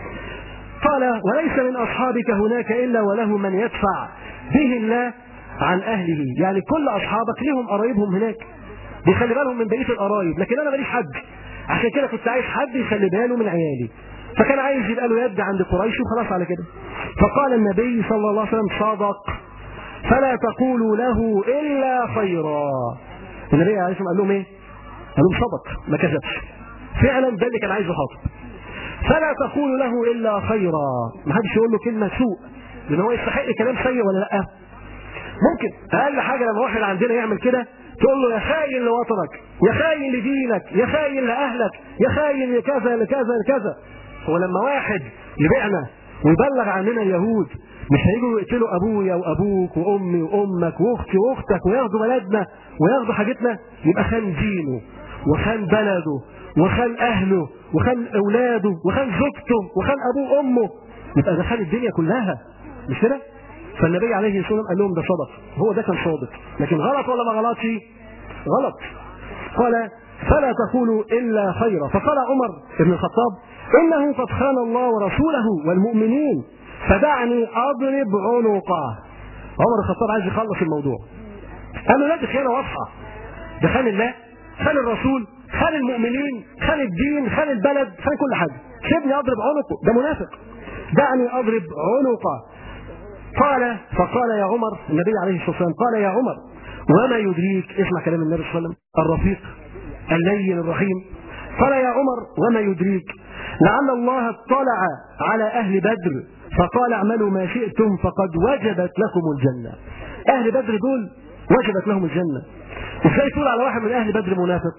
قال وليس من اصحابك هناك الا وله من يدفع به الله عن اهله يعني كل اصحابك لهم قرايبهم هناك بيخلي بالهم من بقيه القرايب لكن انا ماليش حد عشان كده كنت عايز حد يخلي باله من عيالي فكان عايز يبقى له يد عند قريش وخلاص على كده فقال النبي صلى الله عليه وسلم صدق فلا تقولوا له الا خيرا النبي عليه الصلاه والسلام قال لهم ايه؟ قال لهم صدق ما كذبش فعلا ده اللي كان عايزه خاطب فلا تقولوا له الا خيرا ما حدش يقول له كلمه سوء لان هو يستحق كلام سيء ولا لا ممكن اقل حاجه لما واحد عندنا يعمل كده تقول له يا خاين لوطنك يا خاين لدينك يا خاين لاهلك يا خاين لكذا لكذا لكذا هو لما واحد يبيعنا ويبلغ عننا اليهود مش هيجوا يقتلوا ابويا وابوك وامي وامك واختي واختك وياخدوا بلدنا وياخدوا حاجتنا يبقى خان دينه وخان بلده وخان اهله وخان اولاده وخان زوجته وخان ابوه وامه يبقى ده خان الدنيا كلها مش كده؟ فالنبي عليه الصلاه والسلام قال لهم ده صدق هو ده كان صادق لكن غلط ولا ما غلطش؟ غلط قال فلا تقولوا الا خيرا فقال عمر بن الخطاب انه قد خان الله ورسوله والمؤمنين فدعني اضرب عنقه عمر الخطاب عايز يخلص الموضوع قال له لا دي خيانه واضحه ده خان الله خان الرسول خان المؤمنين خان الدين خان البلد خان كل حاجه سيبني اضرب عنقه ده منافق دعني اضرب عنقه قال فقال يا عمر النبي عليه الصلاه والسلام قال يا عمر وما يدريك اسمع كلام النبي صلى الله عليه وسلم الرفيق اللين الرحيم قال يا عمر وما يدريك لعل الله اطلع على اهل بدر فقال اعملوا ما شئتم فقد وجبت لكم الجنه اهل بدر دول وجبت لهم الجنه ازاي تقول على واحد من اهل بدر منافق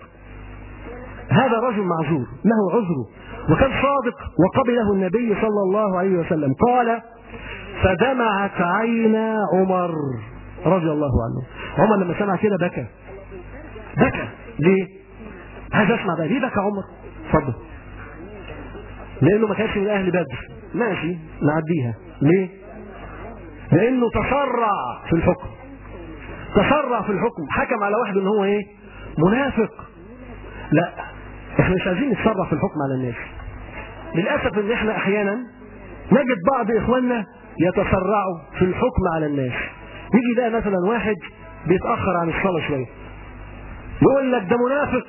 هذا رجل معذور له عذره وكان صادق وقبله النبي صلى الله عليه وسلم قال فدمعت عينا عمر رضي الله عنه عمر لما سمع كده بكى بكى ليه عايز اسمع بقى ليه بكى عمر اتفضل لانه ما كانش من اهل بدر ماشي نعديها ليه لانه تسرع في الحكم تسرع في الحكم حكم على واحد ان هو ايه منافق لا احنا مش عايزين نتسرع في الحكم على الناس للاسف ان احنا احيانا نجد بعض اخواننا يتسرعوا في الحكم على الناس يجي يلاقي مثلا واحد بيتاخر عن الصلاه شويه يقول لك ده منافق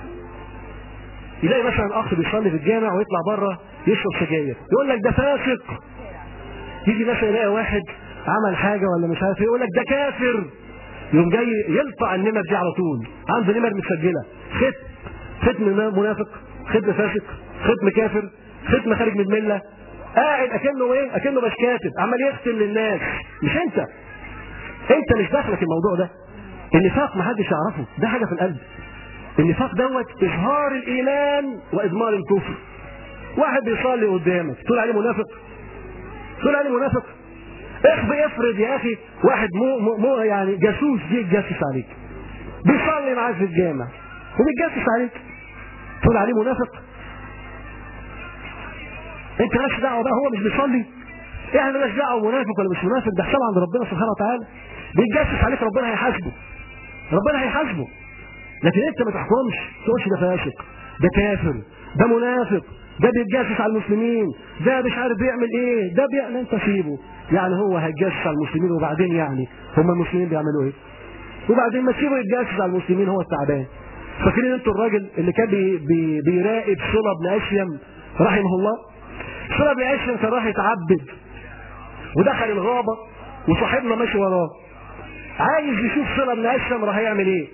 يلاقي مثلا اخ بيصلي في الجامع ويطلع بره يشرب سجاير يقول لك ده فاسق يجي مثلا يلاقي واحد عمل حاجه ولا مش عارف يقول لك ده كافر يقوم جاي يلطع النمر دي على طول عنده نمر متسجله ختم ختم منافق ختم فاسق ختم كافر ختم خارج من المله قاعد اكنه ايه اكنه مش كاتب عمال يختم للناس مش انت انت مش داخلك الموضوع ده النفاق ما حدش يعرفه ده حاجه في القلب النفاق دوت اظهار الايمان واضمار الكفر واحد بيصلي قدامك تقول عليه منافق تقول عليه منافق اخبي افرض يا اخي واحد مو, مو, مو يعني جاسوس جه يتجسس عليك بيصلي معاك في الجامع وبيتجسس عليك تقول عليه منافق انت مالكش دعوه بقى هو مش بيصلي احنا مالناش دعوه منافق ولا مش منافق ده حساب عند ربنا سبحانه وتعالى بيتجسس عليك ربنا هيحاسبه ربنا هيحاسبه لكن انت ما تحكمش تقولش ده فاسق ده كافر ده منافق ده بيتجسس على المسلمين ده مش عارف بيعمل ايه ده بيعمل انت سيبه يعني هو هيتجسس على المسلمين وبعدين يعني هم المسلمين بيعملوا ايه وبعدين ما تسيبه يتجسس على المسلمين هو التعبان فاكرين انتوا الراجل اللي كان بي بي بيراقب صلى بن اشيم رحمه الله صلى بن اشيم كان راح يتعبد ودخل الغابه وصاحبنا ماشي وراه عايز يشوف صلى بن اشيم راح يعمل ايه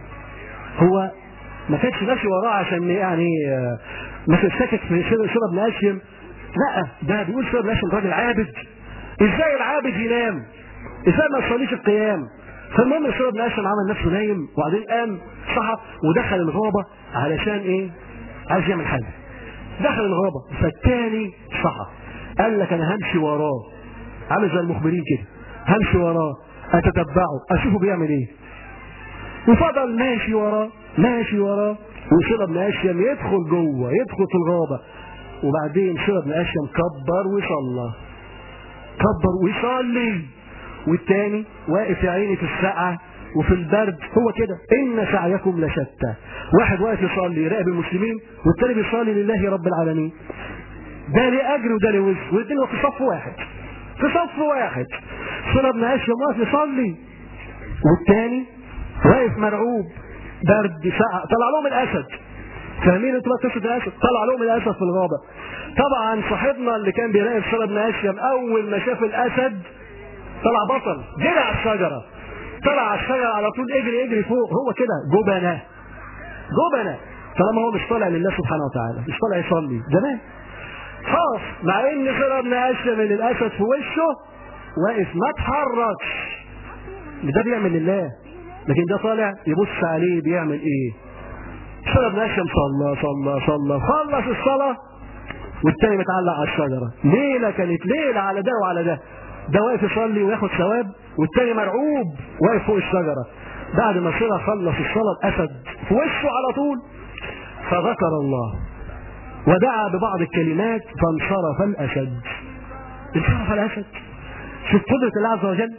هو ما كانش ماشي وراه عشان يعني آه، مش ساكت في صلى بن اشيم لا ده بيقول صلى بن اشيم راجل عابد ازاي العابد ينام ازاي ما يصليش القيام فالمهم صلى بن اشيم عمل نفسه نايم وبعدين قام صحى ودخل الغابه علشان ايه عايز يعمل حاجه دخل الغابه فالتاني صحى قال لك انا همشي وراه عامل زي المخبرين كده همشي وراه اتتبعه اشوفه بيعمل ايه وفضل ماشي وراه ماشي وراه وصلى بن اشيم يدخل جوه يدخل في الغابه وبعدين صلى بن اشيم كبر وصلى كبر ويصلي والتاني واقف يا عيني في السقعه وفي البرد هو كده ان سعيكم لشتى واحد واقف يصلي يراقب المسلمين والتاني بيصلي لله رب العالمين ده ليه اجر وده ليه وزر والاثنين في صف واحد في صف واحد صلى بن اشيم واقف يصلي والتاني واقف مرعوب برد سقع طلع لهم الاسد فاهمين انتوا بقى قصه الاسد طلع لهم الاسد في الغابه طبعا صاحبنا اللي كان بيراقب صلى بن اشيم اول ما شاف الاسد طلع بطل جري على الشجره طلع على الشجره على طول اجري اجري فوق هو كده جبنه جبنه طالما هو مش طالع لله سبحانه وتعالى مش طالع يصلي زمان خلاص مع ان صلى بن اشيم من الاسد في وشه واقف ما اتحركش ده بيعمل لله لكن ده طالع يبص عليه بيعمل ايه صلى بن اشيم صلى صلى صلى خلص الصلاه والتاني متعلق على الشجره ليله كانت ليله على ده وعلى ده ده واقف يصلي وياخد ثواب والتاني مرعوب واقف فوق الشجره بعد ما صلى خلص الصلاه الاسد في وشه على طول فذكر الله ودعا ببعض الكلمات فانصرف الاسد انصرف الاسد شوف قدره الله عز وجل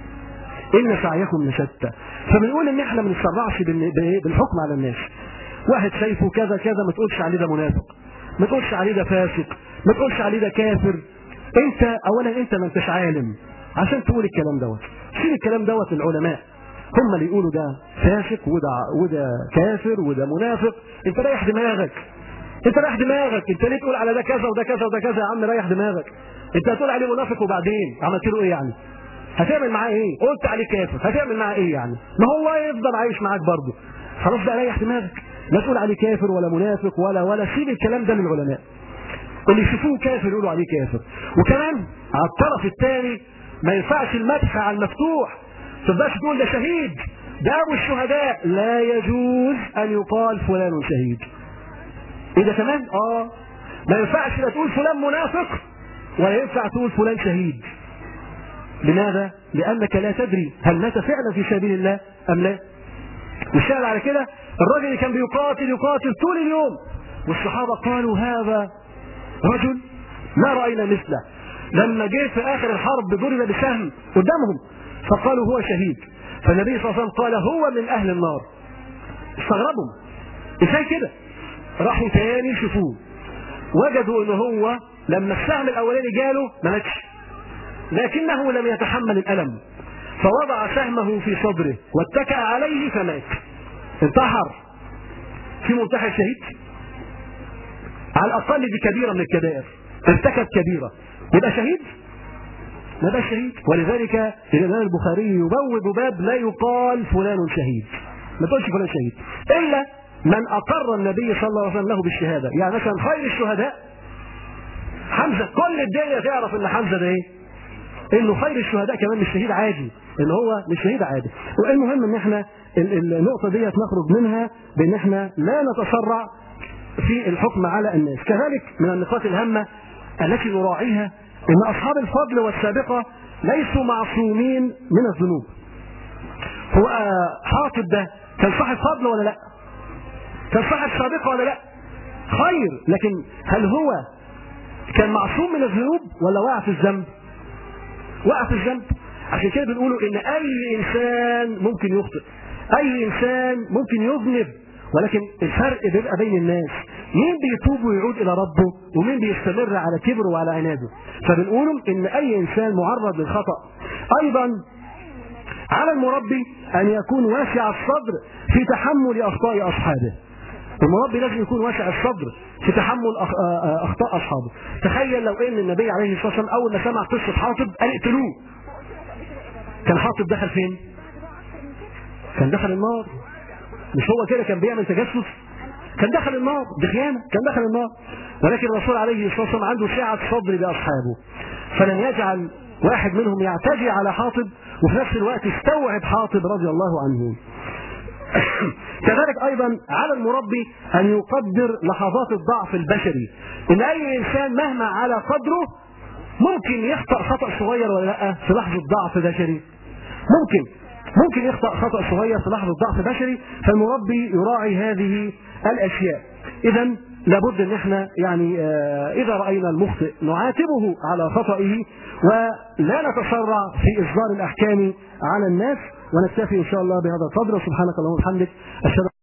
ان سعيكم لشتى فبنقول ان احنا ما نتسرعش بال- بإيه؟ بالحكم على الناس واحد شايفه كذا كذا ما تقولش عليه ده منافق ما تقولش عليه ده فاسق ما تقولش عليه ده كافر انت اولا انت ما انتش عالم عشان تقول الكلام دوت شيل الكلام دوت للعلماء هم اللي يقولوا ده فاسق وده وده كافر وده منافق انت ريح دماغك انت ريح دماغك انت ليه تقول على ده كذا وده كذا وده كذا يا عم ريح دماغك انت هتقول عليه منافق وبعدين عملت له ايه يعني هتعمل معاه ايه قلت عليه كافر هتعمل معاه ايه يعني ما هو يفضل عايش معاك برضه خلاص بقى ريح دماغك لا تقول عليه كافر ولا منافق ولا ولا سيب الكلام ده للعلماء اللي يشوفوه كافر يقولوا عليه كافر وكمان على الطرف الثاني ما ينفعش المدح على المفتوح ما تقدرش تقول ده شهيد ده ابو الشهداء لا يجوز ان يقال فلان شهيد ايه ده كمان اه ما ينفعش لا تقول فلان منافق ولا ينفع تقول فلان شهيد لماذا؟ لأنك لا تدري هل مات فعلا في سبيل الله أم لا؟ والشاهد على كده الرجل اللي كان بيقاتل يقاتل طول اليوم والصحابة قالوا هذا رجل ما رأينا مثله لما جه في آخر الحرب ضرب بسهم قدامهم فقالوا هو شهيد فالنبي صلى الله عليه وسلم قال هو من أهل النار استغربوا ازاي كده راحوا تاني يشوفوه وجدوا ان هو لما السهم الاولاني جاله ما ماتش لكنه لم يتحمل الألم فوضع سهمه في صدره واتكأ عليه فمات انتحر في منتحر شهيد على الأقل دي كبيرة من الكبائر ارتكب كبيرة يبقى شهيد ما ده شهيد ولذلك الإمام البخاري يبوب باب لا يقال فلان شهيد ما تقولش فلان شهيد إلا من أقر النبي صلى الله عليه وسلم له بالشهادة يعني مثلا خير الشهداء حمزة كل الدنيا تعرف ان حمزة ده ايه انه خير الشهداء كمان مش شهيد عادي ان هو مش شهيد عادي والمهم ان احنا ال- ال- النقطة ديت نخرج منها بان احنا لا نتسرع في الحكم على الناس كذلك من النقاط الهامة التي نراعيها ان اصحاب الفضل والسابقة ليسوا معصومين من الذنوب هو آه، حاطب ده كان صاحب فضل ولا لا كان صاحب سابقة ولا لا خير لكن هل هو كان معصوم من الذنوب ولا وقع في الذنب وقع في الذنب عشان كده بنقولوا ان اي انسان ممكن يخطئ اي انسان ممكن يذنب ولكن الفرق بيبقى بين الناس مين بيتوب ويعود الى ربه ومين بيستمر على كبره وعلى عناده فبنقولوا ان اي انسان معرض للخطا ايضا على المربي ان يكون واسع الصدر في تحمل اخطاء اصحابه المربي لازم يكون واسع الصدر في تحمل أخ... اخطاء اصحابه تخيل لو ان النبي عليه الصلاه والسلام اول ما سمع قصه حاطب قال اقتلوه كان حاطب دخل فين كان دخل النار مش هو كده كان بيعمل تجسس كان دخل النار دي خيانه كان دخل النار ولكن الرسول عليه الصلاه والسلام عنده سعه صدر باصحابه فلن يجعل واحد منهم يعتدي على حاطب وفي نفس الوقت استوعب حاطب رضي الله عنه كذلك ايضا على المربي ان يقدر لحظات الضعف البشري ان اي انسان مهما على قدره ممكن يخطا خطا صغير ولا لا في لحظه ضعف بشري ممكن ممكن يخطا خطا صغير في لحظه ضعف بشري فالمربي يراعي هذه الاشياء اذا لابد ان احنا يعني آه اذا راينا المخطئ نعاتبه على خطئه ولا نتسرع في اصدار الاحكام على الناس ونكتفي ان شاء الله بهذا القدر سبحانك اللهم وبحمدك اشهد